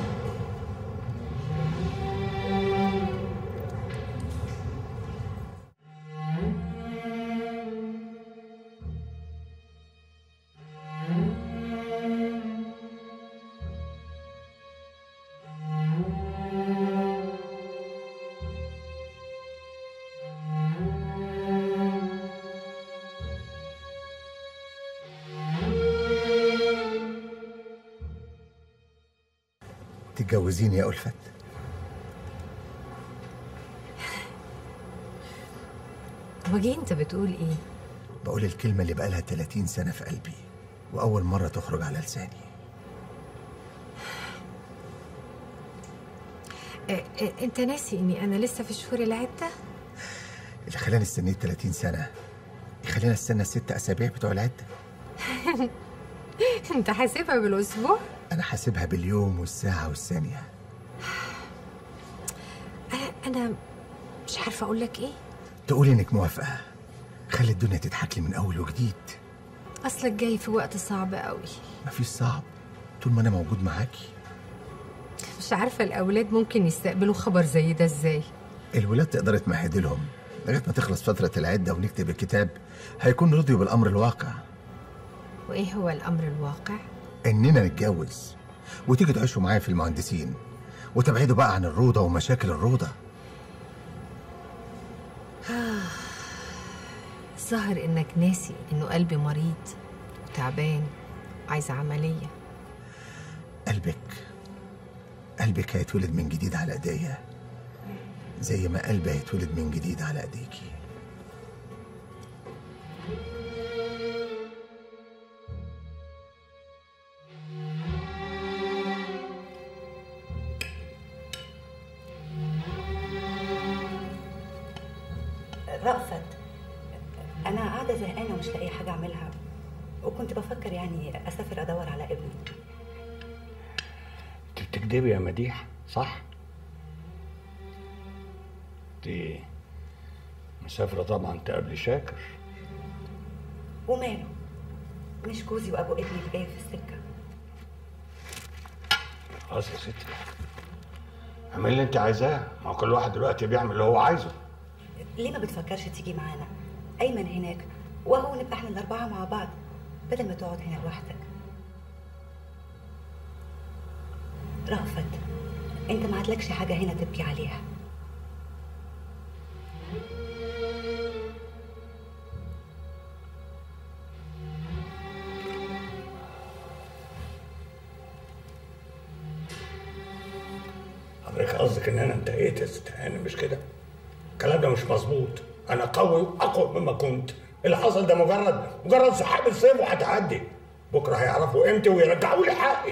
S23: تتجوزيني يا ألفت
S1: وجيه انت بتقول ايه
S23: بقول الكلمة اللي بقالها 30 سنة في قلبي وأول مرة تخرج على لساني
S1: اه اه انت ناسي اني انا لسه في الشهور العده
S23: اللي خلاني استنيت 30 سنة يخلينا استنى الست أسابيع بتوع العدة
S1: انت حاسبها بالاسبوع
S23: أنا حاسبها باليوم والساعة والثانية
S1: انا انا مش عارفه اقول لك ايه
S23: تقولي إنك موافقة خلي الدنيا تضحك لي من أول وجديد
S1: اصلك جاي في وقت صعب قوي
S23: مفيش صعب طول ما أنا موجود معاكي
S1: مش مش عارفه الاولاد ممكن يستقبلوا خبر زي ده ازاي
S23: الولاد تقدر تمهد لهم لغايه ما تخلص فتره العده ونكتب الكتاب هيكون رضيوا بالامر الواقع
S1: وايه هو الامر الواقع
S23: اننا نتجوز وتيجي تعيشوا معايا في المهندسين وتبعدوا بقى عن الروضه ومشاكل الروضه
S1: ظاهر انك ناسي انه قلبي مريض وتعبان عايزه عمليه
S23: قلبك قلبك هيتولد من جديد على ايديا زي ما قلبي هيتولد من جديد على ايديكي
S6: رأفت أنا قاعدة زهقانة ومش لاقية حاجة أعملها وكنت بفكر يعني أسافر أدور على ابني
S21: انت بتكدبي يا مديح صح؟ دي مسافرة طبعا تقابلي شاكر
S6: وماله مش جوزي وأبو ابني اللي جاي في السكة
S21: خلاص يا ستي اعملي اللي انت عايزاه ما هو كل واحد دلوقتي بيعمل اللي هو عايزه
S6: ليه ما بتفكرش تيجي معانا أيمن هناك وهو نبقى احنا الأربعة مع بعض بدل ما تقعد هنا لوحدك رأفت انت ما عندكش حاجة هنا تبكي عليها
S21: حضرتك قصدك ان انا انتهيت يا ست هانم مش كده؟ الكلام ده مش مظبوط انا قوي واقوى مما كنت اللي حصل ده مجرد مجرد سحاب الصيف وهتعدي بكره هيعرفوا قيمتي ويرجعوا لي حقي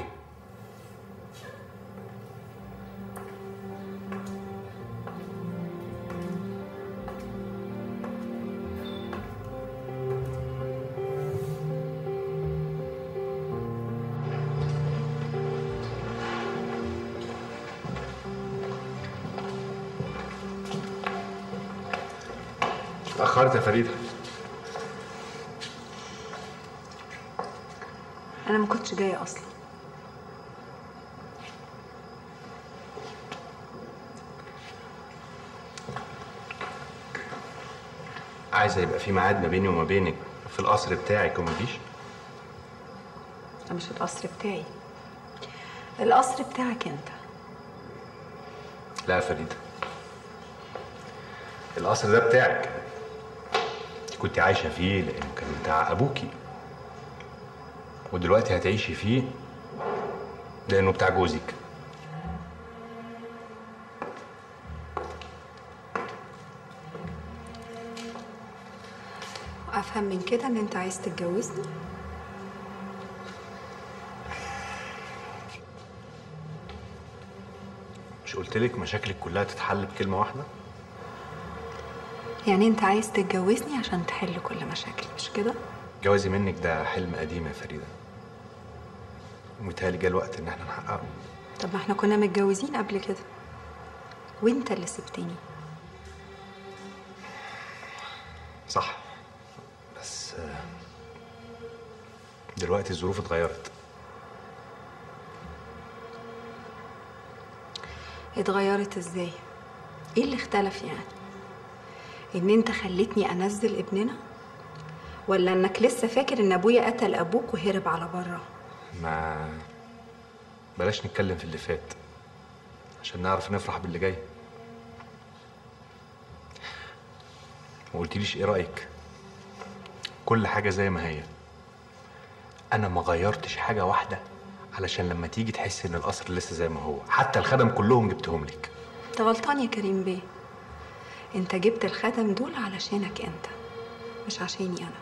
S22: اتأخرت يا فريدة
S18: انا ما كنتش جايه اصلا
S22: عايزة يبقى في ميعاد ما بيني وما بينك في القصر بتاعك وما جيش
S18: ده مش القصر بتاعي القصر بتاعك انت
S22: لا يا فريدة القصر ده بتاعك انت كنت عايشة فيه لأنه كان بتاع أبوكي ودلوقتي هتعيشي فيه لأنه بتاع جوزك
S18: افهم من كده ان انت عايز تتجوزني
S22: مش قلتلك مشاكلك كلها تتحل بكلمة واحدة
S18: يعني انت عايز تتجوزني عشان تحل كل مشاكلي مش كده
S22: جوازي منك ده حلم قديم يا فريدة ومتهيألي جه الوقت إن احنا نحققه
S18: طب ما احنا كنا متجوزين قبل كده وانت اللي سبتني
S22: صح بس آه، دلوقتي الظروف اتغيرت
S18: اتغيرت ازاي ايه اللي اختلف يعني ان انت خلتني انزل ابننا ولا انك لسه فاكر ان ابويا قتل ابوك وهرب على بره
S22: ما بلاش نتكلم في اللي فات عشان نعرف نفرح باللي جاي ما قلتليش ايه رأيك كل حاجة زي ما هي انا ما غيرتش حاجة واحدة علشان لما تيجي تحس ان القصر لسه زي ما هو حتى الخدم كلهم جبتهم لك
S18: انت غلطان يا كريم بيه انت جبت الخدم دول علشانك انت مش عشاني انا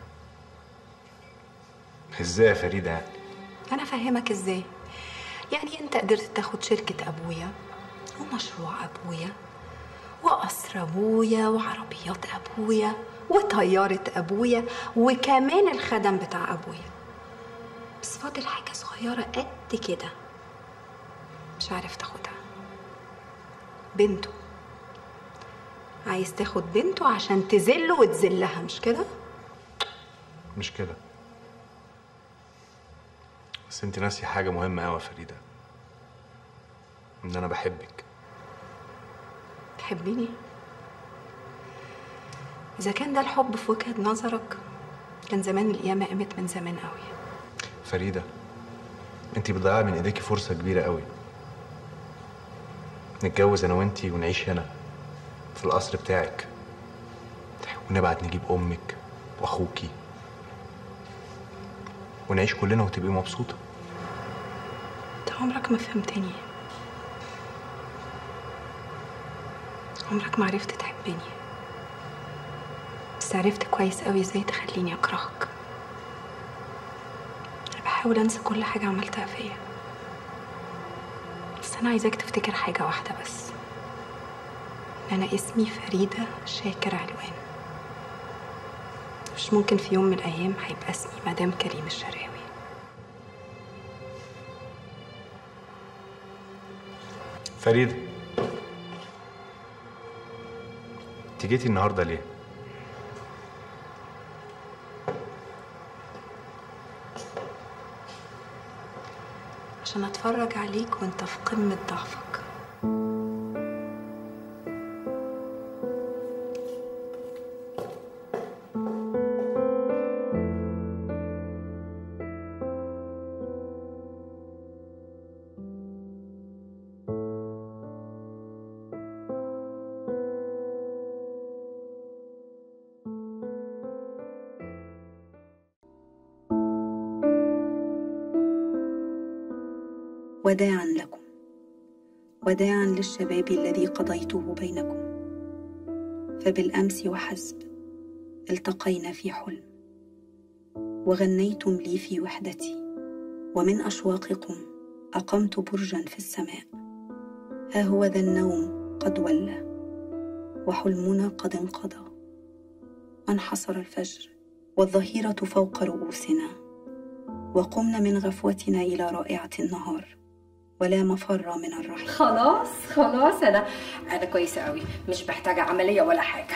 S22: ازاي يا فريدة يعني
S18: انا فاهمك ازاي يعني انت قدرت تاخد شركة ابويا ومشروع ابويا وقصر ابويا وعربيات ابويا وطيارة ابويا وكمان الخدم بتاع ابويا بس فاضل حاجة صغيرة قد كده مش عارف تاخدها بنته عايز تاخد بنته عشان تذله وتذلها مش كده؟
S22: مش كده بس انت ناسي حاجة مهمة قوي يا فريدة ان انا بحبك
S14: تحبيني إذا كان ده الحب في وجهة نظرك كان زمان القيامة قامت من زمان قوي
S22: فريده انت بتضيعي من ايديكي فرصه كبيره قوي نتجوز انا وانتي ونعيش هنا في القصر بتاعك ونبعت نجيب امك واخوكي ونعيش كلنا وتبقي مبسوطه
S14: انت عمرك ما فهمتني عمرك ما عرفت تحبني بس عرفت كويس قوي ازاي تخليني اكرهك انا بحاول انسى كل حاجة عملتها فيا بس انا عايزاك تفتكر حاجة واحدة بس ان انا اسمي فريدة شاكر علوان مش ممكن في يوم من الايام هيبقى اسمي مدام كريم الشراوي
S22: فريده انت جيتي النهارده ليه
S14: عشان اتفرج عليك وانت في قمة ضعفك
S18: وداعا لكم وداعا للشباب الذي قضيته بينكم فبالامس وحسب التقينا في حلم وغنيتم لي في وحدتي ومن اشواقكم اقمت برجا في السماء ها هو ذا النوم قد ولى وحلمنا قد انقضى وانحصر الفجر والظهيره فوق رؤوسنا وقمنا من غفوتنا الى رائعه النهار ولا مفر من الرحيل
S8: خلاص خلاص انا انا كويسه قوي مش محتاجه عمليه ولا حاجه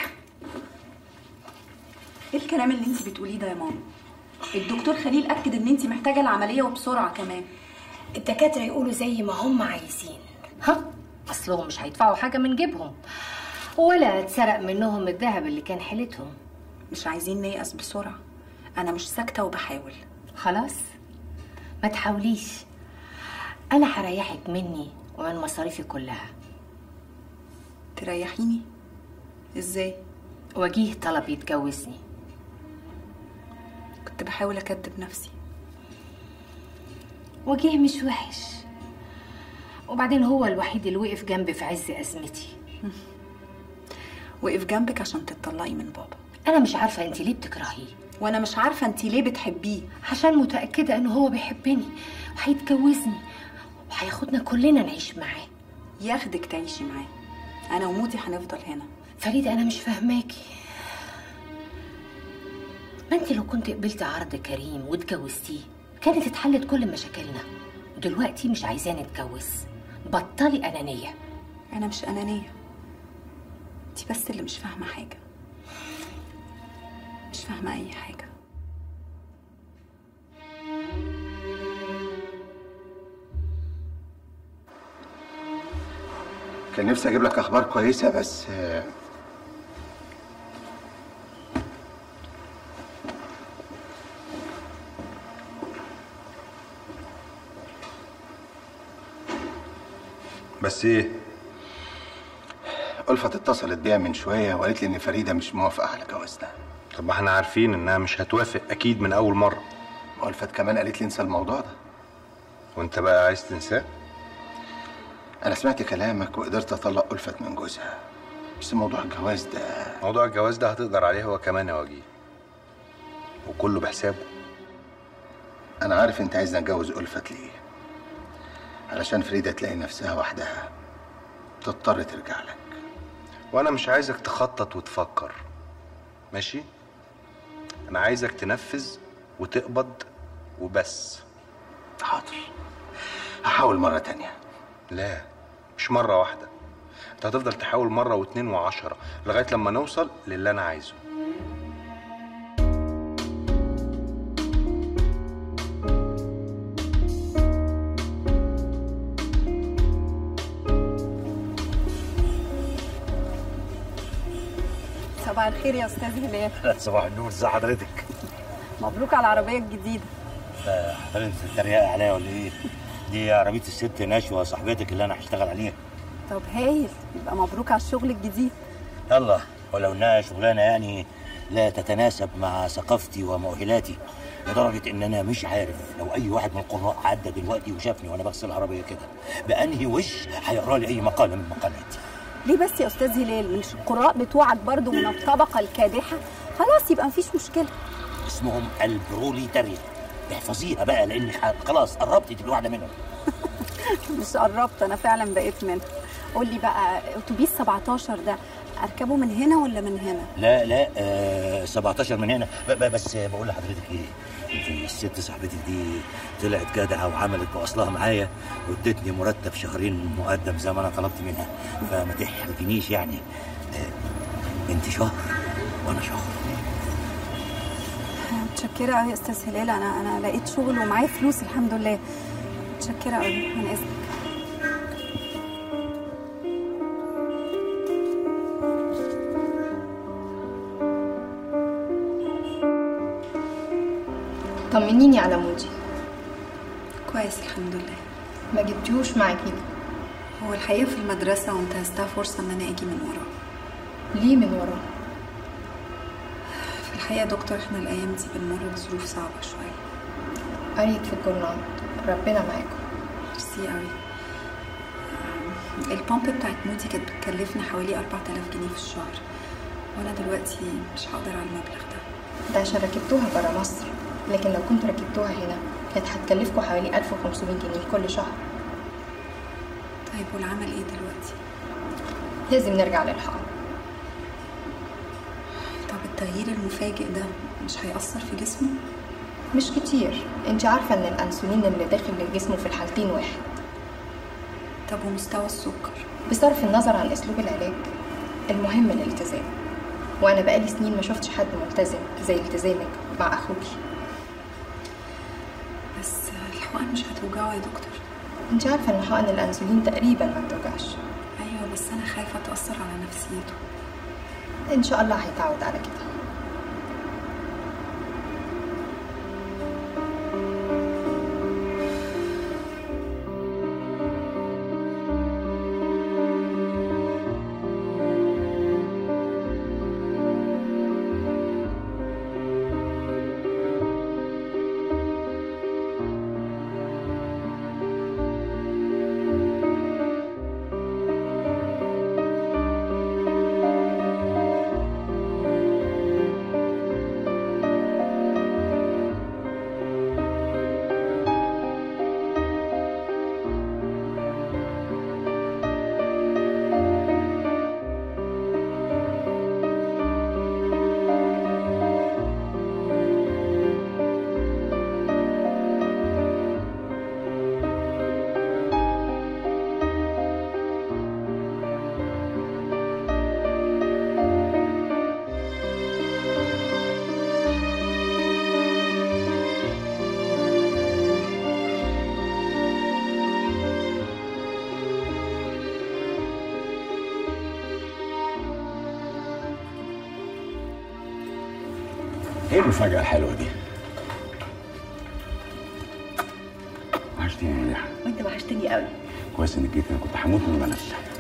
S18: ايه الكلام اللي انت بتقوليه ده يا ماما الدكتور خليل اكد ان انت محتاجه العمليه وبسرعه كمان
S8: الدكاتره يقولوا زي ما هم عايزين ها اصلهم مش هيدفعوا حاجه من جيبهم ولا اتسرق منهم الذهب اللي كان حيلتهم
S18: مش عايزين نيأس بسرعه انا مش ساكته وبحاول
S8: خلاص ما تحاوليش انا هريحك مني ومن مصاريفي كلها
S18: تريحيني ازاي
S8: وجيه طلب يتجوزني
S18: كنت بحاول اكدب نفسي
S8: وجيه مش وحش وبعدين هو الوحيد اللي وقف جنبي في عز ازمتي
S18: وقف جنبك عشان تتطلقي من بابا
S8: انا مش عارفه انت ليه بتكرهيه
S18: وانا مش عارفه انت ليه بتحبيه
S8: عشان متاكده ان هو بيحبني وهيتجوزني وهياخدنا كلنا نعيش معاه
S18: ياخدك تعيشي معاه انا ومودي هنفضل هنا
S8: فريده انا مش فاهماكي ما انت لو كنت قبلت عرض كريم واتجوزتيه كانت اتحلت كل مشاكلنا ودلوقتي مش عايزاه نتجوز بطلي انانيه
S18: انا مش انانيه انت بس اللي مش فاهمه حاجه مش فاهمه اي حاجه
S23: كان نفسي اجيب لك اخبار كويسه بس آه،
S22: بس ايه
S23: ألفت اتصلت بيا من شويه وقالت لي ان فريده مش موافقه على جوازنا
S22: طب ما احنا عارفين انها مش هتوافق اكيد من اول مره
S23: ألفت كمان قالت لي انسى الموضوع ده
S22: وانت بقى عايز تنساه
S23: انا سمعت كلامك وقدرت اطلق ألفت من جوزها بس موضوع الجواز ده
S22: موضوع الجواز ده هتقدر عليه هو كمان يا وجيه وكله بحسابه
S23: انا عارف انت عايزني اتجوز ألفت ليه علشان فريده تلاقي نفسها وحدها تضطر ترجع لك
S22: وانا مش عايزك تخطط وتفكر ماشي انا عايزك تنفذ وتقبض وبس
S23: حاضر هحاول مرة تانية
S22: لا مش مرة واحدة انت هتفضل تحاول مرة واتنين وعشرة لغاية لما نوصل للي انا عايزه
S18: صباح الخير يا استاذ هلال
S7: صباح النور ازي حضرتك
S18: مبروك على العربيه الجديده
S7: آه، حضرتك بتتريقي عليا ولا ايه دي عربيه الست نشوى صاحبتك اللي انا هشتغل عليها
S18: طب هايل يبقى مبروك على الشغل الجديد
S7: يلا ولو انها شغلانه يعني لا تتناسب مع ثقافتي ومؤهلاتي لدرجه ان انا مش عارف لو اي واحد من القراء عدى دلوقتي وشافني وانا بغسل العربيه كده بانهي وش هيقرا لي اي مقاله من مقالاتي
S18: ليه بس يا استاذ هلال مش القراء بتوعك برضو من الطبقه الكادحه خلاص يبقى مفيش مشكله
S7: اسمهم البروليتاريا احفظيها بقى لان خلاص قربت تبقي واحده منهم
S18: مش قربت انا فعلا بقيت منها قول لي بقى اتوبيس 17 ده اركبه من هنا ولا من هنا
S7: لا لا آه 17 من هنا ب- ب- بس بقول لحضرتك ايه انت الست صاحبتك دي طلعت جدعه وعملت باصلها معايا وادتني مرتب شهرين مقدم زي ما انا طلبت منها فما تحرجنيش يعني آه انت شهر وانا شهر
S18: متشكره قوي يا استاذ هلال انا انا لقيت شغل ومعايا فلوس الحمد لله متشكره قوي من اذنك
S9: طمنيني على مودي
S18: كويس الحمد لله
S9: ما جبتيهوش معاكي
S18: هو الحقيقه في المدرسه وانتهزتها فرصه ان انا اجي من وراه
S9: ليه من وراه
S18: في الحقيقه يا دكتور احنا الايام دي بنمر بظروف صعبه شويه
S9: قريت في الجورنال ربنا معاكم
S18: ميرسي قوي البامب بتاعت مودي كانت بتكلفنا حوالي 4000 جنيه في الشهر وانا دلوقتي مش هقدر على المبلغ ده
S9: ده عشان ركبتوها برا مصر لكن لو كنتوا ركبتوها هنا كانت هتكلفكم حوالي 1500 جنيه كل شهر
S18: طيب والعمل ايه دلوقتي
S9: لازم نرجع للحقن
S18: طب التغيير المفاجئ ده مش هيأثر في جسمه
S9: مش كتير انت عارفة ان الانسولين اللي داخل للجسم في الحالتين واحد
S18: طب ومستوى السكر
S9: بصرف النظر عن اسلوب العلاج المهم الالتزام وانا بقالي سنين ما شفتش حد ملتزم زي التزامك مع اخوكي
S18: بس الحقن مش هتوجعه يا دكتور
S9: انت عارفة ان حقن الانسولين تقريبا ما بتوجعش
S18: ايوه بس انا خايفه تأثر على نفسيته
S9: ان شاء الله هيتعود على كده
S5: ايه المفاجأة الحلوة دي؟ وحشتيني يا مليحة
S6: وانت وحشتني قوي
S5: كويس انك جيت انا كنت هموت من الملل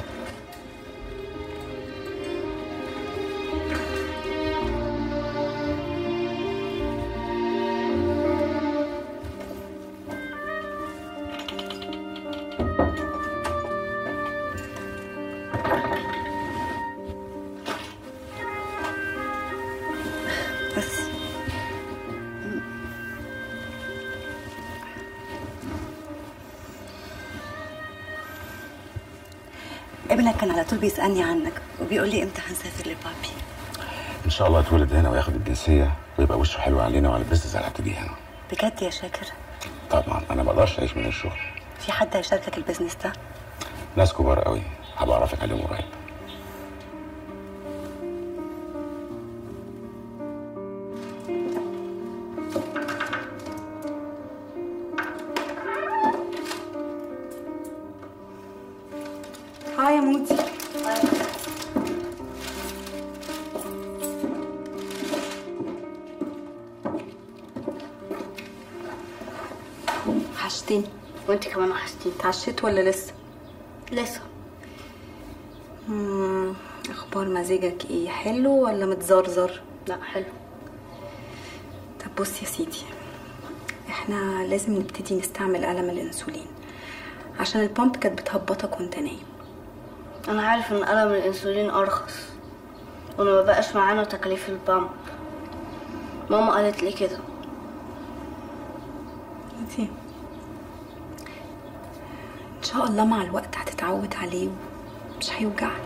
S6: بس ابنك كان على طول بيسألني عنك وبيقول لي امتى هنسافر لبابي
S5: ان شاء الله يتولد هنا وياخد الجنسية ويبقى وشه حلو علينا وعلى البيزنس اللي هبتدي هنا
S6: بجد يا شاكر
S5: طبعا انا ما اقدرش اعيش من الشغل
S6: في حد هيشاركك البيزنس ده
S5: ناس كبار قوي هبقى اعرفك عليهم قريب
S18: هاي يا مودي
S13: وانت كمان وحشتيني
S18: اتعشيت ولا لسه
S13: لسه
S18: مم، اخبار مزاجك ايه حلو ولا متزرزر
S13: لا حلو
S18: طب بص يا سيدي احنا لازم نبتدي نستعمل قلم الانسولين عشان البامب كانت بتهبطك وانت نايم
S13: انا عارف ان قلم الانسولين ارخص وما بقاش معانا تكاليف البامب ماما قالت لي كده
S18: انتي ان شاء الله مع الوقت هتتعود عليه ومش هيوجعك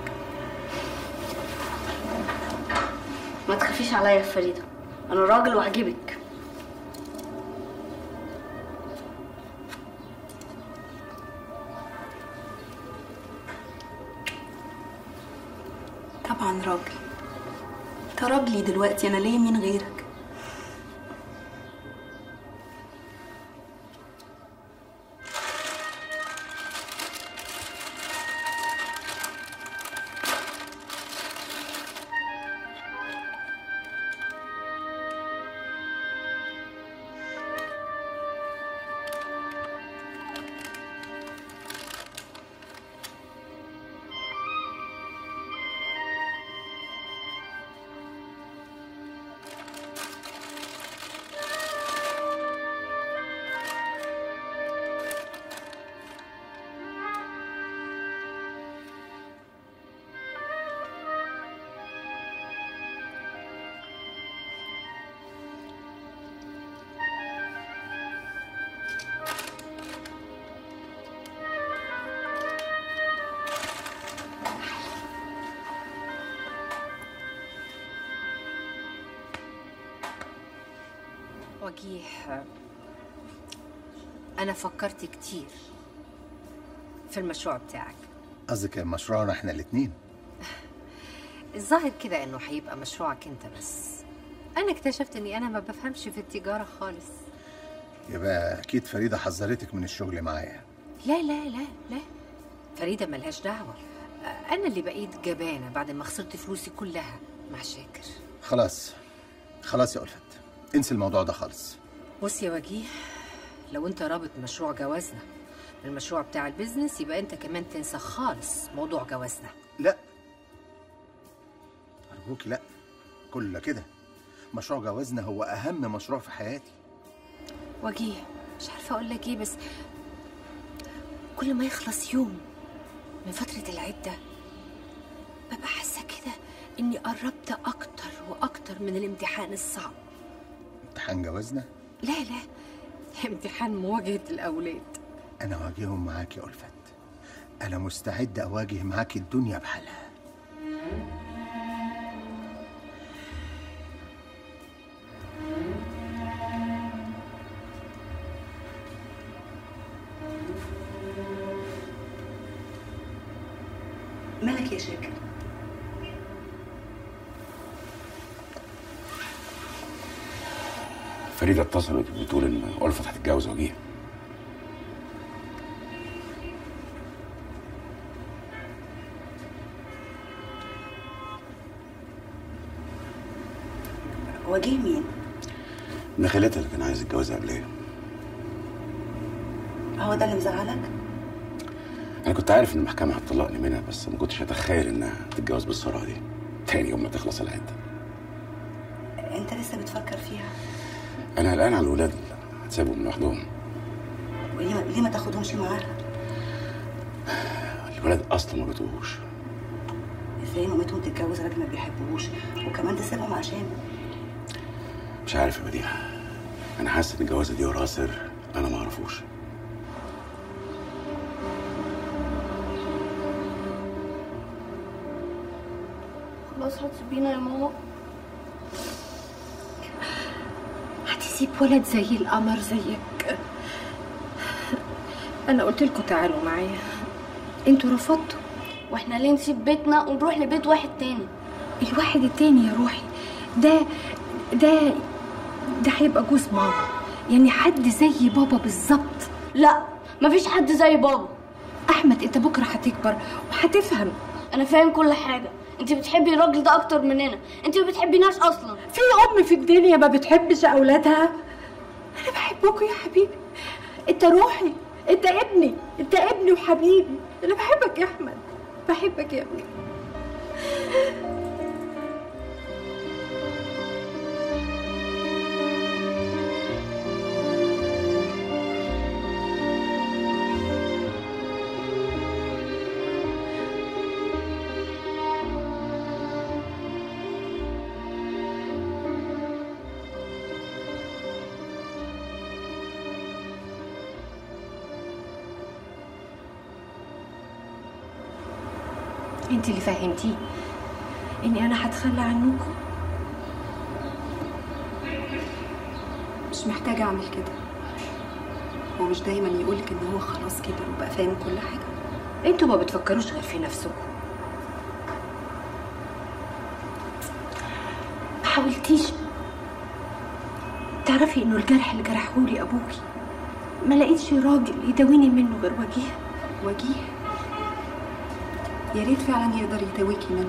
S13: ما تخافيش عليا يا فريده انا راجل وهجيبك
S18: طبعا راجل انت راجلي دلوقتي انا ليا مين غيرك
S8: وجيه أنا فكرت كتير في المشروع بتاعك
S23: قصدك مشروعنا احنا الاثنين
S8: الظاهر كده إنه هيبقى مشروعك أنت بس أنا اكتشفت إني أنا ما بفهمش في التجارة خالص
S23: يبقى اكيد فريده حذرتك من الشغل معايا
S8: لا لا لا لا فريدة ملهاش دعوة أنا اللي بقيت جبانة بعد ما خسرت فلوسي كلها مع شاكر
S23: خلاص خلاص يا ألفت انسي الموضوع ده خالص
S8: بص يا وجيه لو انت رابط مشروع جوازنا بالمشروع بتاع البيزنس يبقى انت كمان تنسى خالص موضوع جوازنا
S23: لا أرجوك لا كل كده مشروع جوازنا هو أهم مشروع في حياتي
S8: وجيه مش عارفة أقول لك إيه بس كل ما يخلص يوم من فترة العدة ببقى حاسة كده إني قربت أكتر وأكتر من الامتحان الصعب
S23: امتحان جوازنا
S8: لا لا امتحان مواجهة الأولاد
S23: أنا أواجههم معاك يا ألفت أنا مستعد أواجه معاك الدنيا بحالها
S6: مالك يا شاكر
S5: فريدة اتصلت بتقول إن ألفت هتتجوز وجيه
S6: وجيه مين
S5: ابن خالتها اللي كان عايز يتجوزها قبليه
S6: هو ده اللي مزعلك
S5: أنا كنت عارف إن المحكمة هتطلقني منها بس ما كنتش أتخيل إنها تتجوز بالسرعة دي تاني يوم ما تخلص العدة
S6: انت لسه بتفكر فيها
S5: أنا قلقان على الولاد هتسيبهم لوحدهم
S6: وليه ما- ليه ما تاخدهمش معاها
S5: الولاد أصلا ما بيطوقوش
S6: ازاي مامتهم تتجوز راجل ما بيحبوش وكمان تسيبهم عشان
S5: مش عارف يا بديع أنا حاسس إن الجوازة دي وراها سر أنا ما أعرفوش
S13: خلاص هتسيبينا يا ماما
S8: هتسيب ولد زي القمر زيك أنا قلت لكم تعالوا معايا انتوا رفضتوا
S13: واحنا ليه نسيب بيتنا ونروح لبيت واحد تاني
S8: الواحد التاني يا روحي ده ده ده هيبقى جوز ماما يعني حد زي بابا بالظبط
S13: لا مفيش حد زي بابا
S8: احمد انت بكره هتكبر وهتفهم
S13: انا فاهم كل حاجه انت بتحبي الراجل ده اكتر مننا انت ما بتحبيناش اصلا
S8: في ام في الدنيا ما بتحبش اولادها انا بحبكوا يا حبيبي انت روحي
S18: انت ابني انت ابني وحبيبي انا بحبك يا احمد بحبك يا ابني انت اللي فهمتيه اني انا هتخلى عنكم مش محتاجة أعمل كده هو مش دايما يقولك إن هو خلاص كبر وبقى فاهم كل حاجة
S8: انتوا ما بتفكروش غير في نفسكم ما حاولتيش تعرفي انه الجرح اللي جرحهولي ابوكي ما لقيتش راجل يداويني منه غير وجيه
S18: وجيه يا ريت فعلا يقدر يداويكي منه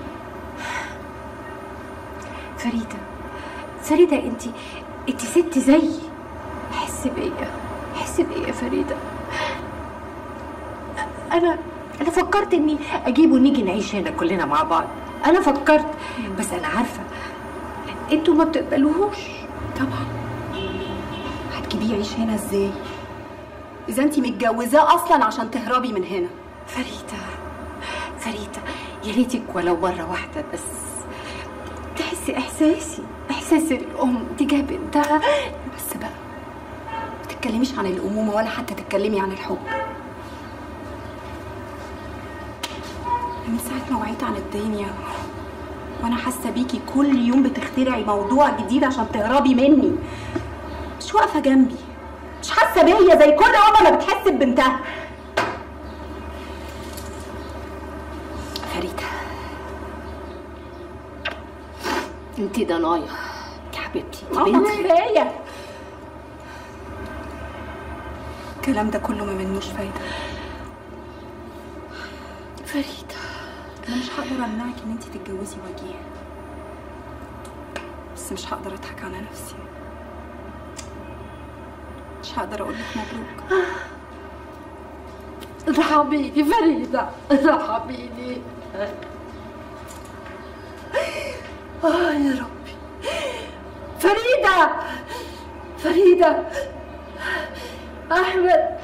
S8: فريدة فريدة انت انت ست زيي حس بيا حس بيا يا فريدة انا انا فكرت اني اجيبه ونيجي نعيش هنا كلنا مع بعض انا فكرت بس انا عارفة انتوا ما بتقبلوهوش
S18: طبعا هتجيبيه يعيش هنا ازاي اذا انت متجوزاه اصلا عشان تهربي من هنا
S8: فريدة فريدة يا ريتك ولو مرة واحدة بس تحسي إحساسي إحساس الأم تجاه بنتها
S18: بس بقى ما تتكلميش عن الأمومة ولا حتى تتكلمي عن الحب من ساعة ما وعيت عن الدنيا وأنا حاسة بيكي كل يوم بتخترعي موضوع جديد عشان تهربي مني مش واقفة جنبي مش حاسة بيا زي كل أم ما بتحس ببنتها
S8: فريدة انت ضنايا يا حبيبتي انت
S18: ماما
S8: بنتي
S18: كفاية الكلام ده كله ما منوش فايدة
S8: فريدة
S18: أنا مش هقدر أمنعك إن أنت تتجوزي وجيه بس مش هقدر أضحك على نفسي مش هقدر أقول لك مبروك
S8: ارحميني فريدة ارحميني آه يا ربي فريدة فريدة أحمد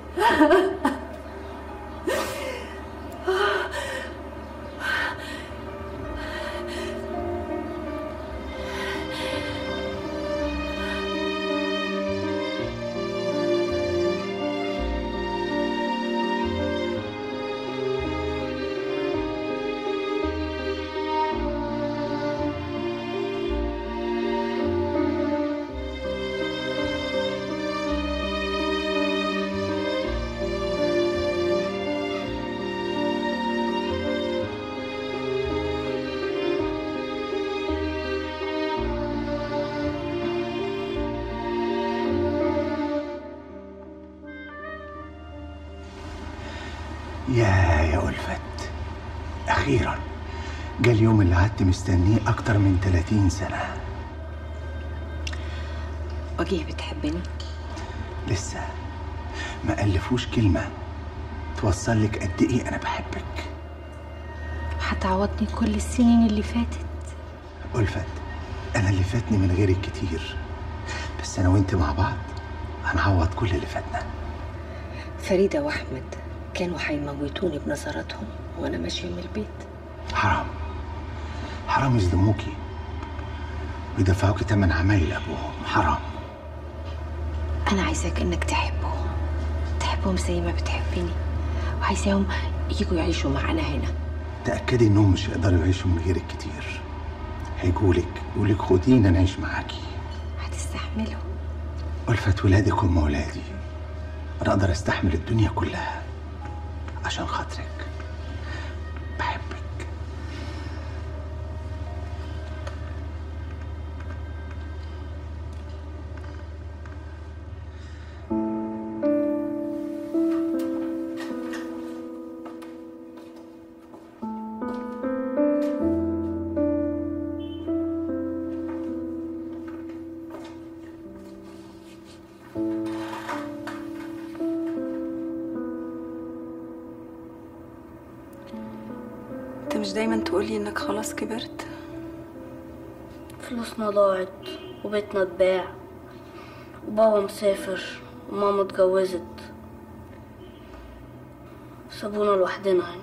S23: يا يا ألفت أخيرا جه اليوم اللي قعدت مستنيه أكتر من 30 سنة
S8: وجيه بتحبني
S23: لسه ما ألفوش كلمة توصل لك قد إيه أنا بحبك
S8: هتعوضني كل السنين اللي فاتت
S23: ألفت أنا اللي فاتني من غيرك كتير بس أنا وأنت مع بعض هنعوض كل اللي فاتنا
S8: فريدة وأحمد كانوا هيموتوني بنظراتهم وأنا ماشية من البيت
S23: حرام حرام يظلموكي ويدفعوكي تمن عمايل أبوهم حرام
S8: أنا عايزاك إنك تحبهم تحبهم زي ما بتحبني وعايزاهم يجوا يعيشوا معانا هنا
S23: تأكدي إنهم مش هيقدروا يعيشوا من غيرك كتير هيجولك يقولك خدينا نعيش معاكي
S8: هتستحملوا
S23: ألفت ولادك هم ولادي أنا أقدر أستحمل الدنيا كلها عشان خاطرك بحبك
S18: مش دايما تقولي انك خلاص كبرت
S13: فلوسنا ضاعت وبيتنا اتباع وبابا مسافر وماما اتجوزت سابونا لوحدنا هنا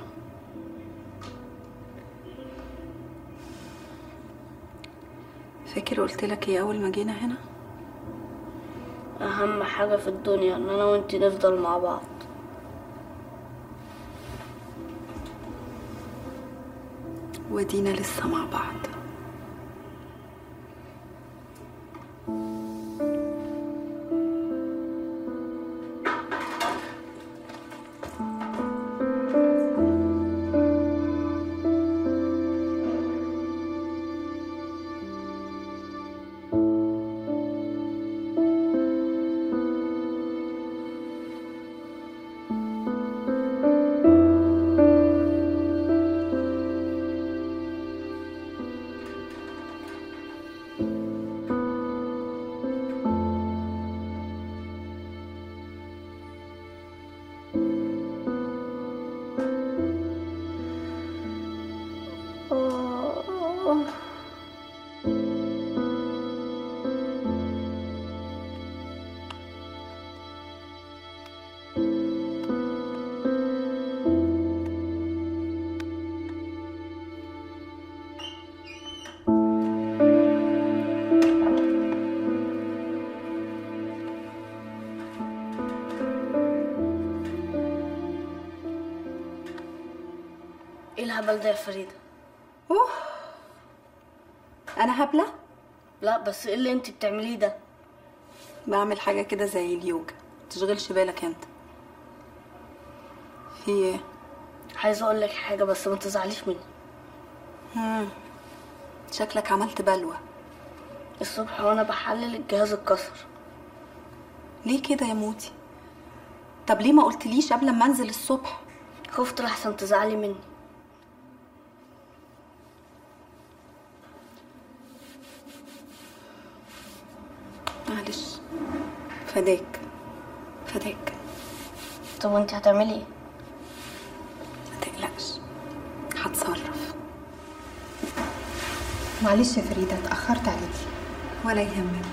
S18: فاكر قلت لك ايه اول ما جينا هنا
S13: اهم حاجة في الدنيا ان انا وانتي نفضل مع بعض
S18: ودينا لسه مع بعض
S13: ايه الهبل ده يا فريدة
S18: اوه انا هبله
S13: لا بس ايه اللي انت بتعمليه ده
S18: بعمل حاجه كده زي اليوجا تشغلش بالك انت في ايه
S13: عايزه اقول لك حاجه بس ما تزعليش مني
S18: مم. شكلك عملت بلوى
S13: الصبح وانا بحلل الجهاز اتكسر
S18: ليه كده يا موتي طب ليه ما قلتليش قبل ما انزل الصبح
S13: خفت لحسن تزعلي مني
S18: معلش فداك فداك
S13: طب وانت هتعملي ايه
S18: ما تقلقش هتصرف
S9: معلش يا فريدة اتأخرت عليكي
S18: ولا يهمك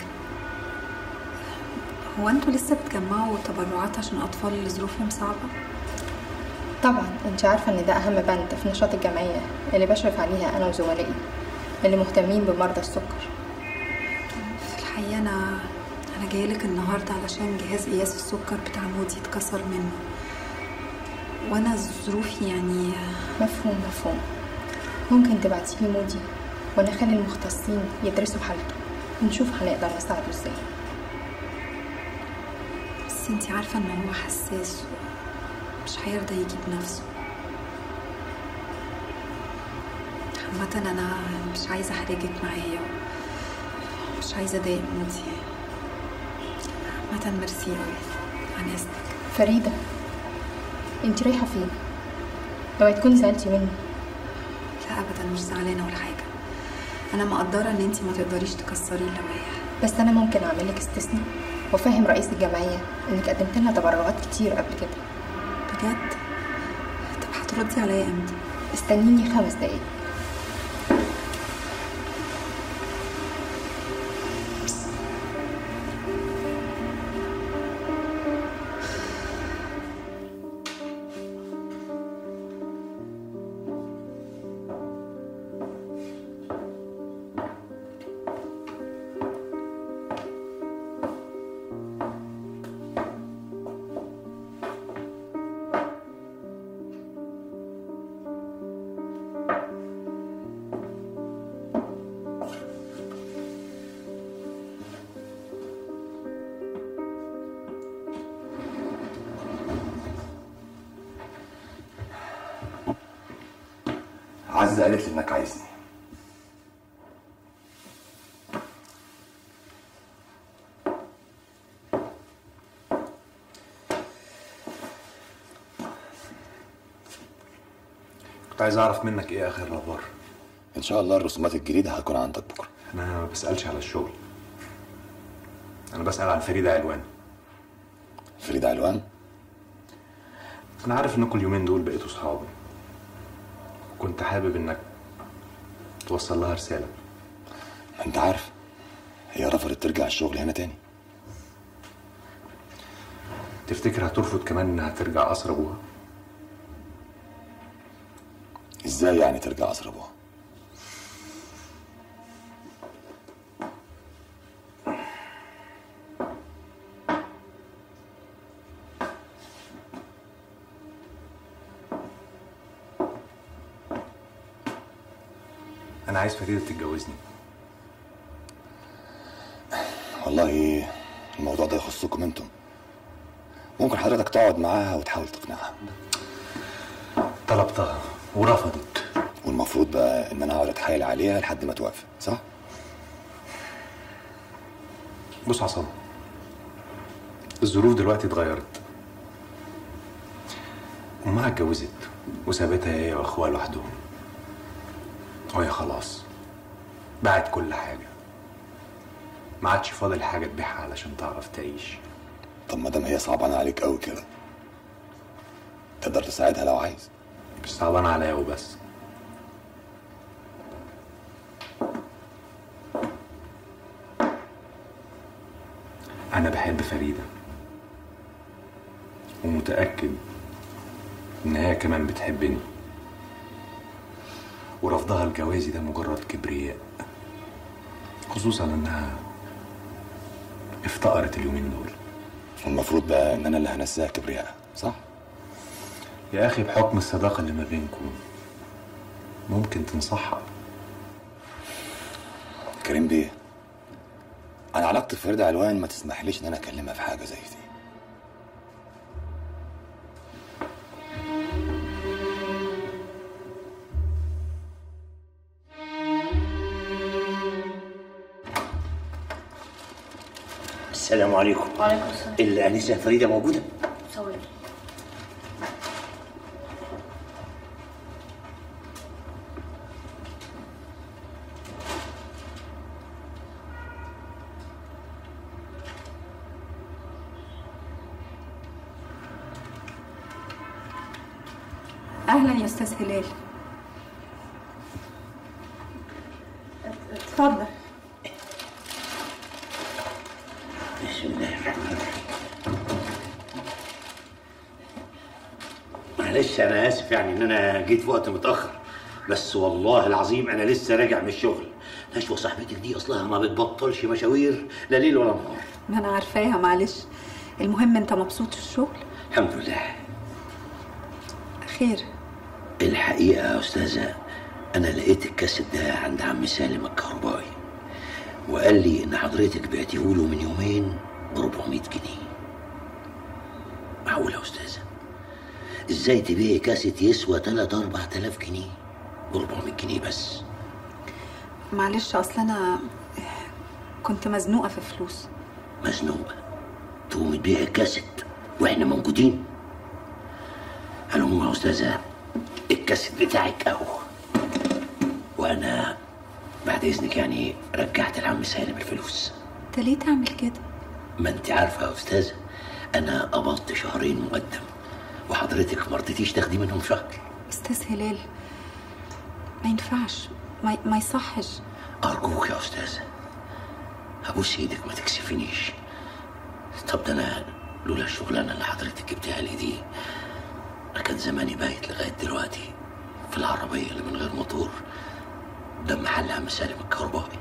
S18: هو انتوا لسه بتجمعوا تبرعات عشان اطفال اللي ظروفهم صعبه
S9: طبعا انت عارفة ان ده اهم بند في نشاط الجمعية اللي بشرف عليها انا وزملائي اللي مهتمين بمرضى السكر
S18: في الحقيقه انا انا جايلك النهارده علشان جهاز قياس السكر بتاع مودي اتكسر منه وانا ظروفي يعني
S9: مفهوم مفهوم ممكن تبعتيلي مودي وانا اخلي المختصين يدرسوا حالته ونشوف هنقدر نساعده ازاي
S18: بس انتي عارفه ان هو حساس مش هيرضى يجي بنفسه عامة انا مش عايزه احرجك معايا مش عايزه اضايق مودي عامة ميرسي اوي عن اذنك
S9: فريدة انت رايحة فين؟ اوعي تكوني زعلتي مني
S18: لا ابدا مش زعلانه ولا حاجه انا مقدره ان انتي ما تقدريش تكسري اللوائح
S9: بس انا ممكن اعمل لك استثناء وافهم رئيس الجمعية انك قدمت لنا تبرعات كتير قبل كده
S18: بجد طب هتردي عليا امتى
S9: استنيني خمس دقايق
S17: عزة قالت لي انك عايزني
S10: كنت عايز اعرف منك ايه اخر الاخبار
S17: ان شاء الله الرسومات الجديدة هتكون عندك بكرة
S10: انا ما بسالش على الشغل انا بسال عن فريده علوان
S17: فريدة علوان
S10: انا عارف انكم اليومين دول بقيتوا صحاب كنت كنت حابب انك توصل لها رساله
S17: ما انت عارف هي رفضت ترجع الشغل هنا تاني
S10: تفتكر هترفض كمان انها ترجع قصر ابوها
S17: ازاي يعني ترجع قصر ابوها
S10: انا عايز فريده تتجوزني
S17: والله الموضوع ده يخصكم انتم ممكن حضرتك تقعد معاها وتحاول تقنعها
S10: طلبتها ورفضت
S17: والمفروض بقى ان انا اقعد اتحايل عليها لحد ما توافق صح
S10: بص عصام الظروف دلوقتي اتغيرت امها اتجوزت وسابتها هي واخوها لوحدهم وهي خلاص باعت كل حاجه ما عادش فاضل حاجه تبيعها علشان تعرف تعيش
S17: طب ما دام هي صعبانه عليك قوي كده تقدر تساعدها لو عايز
S10: مش صعبان عليا وبس انا بحب فريده ومتاكد ان هي كمان بتحبني ورفضها لجوازي ده مجرد كبرياء خصوصا انها افتقرت اليومين دول
S17: المفروض بقى ان انا اللي هنساها كبرياء صح
S10: يا اخي بحكم الصداقه اللي ما بينكم ممكن تنصحها
S17: كريم بيه انا علاقتي بفريده علوان ما تسمحليش ان انا اكلمها في حاجه زي دي
S7: السلام عليكم
S13: وعليكم السلام
S7: الانسه فريده موجوده
S13: سوري
S18: اهلا يا استاذ هلال اتفضل
S7: بسم الله الرحمن الرحيم معلش انا اسف يعني ان انا جيت في وقت متاخر بس والله العظيم انا لسه راجع من الشغل نشوى صاحبتك دي اصلها ما بتبطلش مشاوير لا ليل ولا نهار
S18: ما انا عارفاها معلش المهم انت مبسوط في الشغل
S7: الحمد لله
S18: خير
S7: الحقيقه يا استاذه انا لقيت الكاسيت ده عند عم سالم الكهربائي وقال لي ان حضرتك بعتيه له من يومين ب 400 جنيه معقول يا استاذه ازاي تبيعي كاسيت يسوى 3 4000 جنيه ب 400 جنيه بس
S18: معلش اصل انا كنت مزنوقه في فلوس
S7: مزنوقه تقوم تبيعي الكاسيت واحنا موجودين على العموم يا استاذه الكاسيت بتاعك اهو وانا بعد اذنك يعني رجعت لعم سالم الفلوس
S18: انت ليه تعمل كده
S7: ما انت عارفه يا استاذه انا قبضت شهرين مقدم وحضرتك ما رضيتيش تاخدي منهم شهر
S18: استاذ هلال ما ينفعش ما, ما يصحش
S7: ارجوك يا استاذه ابوس ايدك ما تكسفينيش طب ده انا لولا الشغلانه اللي حضرتك جبتها لي دي انا كان زماني بايت لغايه دلوقتي في العربيه اللي من غير موتور ده محل عم سالم الكهربائي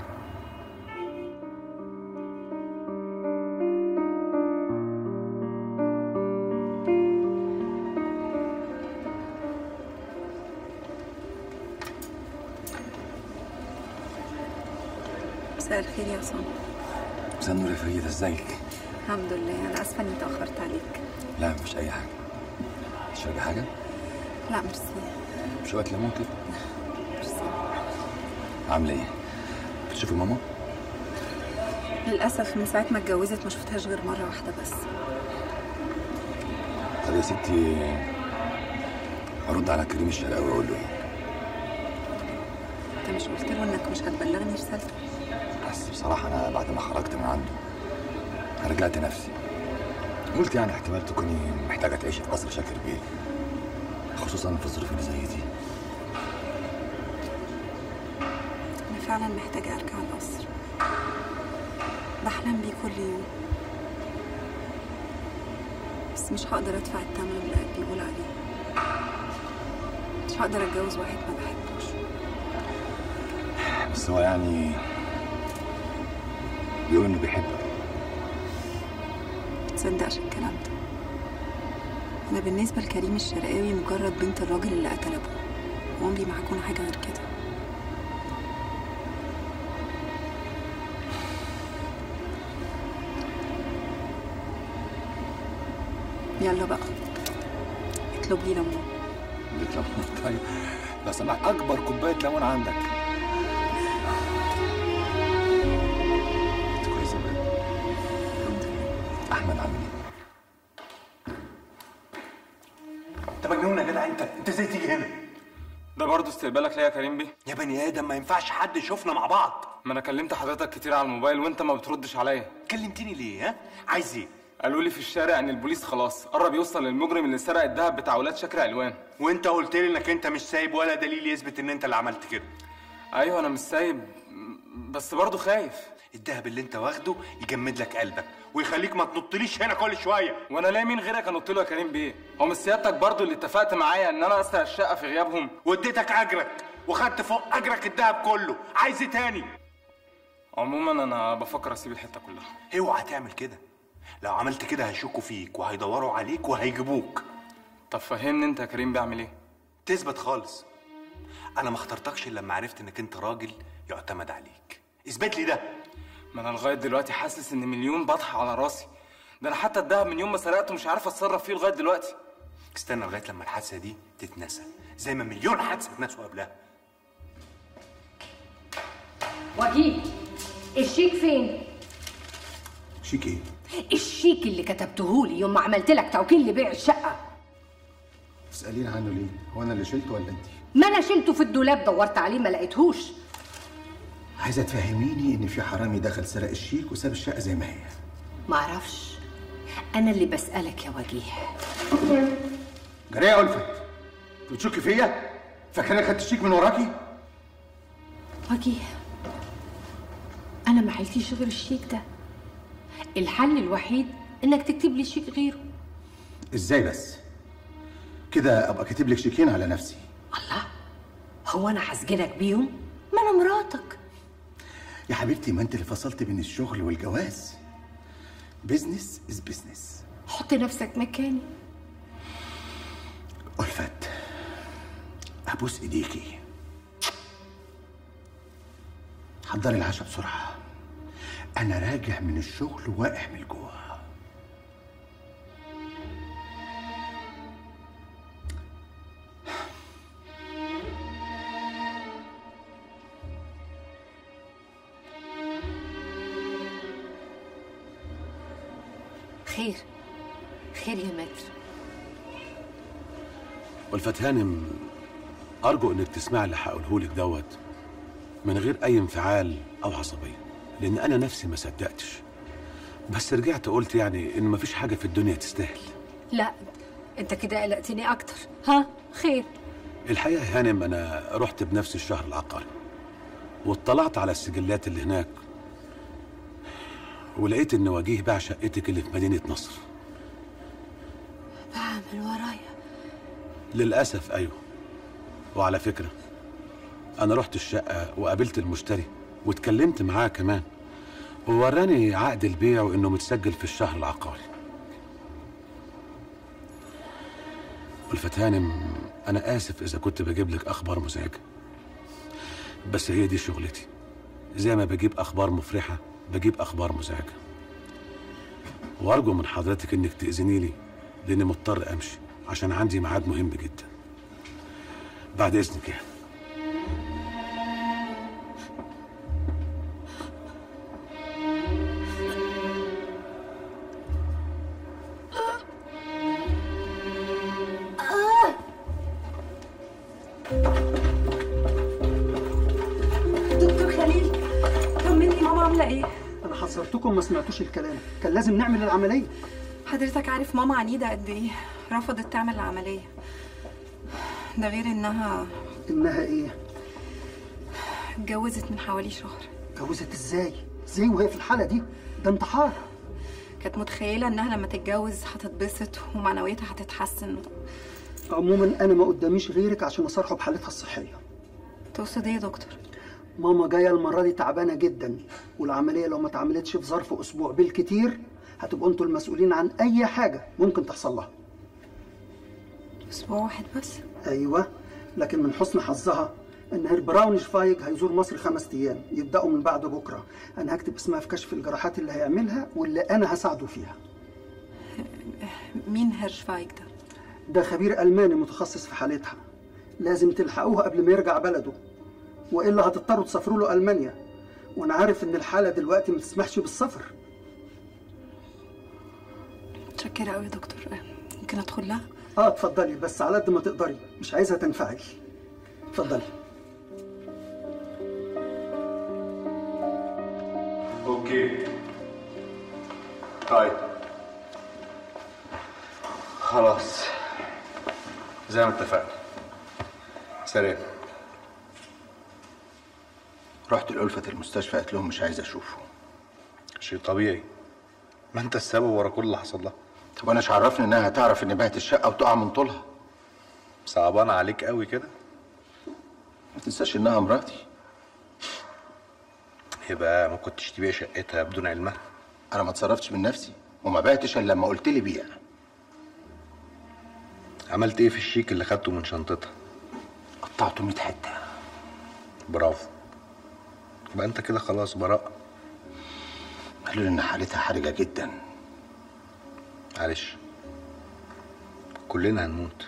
S18: مساء الخير يا عصام
S17: مساء النور يا فريده ازيك
S18: الحمد لله انا اسفه اني اتاخرت عليك
S17: لا مفيش اي حاجه تشربي حاجه
S18: لا ميرسي
S17: شويه ليمون كده
S18: ميرسي
S17: عامله ايه بتشوفي ماما
S18: للاسف من ساعه ما اتجوزت ما شفتهاش غير مره واحده بس
S17: طب يا ستي ارد على كريم الشرقاوي واقول له ايه
S18: انت مش قلت له انك مش هتبلغني رسالته
S17: بس بصراحه انا بعد ما خرجت من عنده رجعت نفسي قلت يعني احتمال تكوني محتاجه تعيشي في قصر شاكر بيه خصوصا في الظروف اللي زي دي
S18: فعلا محتاجة أرجع القصر بحلم بيه كل يوم بس مش هقدر أدفع الثمن اللي قلبي بيقول عليه مش هقدر أتجوز واحد ما بحبوش
S17: بس هو يعني بيقول انه بيحبك
S18: متصدقش الكلام ده أنا بالنسبة لكريم الشرقاوي مجرد بنت الراجل اللي قتل أبوه وعمري ما هكون حاجة غير كده يلا بقى اطلب لي ليمون
S17: ليمون طيب لو سمحت اكبر كوبايه ليمون عندك انت كويسه بجد احمد عامل ايه؟
S10: انت مجنون يا جدع انت انت ازاي تيجي هنا
S11: ده برضه استقبالك ليا يا كريم بيه
S10: يا بني ادم ما ينفعش حد يشوفنا مع بعض
S11: ما انا كلمت حضرتك كتير على الموبايل وانت ما بتردش عليا
S10: كلمتني ليه ها عايز ايه
S11: قالوا لي في الشارع ان البوليس خلاص قرب يوصل للمجرم اللي سرق الذهب بتاع ولاد شكر علوان
S10: وانت قلت لي انك انت مش سايب ولا دليل يثبت ان انت اللي عملت كده
S11: ايوه انا مش سايب بس برضه خايف
S10: الدهب اللي انت واخده يجمد لك قلبك ويخليك ما تنطليش هنا كل شويه
S11: وانا لاقي مين غيرك انط له يا كريم بيه هو مش سيادتك برضه اللي اتفقت معايا ان انا اسرق الشقه في غيابهم
S10: واديتك اجرك وخدت فوق اجرك الدهب كله عايز ايه تاني
S11: عموما انا بفكر اسيب الحته كلها
S10: اوعى تعمل كده لو عملت كده هيشكوا فيك وهيدوروا عليك وهيجيبوك
S11: طب فهمني انت يا كريم بعمل ايه
S10: تثبت خالص انا ما اخترتكش الا لما عرفت انك انت راجل يعتمد عليك اثبت لي ده
S11: ما انا لغايه دلوقتي حاسس ان مليون بطحه على راسي ده انا حتى الدهب من يوم ما سرقته مش عارف اتصرف فيه لغايه دلوقتي
S10: استنى لغايه لما الحادثه دي تتنسى زي ما مليون حادثه اتنسوا قبلها
S8: وجيه الشيك فين؟
S23: شيك ايه؟
S8: الشيك اللي كتبته لي يوم ما عملت لك توكيل لبيع الشقة
S23: تسألين عنه ليه؟ هو انا اللي شلته ولا انت؟
S8: ما انا شلته في الدولاب دورت عليه ما لقيتهوش
S23: عايزه تفهميني ان في حرامي دخل سرق الشيك وساب الشقه زي ما هي
S8: معرفش انا اللي بسألك يا وجيه
S23: جريه يا ألفت انت بتشكي فيا؟ فاكراني خدت الشيك من وراكي؟
S8: وجيه انا ما حلتيش غير الشيك ده الحل الوحيد انك تكتب لي شيك غيره
S23: ازاي بس؟ كده ابقى كاتب لك شيكين على نفسي
S8: الله هو انا هسجنك بيهم ما انا مراتك
S23: يا حبيبتي ما انت اللي فصلت بين الشغل والجواز بيزنس از بيزنس
S8: حط نفسك مكاني
S23: ألفت أبوس إيديكي حضري العشاء بسرعة أنا راجع من الشغل واقع من الجوع
S8: خير خير يا متر
S12: والفت هانم أرجو إنك تسمع اللي هقوله لك دوت من غير أي انفعال أو عصبية لأن أنا نفسي ما صدقتش بس رجعت قلت يعني إن مفيش حاجة في الدنيا تستاهل
S8: لا انت كده قلقتني اكتر ها خير
S12: الحقيقة يا هانم أنا رحت بنفسي الشهر العقاري واطلعت على السجلات اللي هناك ولقيت إن وجيه باع شقتك اللي في مدينة نصر
S8: بعمل ورايا
S12: للأسف أيوه وعلى فكرة أنا رحت الشقة وقابلت المشتري واتكلمت معاه كمان ووراني عقد البيع وإنه متسجل في الشهر العقاري والفتانم أنا آسف إذا كنت بجيب لك أخبار مزعجة بس هي دي شغلتي زي ما بجيب أخبار مفرحة بجيب أخبار مزعجة وأرجو من حضرتك إنك تأذني لي لأني مضطر أمشي عشان عندي ميعاد مهم جدا بعد إذنك يعني
S19: دكتور خليل طمني ماما عامله ايه
S24: انا حذرتكم ما سمعتوش الكلام كان لازم نعمل العمليه
S18: حضرتك عارف ماما عنيدة قد ايه رفضت تعمل العملية ده غير انها
S24: انها ايه
S18: اتجوزت من حوالي شهر
S24: اتجوزت ازاي ازاي وهي في الحاله دي ده انتحار
S18: كانت متخيلة انها لما تتجوز هتتبسط ومعنويتها هتتحسن
S24: عموما انا ما قداميش غيرك عشان اصارحه بحالتها الصحيه
S18: تقصد ايه يا دكتور
S24: ماما جايه المره دي تعبانه جدا والعمليه لو ما اتعملتش في ظرف اسبوع بالكتير هتبقوا انتوا المسؤولين عن اي حاجه ممكن تحصل لها
S18: اسبوع واحد بس
S24: ايوه لكن من حسن حظها ان هير براونش فايج هيزور مصر خمس ايام يبداوا من بعد بكره انا هكتب اسمها في كشف الجراحات اللي هيعملها واللي انا هساعده فيها
S18: مين هيرشفايك ده
S24: ده خبير الماني متخصص في حالتها لازم تلحقوه قبل ما يرجع بلده والا هتضطروا تسافروا له المانيا وانا عارف ان الحاله دلوقتي ما تسمحش بالسفر
S18: متشكرة قوي يا دكتور ممكن ادخل لها
S24: اه اتفضلي بس على قد ما تقدري مش عايزها تنفعل اتفضلي
S10: اوكي طيب خلاص زي ما اتفقنا سلام
S23: رحت لألفة المستشفى قالت لهم مش عايز اشوفه
S10: شيء طبيعي ما انت السبب ورا كل اللي حصل لها
S23: طب انا مش عرفني انها هتعرف اني بعت الشقه وتقع من طولها
S10: صعبانه عليك قوي كده
S23: ما تنساش انها مراتي
S10: يبقى ما كنتش تبيع شقتها بدون علمها
S23: انا ما اتصرفتش من نفسي وما بعتش الا لما قلت لي بيع
S10: عملت ايه في الشيك اللي خدته من شنطتها
S23: قطعته 100 حته
S10: برافو يبقى انت كده خلاص براء
S23: قالوا لي ان حالتها حرجه جدا
S10: معلش كلنا هنموت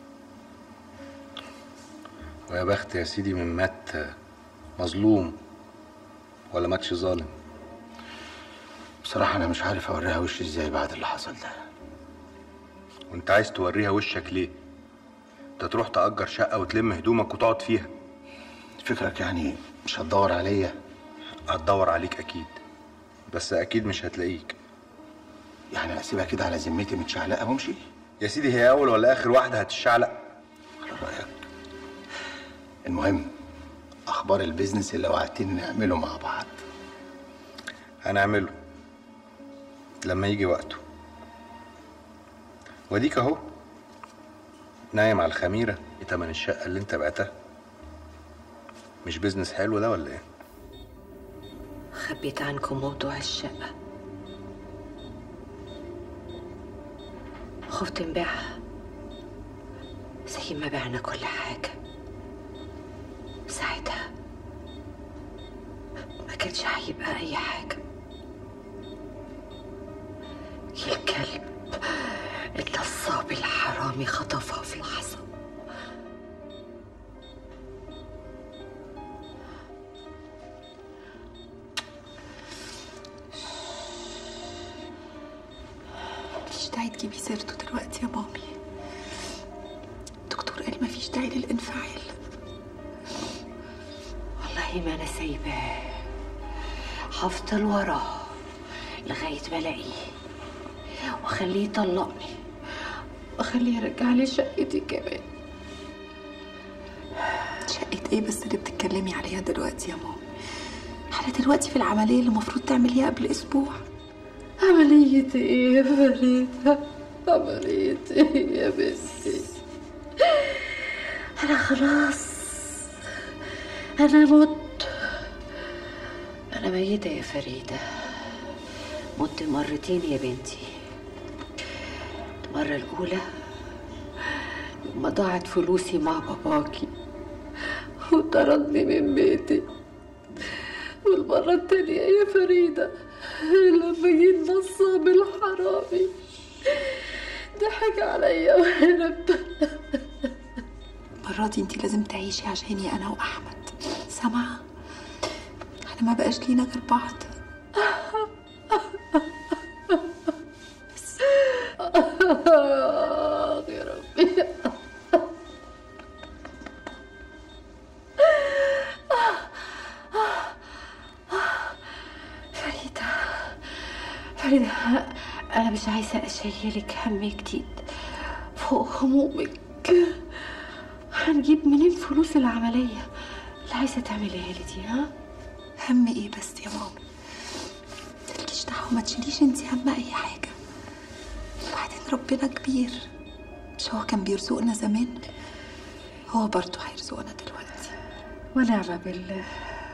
S10: ويا بخت يا سيدي من مات مظلوم ولا ماتش ظالم
S23: بصراحه انا مش عارف اوريها وشي ازاي بعد اللي حصل ده
S10: وانت عايز توريها وشك ليه انت تروح تأجر شقة وتلم هدومك وتقعد فيها
S23: فكرك يعني مش هتدور عليا
S10: هتدور عليك اكيد بس اكيد مش هتلاقيك
S23: يعني اسيبها كده على ذمتي متشعلقه وامشي
S10: يا سيدي هي اول ولا اخر واحدة هتشعلق
S23: على رايك المهم اخبار البيزنس اللي وعدتني نعمله مع بعض
S10: هنعمله لما يجي وقته واديك اهو نايم على الخميرة تمن الشقة اللي انت بعتها مش بيزنس حلو ده ولا ايه؟
S1: خبيت عنكم موضوع الشقة خفت نبيعها زي ما بعنا كل حاجة ساعتها ما كانش هيبقى أي حاجة الكلب النصاب الحرامي خطفها في لحظة
S18: مفيش داعي تجيبي سيرته دلوقتي يا مامي الدكتور قال مفيش داعي للانفعال
S1: والله ما أنا سايباه هفضل وراه لغاية ما ألاقيه وأخليه يطلقني وأخليه يرجع لي شقتي كمان
S18: شقة ايه بس اللي بتتكلمي عليها دلوقتي يا ماما احنا دلوقتي في العملية اللي المفروض تعمليها قبل اسبوع
S1: عملية ايه يا فريدة عملية ايه يا بنتي أنا خلاص أنا مت أنا ميتة يا فريدة مت مرتين يا بنتي المرة الأولى لما ضاعت فلوسي مع باباكي وطردني من بيتي والمرة التانية يا فريدة لما جه النصاب الحرامي ضحك عليا وهرب
S18: المرة دي انتي لازم تعيشي عشاني انا واحمد سامعة احنا ما بقاش لينا غير بعض
S1: آه يا ربي فريدة فريدة أنا مش عايزة أشيلك هم جديد فوق همومك هنجيب منين فلوس العملية اللي عايزه تعمليها لي دي ها
S18: هم ايه بس يا ماما مالكيش دعوه ما تشيليش انت هم اي حاجه وبعدين ربنا كبير مش هو كان بيرزقنا زمان هو برضه هيرزقنا دلوقتي
S1: ونعم بالله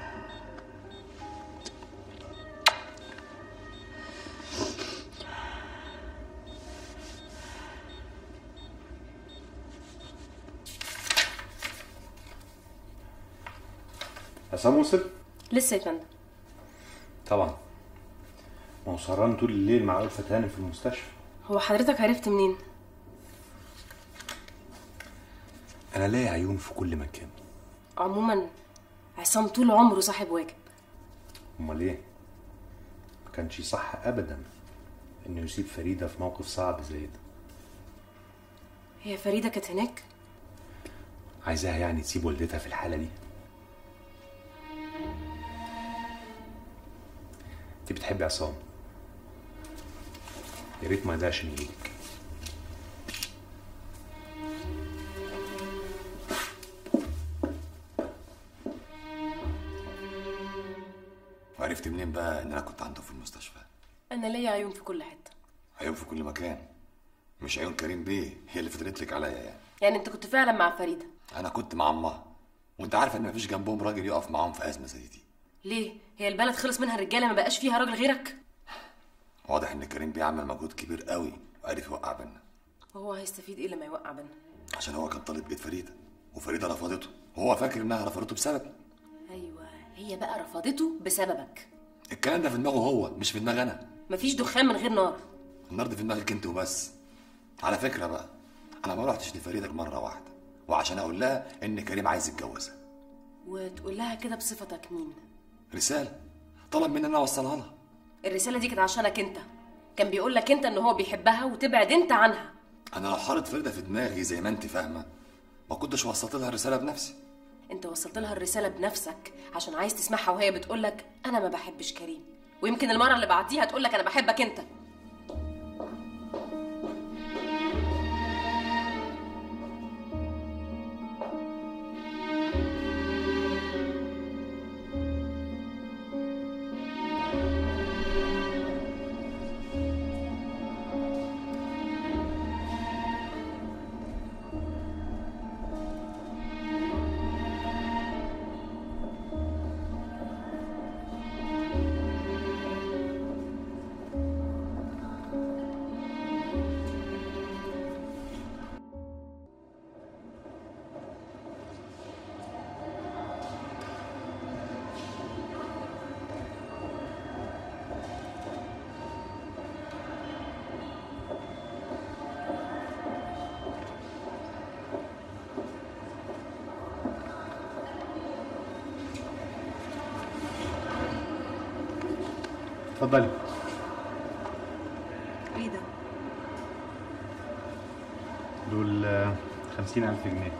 S10: عصام وصل؟
S3: لسه يا فندم
S10: طبعا ما هو سهران طول الليل مع ألفة هانم في المستشفى
S3: هو حضرتك عرفت منين
S10: أنا لاقي عيون في كل مكان
S3: عموما عصام طول عمره صاحب واجب
S10: أمال إيه؟ ما كانش صح أبدا إنه يسيب فريدة في موقف صعب زي ده
S3: هي فريده كانت هناك
S10: عايزاها يعني تسيب والدتها في الحالة دي انت بتحبي عصام يا ريت ما يضيعش من ايدك
S17: وعرفت منين بقى ان انا كنت عنده في المستشفى
S3: انا ليا عيون في كل حته
S17: عيون في كل مكان مش عيون كريم بيه هي اللي فترت لك عليا يعني
S3: يعني انت كنت فعلا مع فريده
S17: انا كنت مع امها وانت عارفه ان مفيش جنبهم راجل يقف معاهم في ازمه زي دي
S3: ليه هي البلد خلص منها الرجاله ما بقاش فيها راجل غيرك
S17: واضح ان كريم بيه عمل مجهود كبير قوي وعرف يوقع بينا
S3: وهو هيستفيد ايه لما يوقع بينا
S17: عشان هو كان طالب بيت فريده وفريده رفضته وهو فاكر انها رفضته بسببي
S3: ايوه هي بقى رفضته بسببك
S17: الكلام ده في دماغه هو مش في دماغي انا
S3: مفيش دخان من غير نار
S17: النار دي في دماغك انت وبس على فكره بقى انا ما رحتش لفريده غير مره واحده وعشان اقول لها ان كريم عايز يتجوزها
S3: وتقول لها كده بصفتك مين
S17: رساله طلب مني ان انا اوصلها لها
S3: الرساله دي كانت عشانك انت كان بيقول لك انت ان هو بيحبها وتبعد انت عنها
S17: انا لو حاطط فريده في دماغي زي ما انت فاهمه ما كنتش وصلت لها الرساله بنفسي
S3: انت وصلت لها الرساله بنفسك عشان عايز تسمعها وهي بتقول لك انا ما بحبش كريم ويمكن المره اللي بعديها تقول لك انا بحبك انت
S10: اتفضلي
S18: ايه ده
S10: دول آه، خمسين ألف جنيه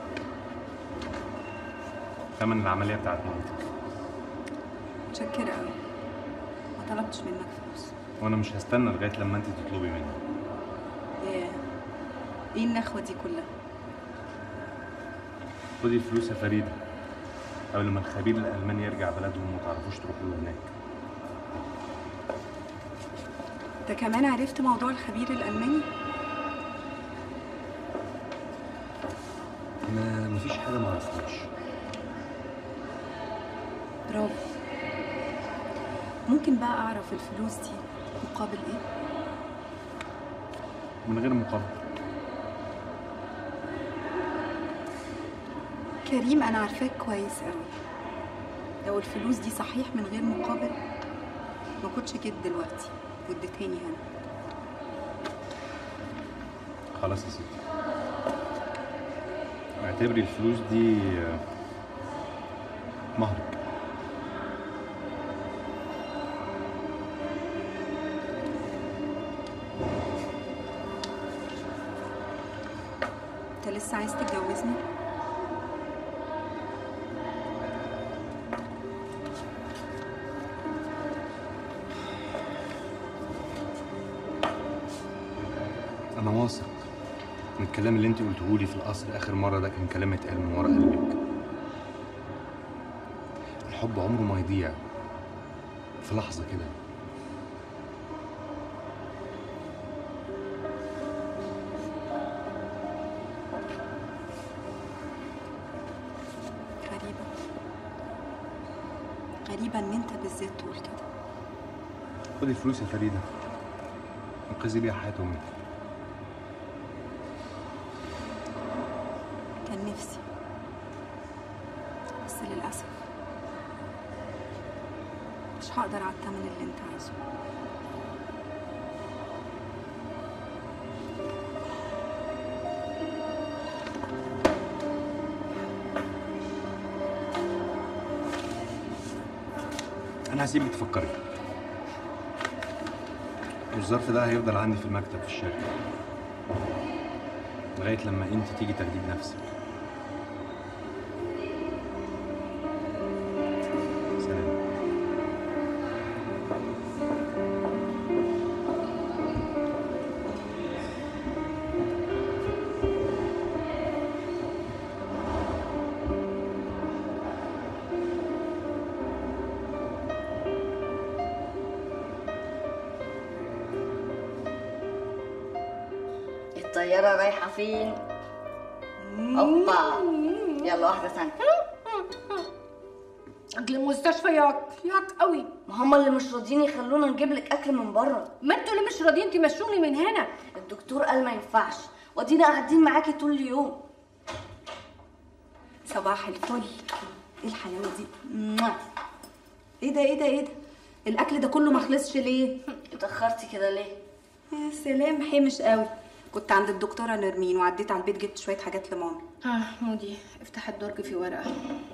S10: ثمن العملية بتاعت مامتك
S18: متشكرة قوي ما طلبتش منك فلوس
S10: وأنا مش هستنى لغاية لما أنت تطلبي مني
S18: ياه ايه النخوة دي كلها
S10: خدي الفلوس يا فريدة قبل ما الخبير الألماني يرجع بلدهم وما تعرفوش تروحوا له هناك
S18: انت كمان عرفت موضوع الخبير الألماني
S10: ما مفيش حاجة ما عرفتهاش
S18: برافو ممكن بقى أعرف الفلوس دي مقابل إيه؟
S10: من غير مقابل
S18: كريم أنا عارفاك كويس قوي لو الفلوس دي صحيح من غير مقابل ما كنتش جيت دلوقتي واديتهاني هنا
S10: خلاص يا ستي اعتبري الفلوس دي آه، مهرك
S18: انت لسه عايز تتجوزني؟
S10: أنا واثق إن الكلام اللي أنت قلته لي في القصر آخر مرة ده كان كلام اتقال من ورا قلبك الحب عمره ما يضيع في لحظة كده
S18: غريبة غريبة ان انت بالذات تقول كده
S10: خدي الفلوس يا فريدة انقذي بيها حياة أمي
S18: كان نفسي بس للأسف مش هقدر على التمن اللي انت عايزه
S10: أنا هسيبك تفكري والظرف ده هيفضل عندي في المكتب في الشركة لغاية لما أنت تيجي تاخديه بنفسك سلام
S13: الطيارة رايحة فين؟ اوبا يلا واحدة ثانية
S8: اكل المستشفى ياك ياك قوي
S13: ما هم اللي مش راضيين يخلونا نجيب لك اكل من بره
S8: ما انتوا اللي مش راضيين تمشوني من هنا
S13: الدكتور قال ما ينفعش ودينا قاعدين معاكي طول اليوم
S18: صباح الفل ايه الحلاوة دي موah. ايه ده ايه ده ايه ده الاكل ده كله ما خلصش ليه
S13: اتأخرتي كده ليه
S18: يا سلام حمش قوي كنت عند الدكتورة نرمين وعديت على البيت جبت شوية حاجات لمامي
S8: اه مودي افتح الدرج في ورقة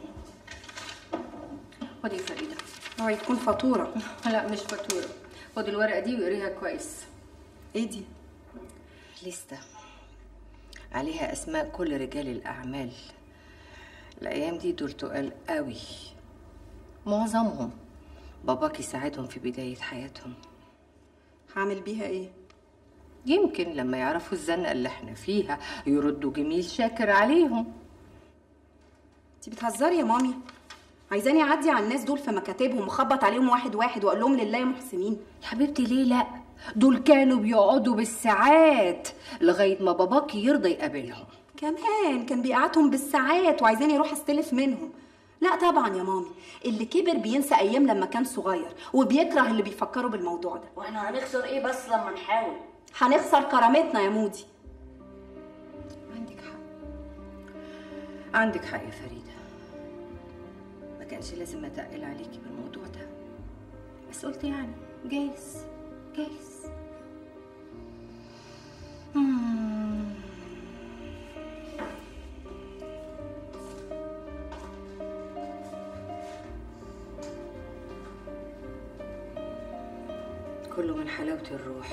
S8: خدي يا فريدة
S18: اوعي تكون فاتورة
S8: لا مش فاتورة خدي الورقة دي وقريها كويس
S18: ايه دي
S2: لستة عليها أسماء كل رجال الأعمال الأيام دي دول تقال قوي معظمهم باباك يساعدهم في بداية حياتهم
S18: هعمل بيها ايه
S2: يمكن لما يعرفوا الزنقة اللي احنا فيها يردوا جميل شاكر عليهم
S18: انت بتهزري يا مامي عايزاني اعدي على الناس دول في مكاتبهم واخبط عليهم واحد واحد واقول لهم لله يا محسنين
S8: يا حبيبتي ليه لا دول كانوا بيقعدوا بالساعات
S2: لغاية ما باباك يرضى يقابلهم
S18: كمان كان بيقعدهم بالساعات وعايزاني اروح استلف منهم لا طبعا يا مامي اللي كبر بينسى ايام لما كان صغير وبيكره اللي بيفكروا بالموضوع ده
S13: واحنا هنخسر ايه بس لما نحاول
S18: هنخسر كرامتنا يا مودي
S2: عندك حق عندك حق يا فريدة ما كانش لازم أتقل عليكي بالموضوع ده بس قلت يعني جايز جايز مم. كله من حلاوة الروح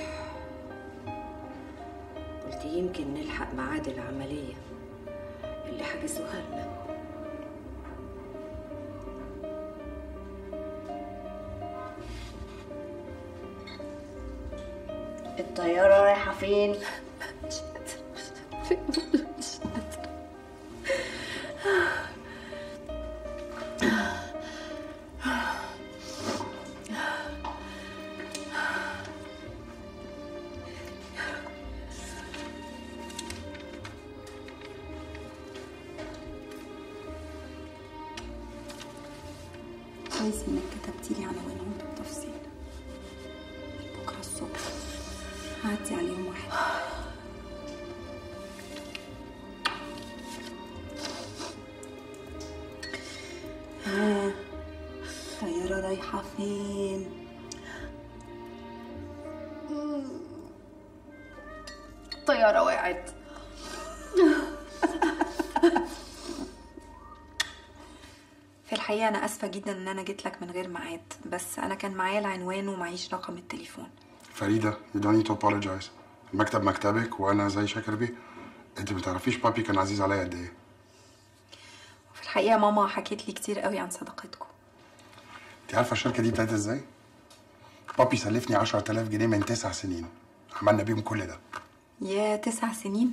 S2: قلت يمكن نلحق ميعاد العملية اللي حجزوها لنا
S13: الطيارة رايحة فين؟
S18: كويس انك كتبتي لي عناوينهم بالتفصيل بكره الصبح هعدي عليهم واحد ها الطيارة رايحة فين؟
S8: الطيارة وقعت
S18: في الحقيقة أنا آسفة جدا إن أنا جيت لك من غير ميعاد بس أنا كان معايا العنوان ومعيش رقم التليفون
S4: فريدة you don't need to apologize المكتب مكتبك وانا زي شاكر بيه انت ما تعرفيش بابي كان عزيز عليا قد ايه
S18: في الحقيقة ماما حكيت لي كتير قوي عن صداقتكم
S4: انت عارفه الشركه دي ابتدت ازاي بابي سلفني 10000 جنيه من تسع سنين عملنا بيهم كل ده
S18: يا تسع سنين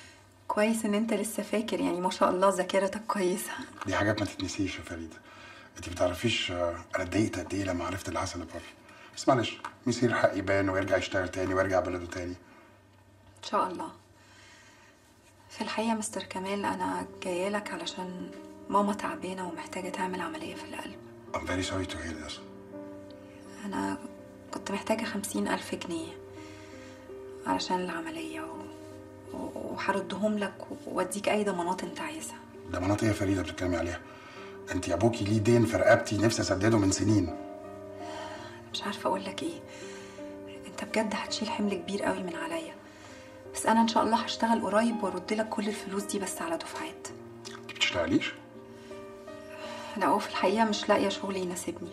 S18: كويس إن أنت لسه فاكر يعني ما شاء الله ذاكرتك كويسة
S4: دي حاجات ما تتنسيش يا فريدة انت بتعرفيش آه، انا اتضايقت قد ايه لما عرفت اللي حصل لبابي بس معلش يصير حق يبان ويرجع يشتغل تاني ويرجع بلده تاني
S18: ان شاء الله في الحقيقه مستر كمال انا جايه لك علشان ماما تعبانه ومحتاجه تعمل عمليه في القلب
S4: I'm very sorry to hear this
S18: انا كنت محتاجه خمسين الف جنيه علشان العمليه و... و- وهردهم لك واديك اي ضمانات انت عايزها
S4: ده مناطق يا فريده بتتكلمي عليها انت ابوكي ليه دين في رقبتي نفسي اسدده من سنين
S18: مش عارفه اقول لك ايه انت بجد هتشيل حمل كبير قوي من عليا بس انا ان شاء الله هشتغل قريب وارد لك كل الفلوس دي بس على دفعات
S4: انت بتشتغليش
S18: لا هو في الحقيقه مش لاقيه شغل يناسبني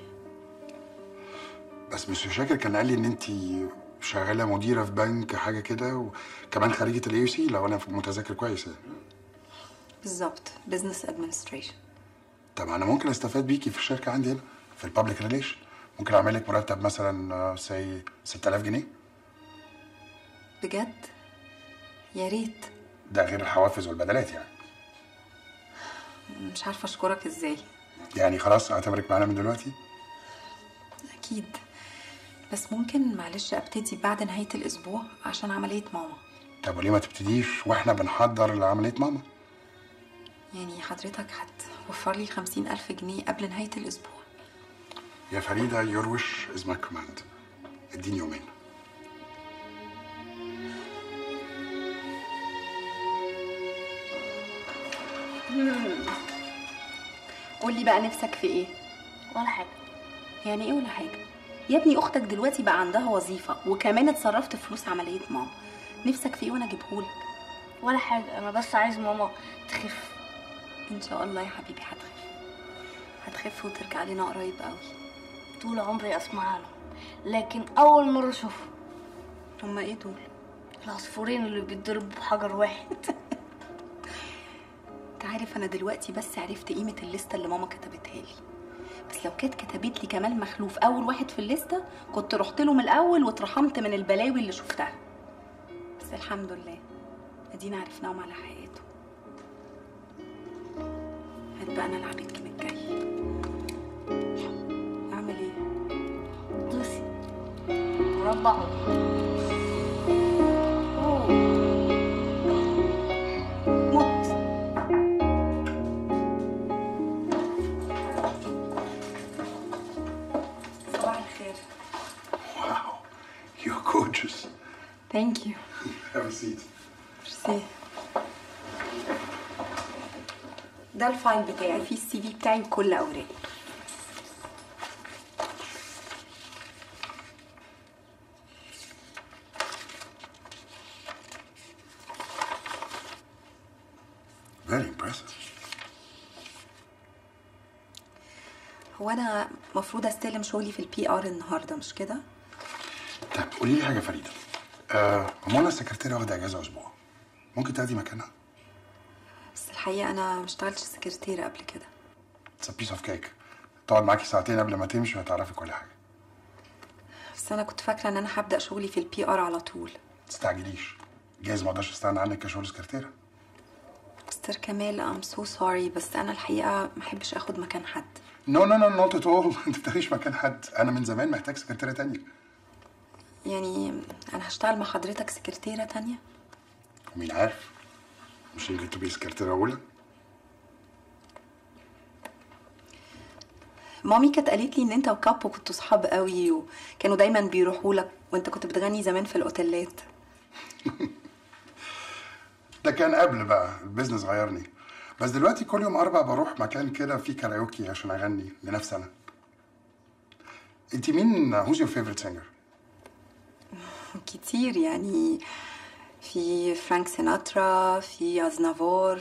S4: بس مش شاكر كان قال لي ان انت شغاله مديره في بنك حاجه كده وكمان خريجه الاي سي لو انا متذكر كويس يعني
S18: بالظبط بزنس ادمنستريشن
S4: طب انا ممكن استفاد بيكي في الشركه عندي هنا في البابليك ريليشن ممكن اعمل لك مرتب مثلا سي 6000 جنيه
S18: بجد يا ريت
S4: ده غير الحوافز والبدلات يعني
S18: مش عارفه اشكرك ازاي
S4: يعني خلاص اعتبرك معانا من دلوقتي
S18: اكيد بس ممكن معلش ابتدي بعد نهايه الاسبوع عشان عمليه ماما
S4: طب وليه ما تبتديش واحنا بنحضر لعمليه ماما
S18: يعني حضرتك هتوفر لي خمسين ألف جنيه قبل نهاية الأسبوع
S4: يا فريده your wish is my command اديني يومين
S18: قولي بقى نفسك في ايه
S13: ولا حاجة
S18: يعني ايه ولا حاجة يا ابني اختك دلوقتي بقى عندها وظيفة وكمان اتصرفت في فلوس عملية ماما نفسك في ايه وانا اجيبهولك
S13: ولا حاجة أنا بس عايز ماما تخف
S18: ان شاء الله يا حبيبي هتخف هتخف وترجع لنا قريب قوي
S13: طول عمري أسمع عنهم لكن أول مرة أشوفهم
S18: هما ايه دول؟
S13: العصفورين اللي بيتضربوا بحجر واحد
S18: انت عارف انا دلوقتي بس عرفت قيمة الليستة اللي ماما كتبتها لي بس لو كانت كتبت لي كمال مخلوف اول واحد في الليستة كنت رحت له من الاول واترحمت من البلاوي اللي شفتها بس الحمد لله ادينا عرفناهم على حقيقته هات بقى انا العب الجيم الجاي اعمل ايه
S13: دوسي مربع
S18: موت صباح الخير
S4: you're gorgeous
S18: ثانك يو
S4: have a seat
S18: ميرسي ده الفايل بتاعي فيه السي في بتاعي وكل اوراقي
S4: very impressive
S18: هو انا المفروض استلم شغلي في البي ار النهارده مش كده
S4: طب قولي لي حاجه يا فريده آه منى السكرتيره واخده اجازه اسبوع ممكن تاخدي مكانها
S18: بس الحقيقه انا ما اشتغلتش سكرتيره قبل كده
S4: اتس بيس اوف كيك تقعد معاكي ساعتين قبل ما تمشي وهتعرفي كل حاجه
S18: بس انا كنت فاكره ان انا هبدا شغلي في البي ار على طول
S4: ما تستعجليش جايز ما اقدرش استغنى عنك كشغل سكرتيره
S18: مستر كمال ام سو سوري بس انا الحقيقه ما احبش اخد مكان حد
S4: نو نو نو نوت ات اول انت بتاخديش مكان حد انا من زمان محتاج سكرتيره تانية
S18: يعني انا هشتغل مع حضرتك سكرتيره تانية
S4: ومين عارف مش يمكن تبقي سكرتيره اولى
S18: مامي كانت قالت لي ان انت وكابو كنتوا صحاب قوي وكانوا دايما بيروحوا لك وانت كنت بتغني زمان في الاوتيلات
S4: ده كان قبل بقى البيزنس غيرني بس دلوقتي كل يوم اربع بروح مكان كده فيه كاريوكي عشان اغني لنفسي انا انت مين هوز يور فيفورت سينجر
S18: كتير يعني في فرانك سيناترا في ازنافور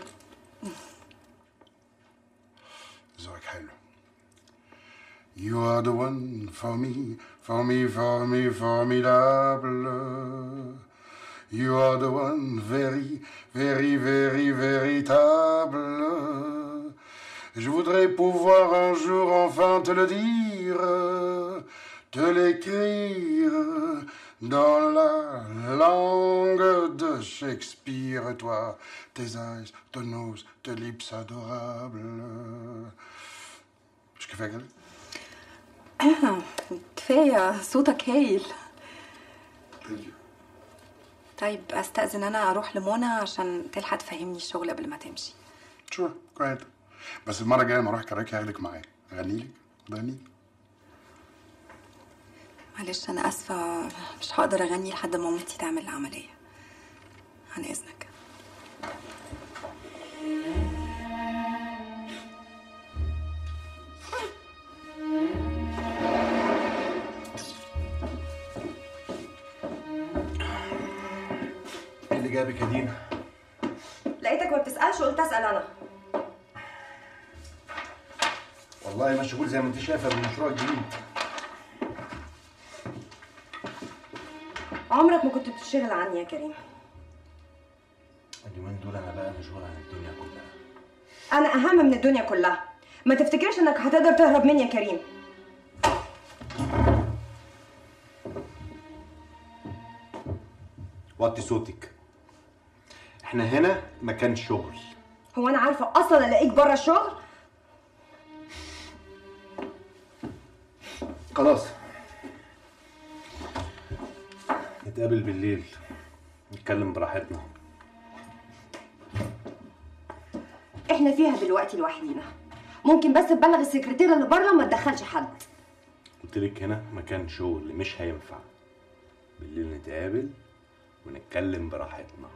S4: ذوقك حلو You are the one for me, for me, for me, formidable. You are the one very, very, very, véritable. Je voudrais pouvoir un jour enfin te le dire, te l'écrire dans la langue de Shakespeare. Toi, tes eyes, ton nose, tes lips adorables. Je suis كفايه كده
S18: كفايه صوتك هايل طيب استاذن انا اروح لمنى عشان تلحق تفهمني الشغل قبل ما تمشي
S4: شور كويس بس المره الجايه لما اروح كراكي هاخدك معايا اغني لك اغني لك
S18: معلش انا اسفه مش هقدر اغني لحد ما مامتي تعمل العمليه عن اذنك
S10: ايه اللي جابك يا دينا؟
S15: لقيتك ما بتسألش قلت أسأل أنا
S10: والله مشغول زي ما انت شايفه بالمشروع الجديد
S15: عمرك ما كنت بتشتغل عني يا كريم
S10: اليومين دول انا بقى مشغول عن الدنيا كلها
S15: أنا أهم من الدنيا كلها ما تفتكرش إنك هتقدر تهرب مني يا كريم
S10: وطي صوتك احنا هنا مكان شغل
S15: هو أنا عارفة أصلا ألاقيك بره الشغل
S10: خلاص نتقابل بالليل نتكلم براحتنا
S15: إحنا فيها دلوقتي لوحدينا ممكن بس تبلغ السكرتيرة اللي بره ما تدخلش حد
S10: قلت لك هنا مكان شغل مش هينفع بالليل نتقابل ونتكلم براحتنا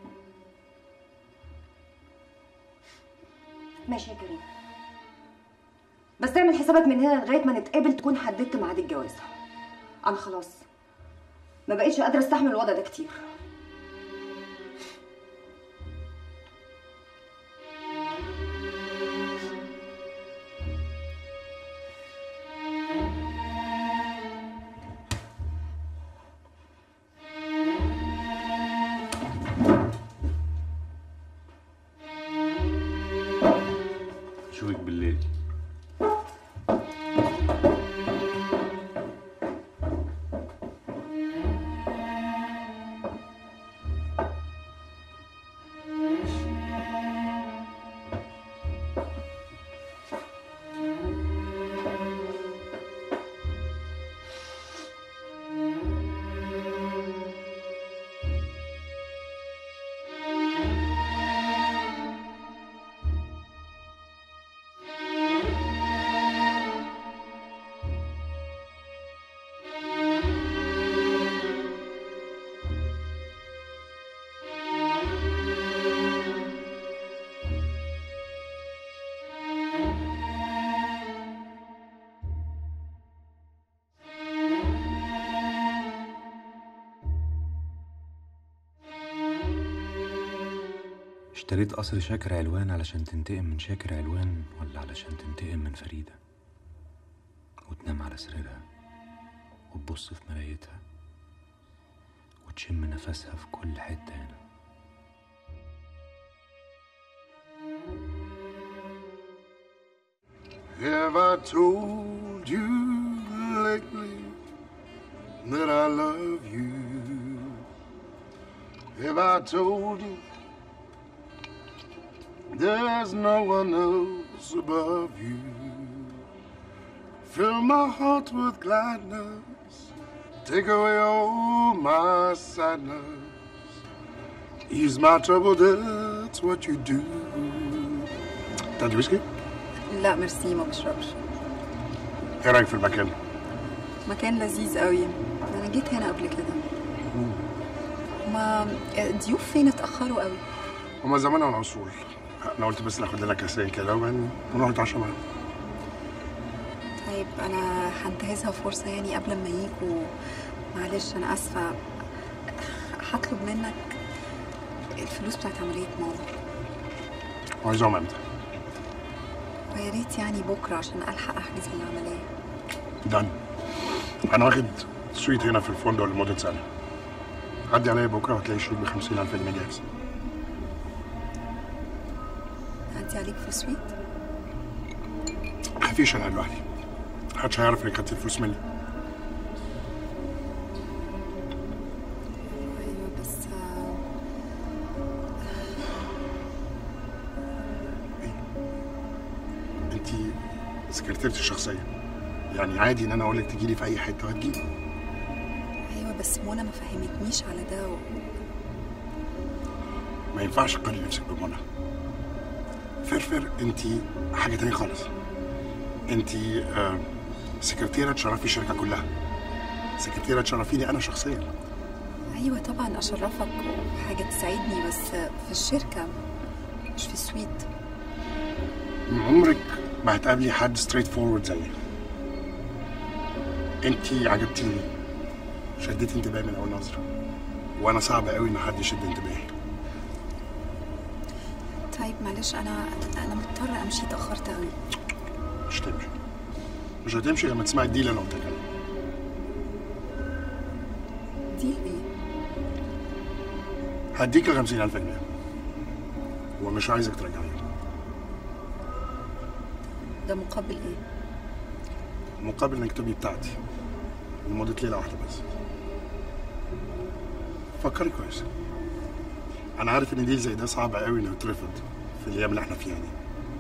S15: ماشي يا كريم بس تعمل حسابك من هنا لغاية ما نتقابل تكون حددت ميعاد الجواز أنا خلاص ما بقيتش قادرة استحمل الوضع ده كتير
S10: اشوفك بالليل اشتريت قصر شاكر علوان علشان تنتقم من شاكر علوان ولا علشان تنتقم من فريدة وتنام على سريرها وتبص في مرايتها وتشم نفسها في كل حتة هنا
S4: Have I told you lately that I love you? Have I told you there's no one else above you? Fill my heart with gladness, take away all my sadness. Ease my trouble, that's what you do. تاخدي ويسكي؟
S18: لا ميرسي ما بشربش
S4: ايه رايك في المكان؟
S18: مكان لذيذ قوي انا جيت هنا قبل كده ما الضيوف فين اتاخروا قوي
S4: هما زمان على الوصول انا قلت بس ناخد لنا كاسين كده وبعدين نروح نتعشى معاهم
S18: طيب انا هنتهزها فرصه يعني قبل ما يجوا معلش انا اسفه هطلب منك الفلوس بتاعت عمليه ماما
S4: عايزهم امتى؟
S18: ويا ريت يعني بكره عشان الحق احجز العمليه
S4: دان انا واخد سويت هنا في الفندق لمده سنه عدي عليا بكره وهتلاقي الشيك ب 50000 جنيه جاهز
S18: عدي عليك في السويت
S4: خفيش انا لوحدي محدش هيعرف انك خدت الفلوس مني
S18: ايوه بس آه،
S4: انت سكرتيرتي الشخصيه يعني عادي ان انا اقول لك تجي لي في اي حته وهتجيلي
S18: ايوه بس منى ما فهمتنيش على ده و...
S4: ما ينفعش تقارني نفسك بمنى فرفر انت حاجه تانية خالص انت آه سكرتيره تشرفي الشركه كلها سكرتيره تشرفيني انا شخصيا
S18: ايوه طبعا اشرفك وحاجه تسعدني بس في الشركه مش في السويت
S4: عمرك ما هتقابلي حد ستريت فورورد زيي انت عجبتيني شديتي انتباهي من اول نظره وانا صعب قوي ان حد يشد انتباهي
S18: طيب معلش انا انا مضطره امشي اتاخرت قوي
S4: مش تمشي مش هتمشي لما تسمعي الديل اللي انا قلت لك عليه
S18: دي ايه
S4: هديك ال 50000 جنيه ومش عايزك ترجعيهم
S18: ده مقابل ايه
S4: مقابل انك تبقي بتاعتي لمدة ليلة واحدة بس فكري كويس انا عارف ان ديل زي ده صعب قوي انه يترفض في الايام اللي احنا فيها دي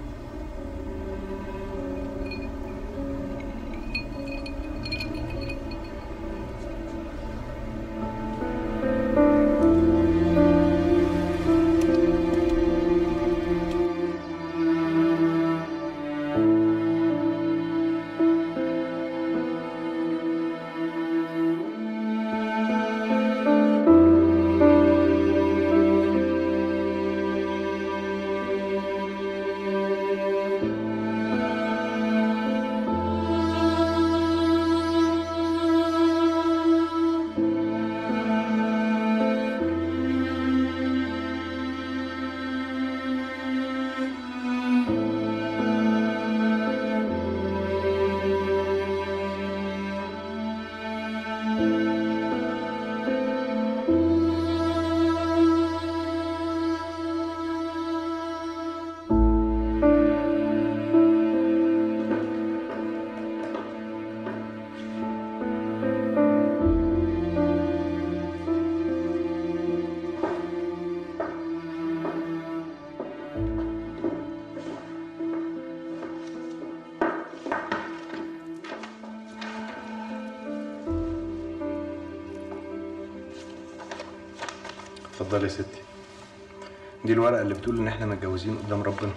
S10: اتفضلي يا ستي دي الورقة اللي بتقول إن إحنا متجوزين قدام ربنا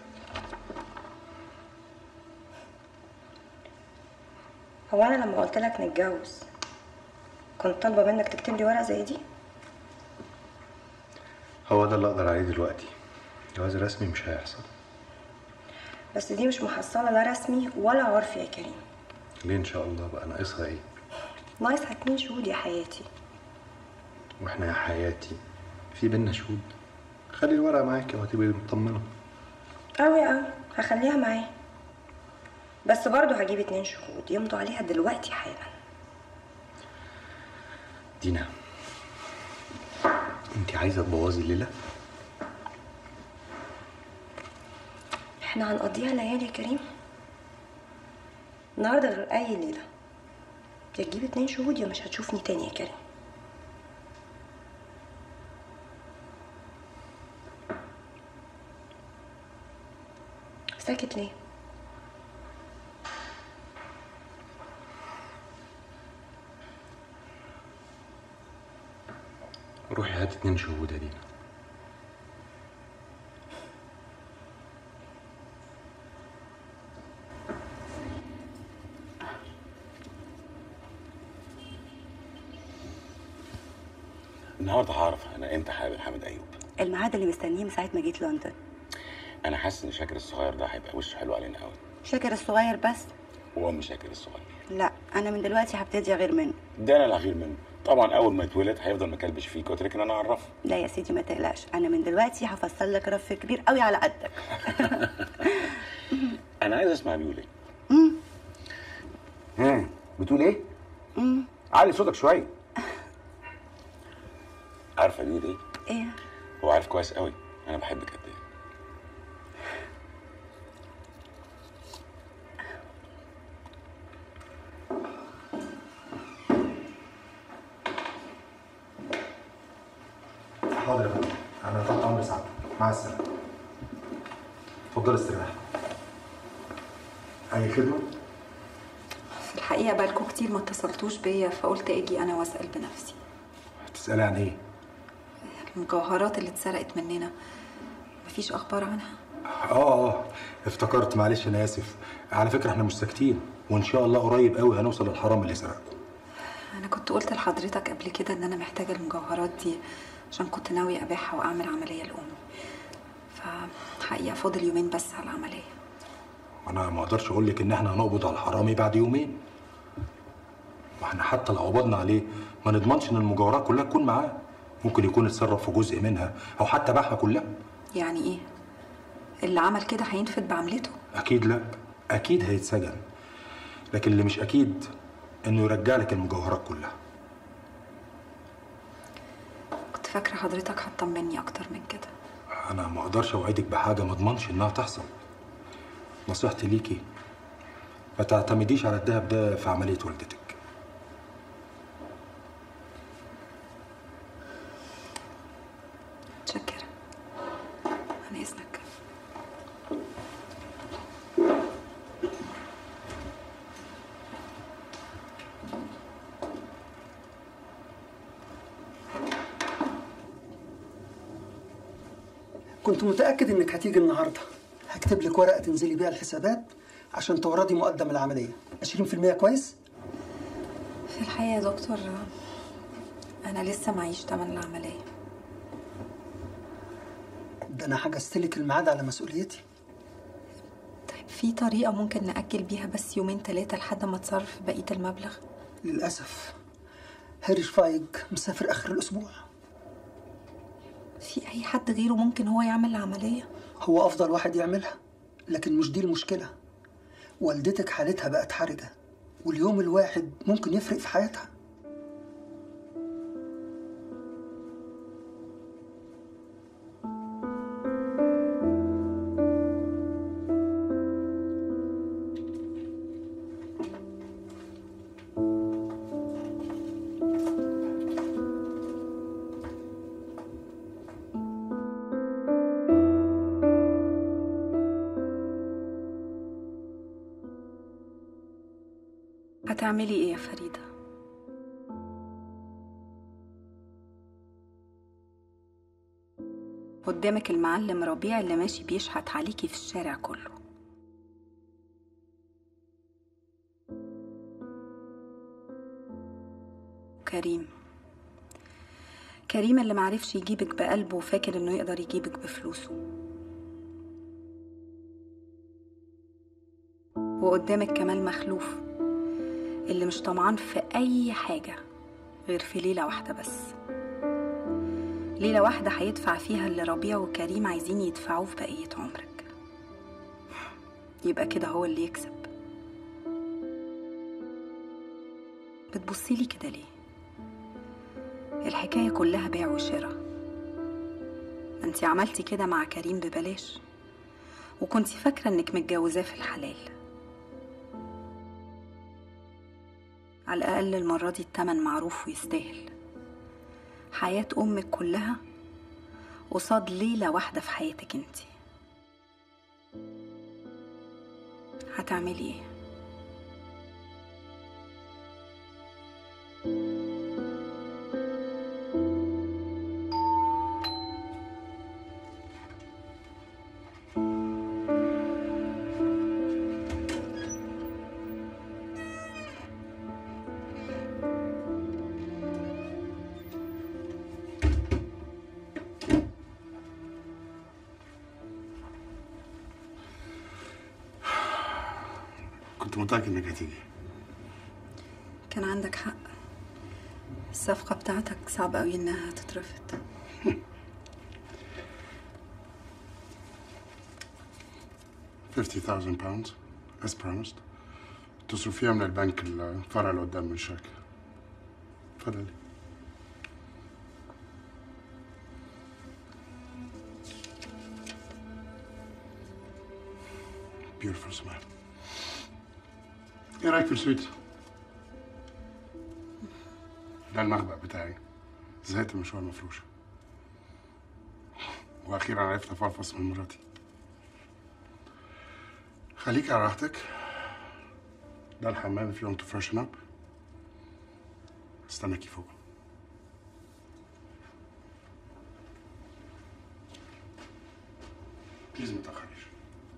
S15: هو انا لما قلت لك نتجوز كنت طالبه منك تكتب لي ورقه زي دي
S10: هو ده اللي أقدر عليه دلوقتي جواز رسمي مش هيحصل
S15: بس دي مش محصله لا رسمي ولا عرفي يا كريم
S10: ليه إن شاء الله بقى ناقصها إيه
S15: ناقصها اتنين شهود يا حياتي
S10: وإحنا يا حياتي في بينا شهود خلي الورقة معاكي وهتبقي مطمنة
S15: قوي قوي هخليها معايا بس برضه هجيب اتنين شهود يمضوا عليها دلوقتي حالا
S10: دينا أنت عايزة تبوظي الليلة
S15: احنا هنقضيها ليالي يا كريم النهارده غير اي ليله يا تجيب اتنين شهود يا مش هتشوفني تاني يا كريم ساكت ليه
S10: روحي هات اتنين شهود يا دينا
S14: النهارده هعرف انا امتى هقابل حامد ايوب
S6: الميعاد اللي مستنيه من ساعه ما جيت لندن
S14: انا حاسس ان شاكر الصغير ده هيبقى وشه حلو علينا قوي
S6: شاكر الصغير بس
S14: وام شاكر الصغير
S6: لا انا من دلوقتي هبتدي اغير منه
S14: ده انا اللي هغير منه طبعا اول ما يتولد هيفضل مكلبش فيك واترك ان انا اعرفه
S6: لا يا سيدي ما تقلقش انا من دلوقتي هفصل لك رف كبير قوي على قدك
S14: انا عايز اسمع بيقول ايه
S6: مم.
S14: امم بتقول ايه
S6: مم.
S14: علي صوتك شويه عارفه بيقول ايه
S6: ايه
S14: هو عارف كويس قوي انا بحبك قد ايه
S16: حاضر يا فندم انا تحت امر سعادتك مع السلامه اتفضل استريح اي خدمه
S18: في الحقيقه بقالكم كتير ما اتصلتوش بيا فقلت اجي انا واسال بنفسي
S16: تسالي عن ايه
S18: المجوهرات اللي اتسرقت مننا مفيش اخبار عنها
S16: اه اه افتكرت معلش انا اسف على فكره احنا مش ساكتين وان شاء الله قريب قوي هنوصل للحرام اللي سرقه
S18: انا كنت قلت لحضرتك قبل كده ان انا محتاجه المجوهرات دي عشان كنت ناويه ابيعها واعمل عمليه لامي فحقيقه فاضل يومين بس على العمليه
S16: انا ما اقدرش اقول لك ان احنا هنقبض على الحرامي بعد يومين واحنا حتى لو قبضنا عليه ما نضمنش ان المجوهرات كلها تكون معاه ممكن يكون اتصرف في جزء منها او حتى باعها كلها
S18: يعني ايه اللي عمل كده هينفد بعملته
S16: اكيد لا اكيد هيتسجن لكن اللي مش اكيد انه يرجع لك المجوهرات كلها
S18: كنت فاكره حضرتك هتطمني اكتر من كده
S16: انا ما اقدرش اوعدك بحاجه ما اضمنش انها تحصل نصيحتي ليكي ما تعتمديش على الذهب ده في عمليه والدتك
S18: متشكره عن اذنك
S24: كنت متأكد إنك هتيجي النهاردة هكتب لك ورقة تنزلي بيها الحسابات عشان توردي مقدم العملية 20% كويس؟
S18: في الحقيقه يا دكتور انا لسه معيش تمن العمليه
S24: ده أنا حجزت لك الميعاد على مسؤوليتي
S18: في طريقه ممكن ناجل بيها بس يومين ثلاثه لحد ما اتصرف بقيه المبلغ
S24: للأسف هيرش فايج مسافر آخر الأسبوع
S18: في اي حد غيره ممكن هو يعمل العمليه
S24: هو أفضل واحد يعملها لكن مش دي المشكلة والدتك حالتها بقت حرجة واليوم الواحد ممكن يفرق في حياتها
S18: هتعملي ايه يا فريده قدامك المعلم ربيع اللي ماشي بيشحت عليكي في الشارع كله كريم كريم اللي معرفش يجيبك بقلبه وفاكر انه يقدر يجيبك بفلوسه وقدامك كمال مخلوف اللي مش طمعان في أي حاجة غير في ليلة واحدة بس ليلة واحدة هيدفع فيها اللي ربيع وكريم عايزين يدفعوه في بقية عمرك يبقى كده هو اللي يكسب بتبصيلي كده ليه الحكاية كلها بيع وشراء انتي عملتي كده مع كريم ببلاش وكنتي فاكرة انك متجوزاه في الحلال على الأقل المرة دي التمن معروف ويستاهل حياة أمك كلها قصاد ليلة واحدة في حياتك انتي هتعملي ايه؟
S4: كنت متأكد إنك هتيجي
S18: كان عندك حق الصفقة بتاعتك صعب قوي انها تترفض
S4: fifty thousand pounds as promised تصرفيها من البنك الفرع اللي قدام من الشركة اتفضلي beautiful smile ايه رايك في السويت؟ ده المخبأ بتاعي زهقت من المشوار المفروش واخيرا عرفت افلفص من مراتي خليك على راحتك ده الحمام if you want to freshen up استناكي فوق بليز ما تاخريش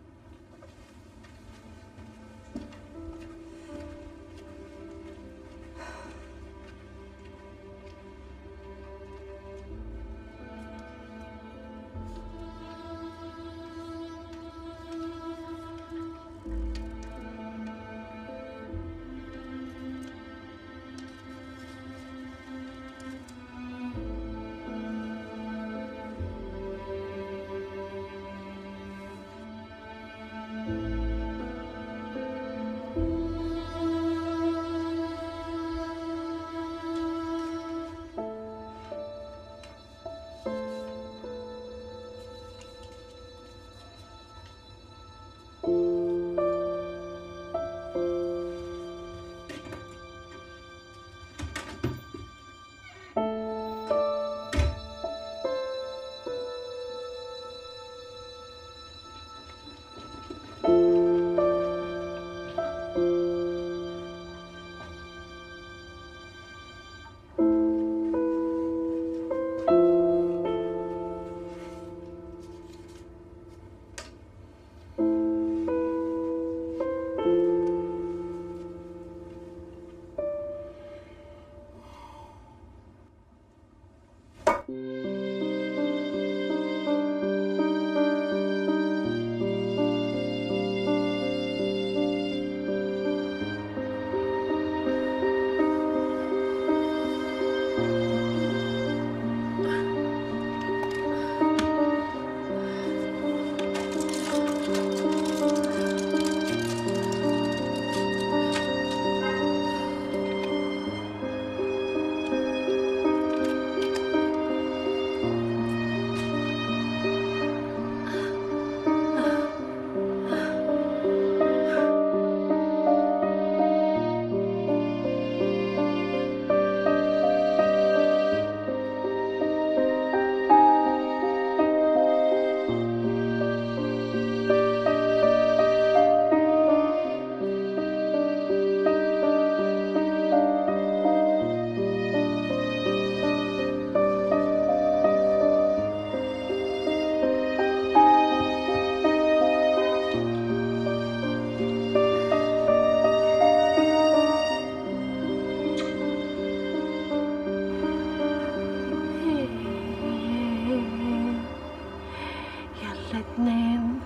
S1: يلا تنام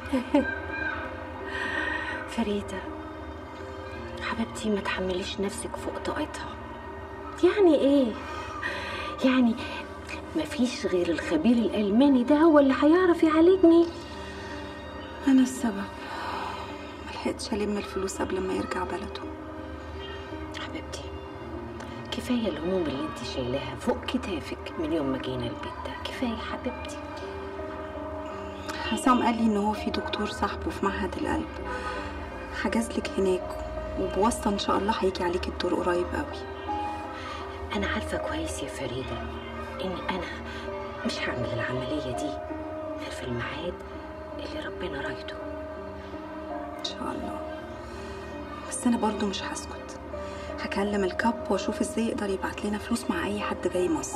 S1: فريدة حبيبتي ما تحمليش نفسك فوق طاقتها يعني ايه يعني مفيش غير الخبير الألماني ده هو اللي هيعرف يعالجني
S18: أنا السبب ملحقتش ألم الفلوس قبل ما يرجع بلده
S1: حبيبتي كفاية الهموم اللي انت شايلاها فوق كتافك من يوم ما جينا البيت ده كفاية حبيبتي
S18: حسام قال لي إن هو في دكتور صاحبه في معهد القلب حجز لك هناك وبواسطة إن شاء الله هيجي عليك الدور قريب قوي
S1: أنا عارفة كويس يا فريدة إن أنا مش هعمل العملية دي غير في الميعاد اللي ربنا رايده
S18: إن شاء الله بس أنا برضو مش هسكت هكلم الكاب واشوف ازاي يقدر يبعت لنا فلوس مع اي حد جاي مصر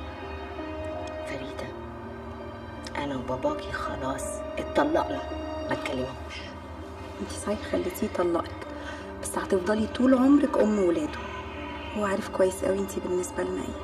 S1: فريدة أنا وباباكي خلاص اتطلقنا ما تكلمهوش
S18: انت صحيح خليتيه يطلقك بس هتفضلي طول عمرك ام ولاده هو عارف كويس قوي انت بالنسبه لنا ايه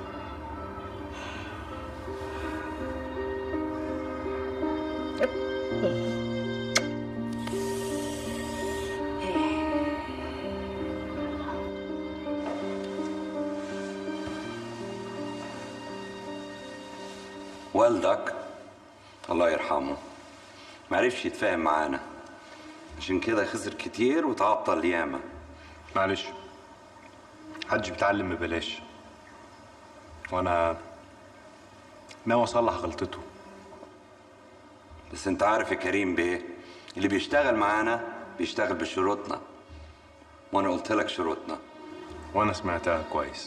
S5: والدك الله يرحمه معرفش يتفاهم معانا عشان كده خسر كتير وتعطل ياما
S10: معلش محدش بيتعلم ببلاش وانا ناوي اصلح غلطته
S5: بس انت عارف يا كريم بيه اللي بيشتغل معانا بيشتغل بشروطنا وانا قلت لك شروطنا
S10: وانا سمعتها كويس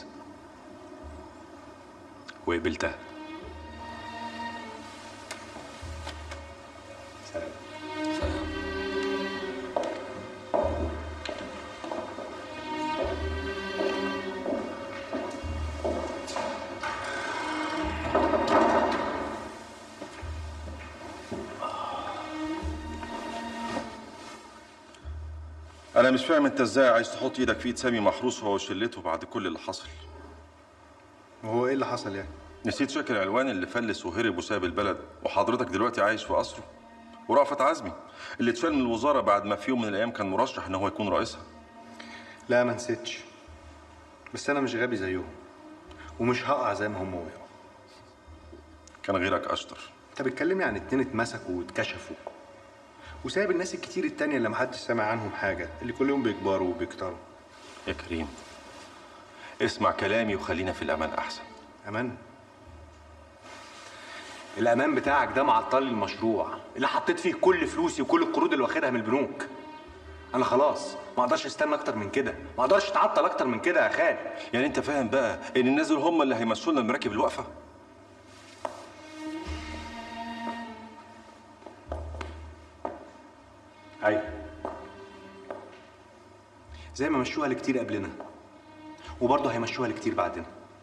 S10: وقبلتها سلام
S9: انا مش فاهم انت ازاي عايز تحط ايدك في ايد سامي محروس هو وشلته بعد كل اللي حصل
S16: وهو ايه اللي حصل يعني
S9: نسيت شاكر علوان اللي فلس وهرب وساب البلد وحضرتك دلوقتي عايش في قصره ورأفت عزمي اللي اتشال من الوزاره بعد ما في يوم من الايام كان مرشح ان هو يكون رئيسها
S16: لا ما نسيتش بس انا مش غبي زيهم ومش هقع زي ما هم وقعوا
S9: كان غيرك اشطر
S16: انت بتكلمني عن اتنين اتمسكوا واتكشفوا وسايب الناس الكتير التانية اللي محدش سامع عنهم حاجة اللي كل يوم بيكبروا وبيكتروا
S9: يا كريم اسمع كلامي وخلينا في الامان احسن
S16: امان الامان بتاعك ده معطل لي المشروع اللي حطيت فيه كل فلوسي وكل القروض اللي واخدها من البنوك انا خلاص ما اقدرش استنى اكتر من كده ما اقدرش اتعطل اكتر من كده يا خال
S9: يعني انت فاهم بقى ان الناس دول هم اللي هيمشوا لنا المراكب الواقفه
S16: ايوه زي ما مشوها لكتير قبلنا وبرضه هيمشوها لكتير بعدنا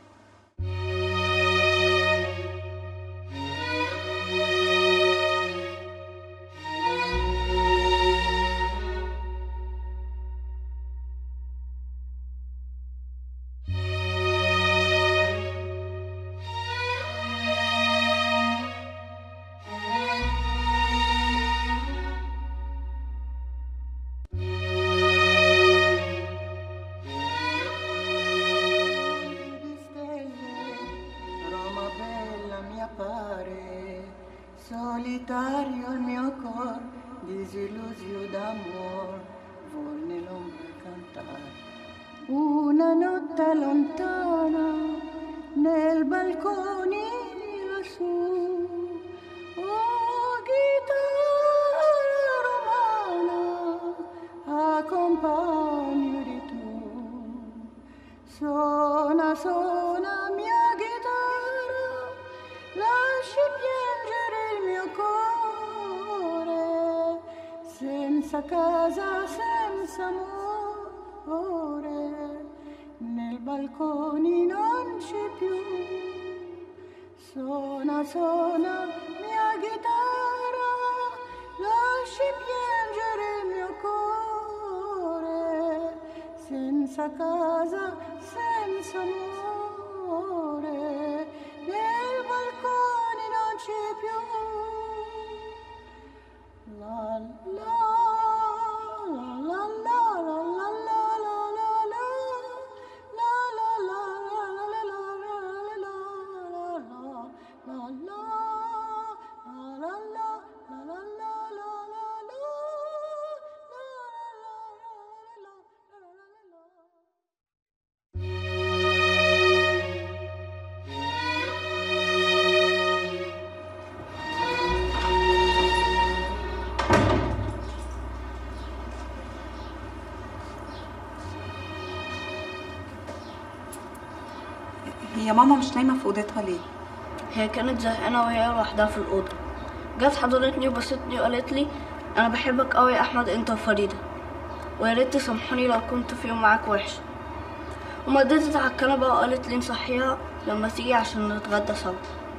S20: Roma bella mi appare, solitario il mio cor, disillusio d'amor, vuol nell'ombra cantare. Una notte lontana, nel balcone lassù, oh chitarra romana, accompagno di tu. Suona, suona mia chitarra, lasci piangere il mio cuore, senza casa, senza amore, nel balcone non c'è più. Suona, suona mia chitarra, lasci piangere il mio cuore, senza casa, senza amore, nel balcone non c'è più. La la la la la la la la la la la la la la la la la la la
S18: هي ماما مش نايمة في أوضتها ليه؟
S13: هي كانت زهقانة وهي لوحدها في الأوضة جت حضنتني وبصتني وقالت لي أنا بحبك أوي يا أحمد أنت وفريدة ويا ريت تسامحوني لو كنت في يوم معاك وحش ومدتت على الكنبة وقالت لي نصحيها لما تيجي عشان نتغدى سوا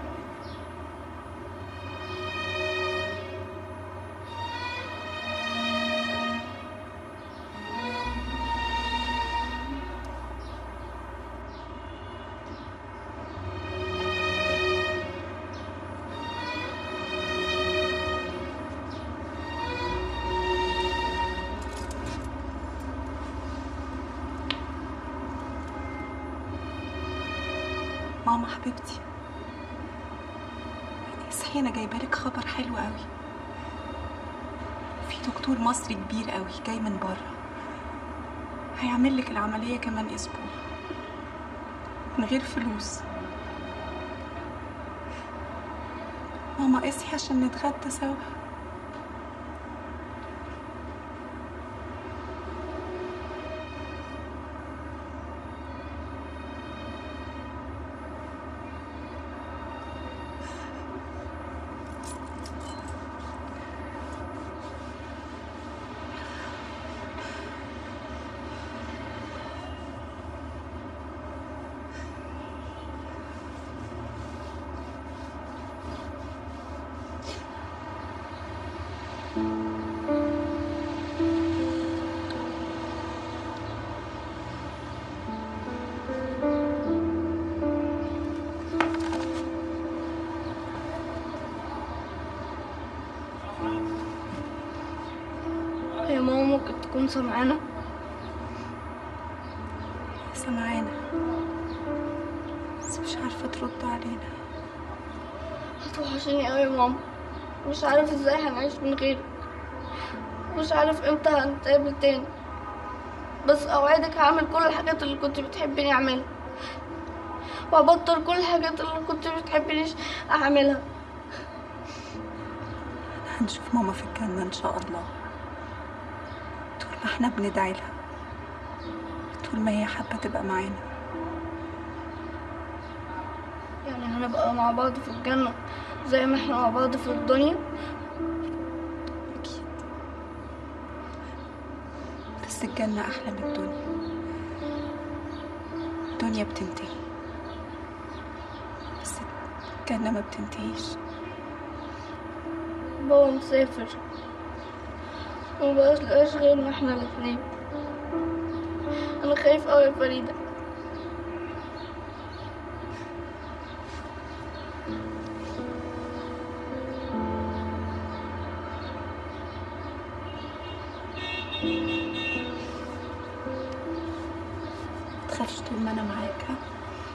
S18: ماما حبيبتي اصحي انا جايبالك خبر حلو قوي في دكتور مصري كبير قوي جاي من بره هيعمل لك العملية كمان اسبوع من غير فلوس ماما اصحي عشان نتغدى سوا
S13: تكون سمعانة
S18: سمعانا بس مش عارفة ترد علينا
S13: هتوحشيني قوي يا ماما مش عارف ازاي هنعيش من غيرك مش عارف امتى هنتقابل تاني بس اوعدك هعمل كل الحاجات اللي كنت بتحبيني اعملها وهبطل كل الحاجات اللي كنت بتحبينيش اعملها
S18: هنشوف ماما في الجنة إن شاء الله طول ما احنا بندعي لها طول ما هي حابة تبقى معانا
S13: يعني هنبقى مع بعض في الجنة زي ما احنا مع بعض في الدنيا
S18: بس الجنة أحلى من الدنيا الدنيا بتنتهي بس الجنة ما بتنتهيش
S13: بابا مسافر ومبقاش لقاش غيرنا احنا الاتنين انا خايف اوي يا فريدة
S18: متخافش طول ما أنا معاك ها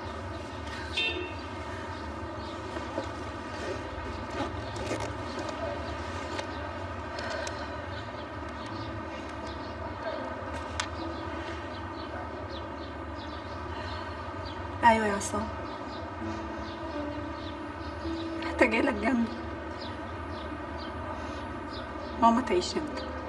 S18: أيوة يا عصام محتاجة لك جنبي ماما تعيش انت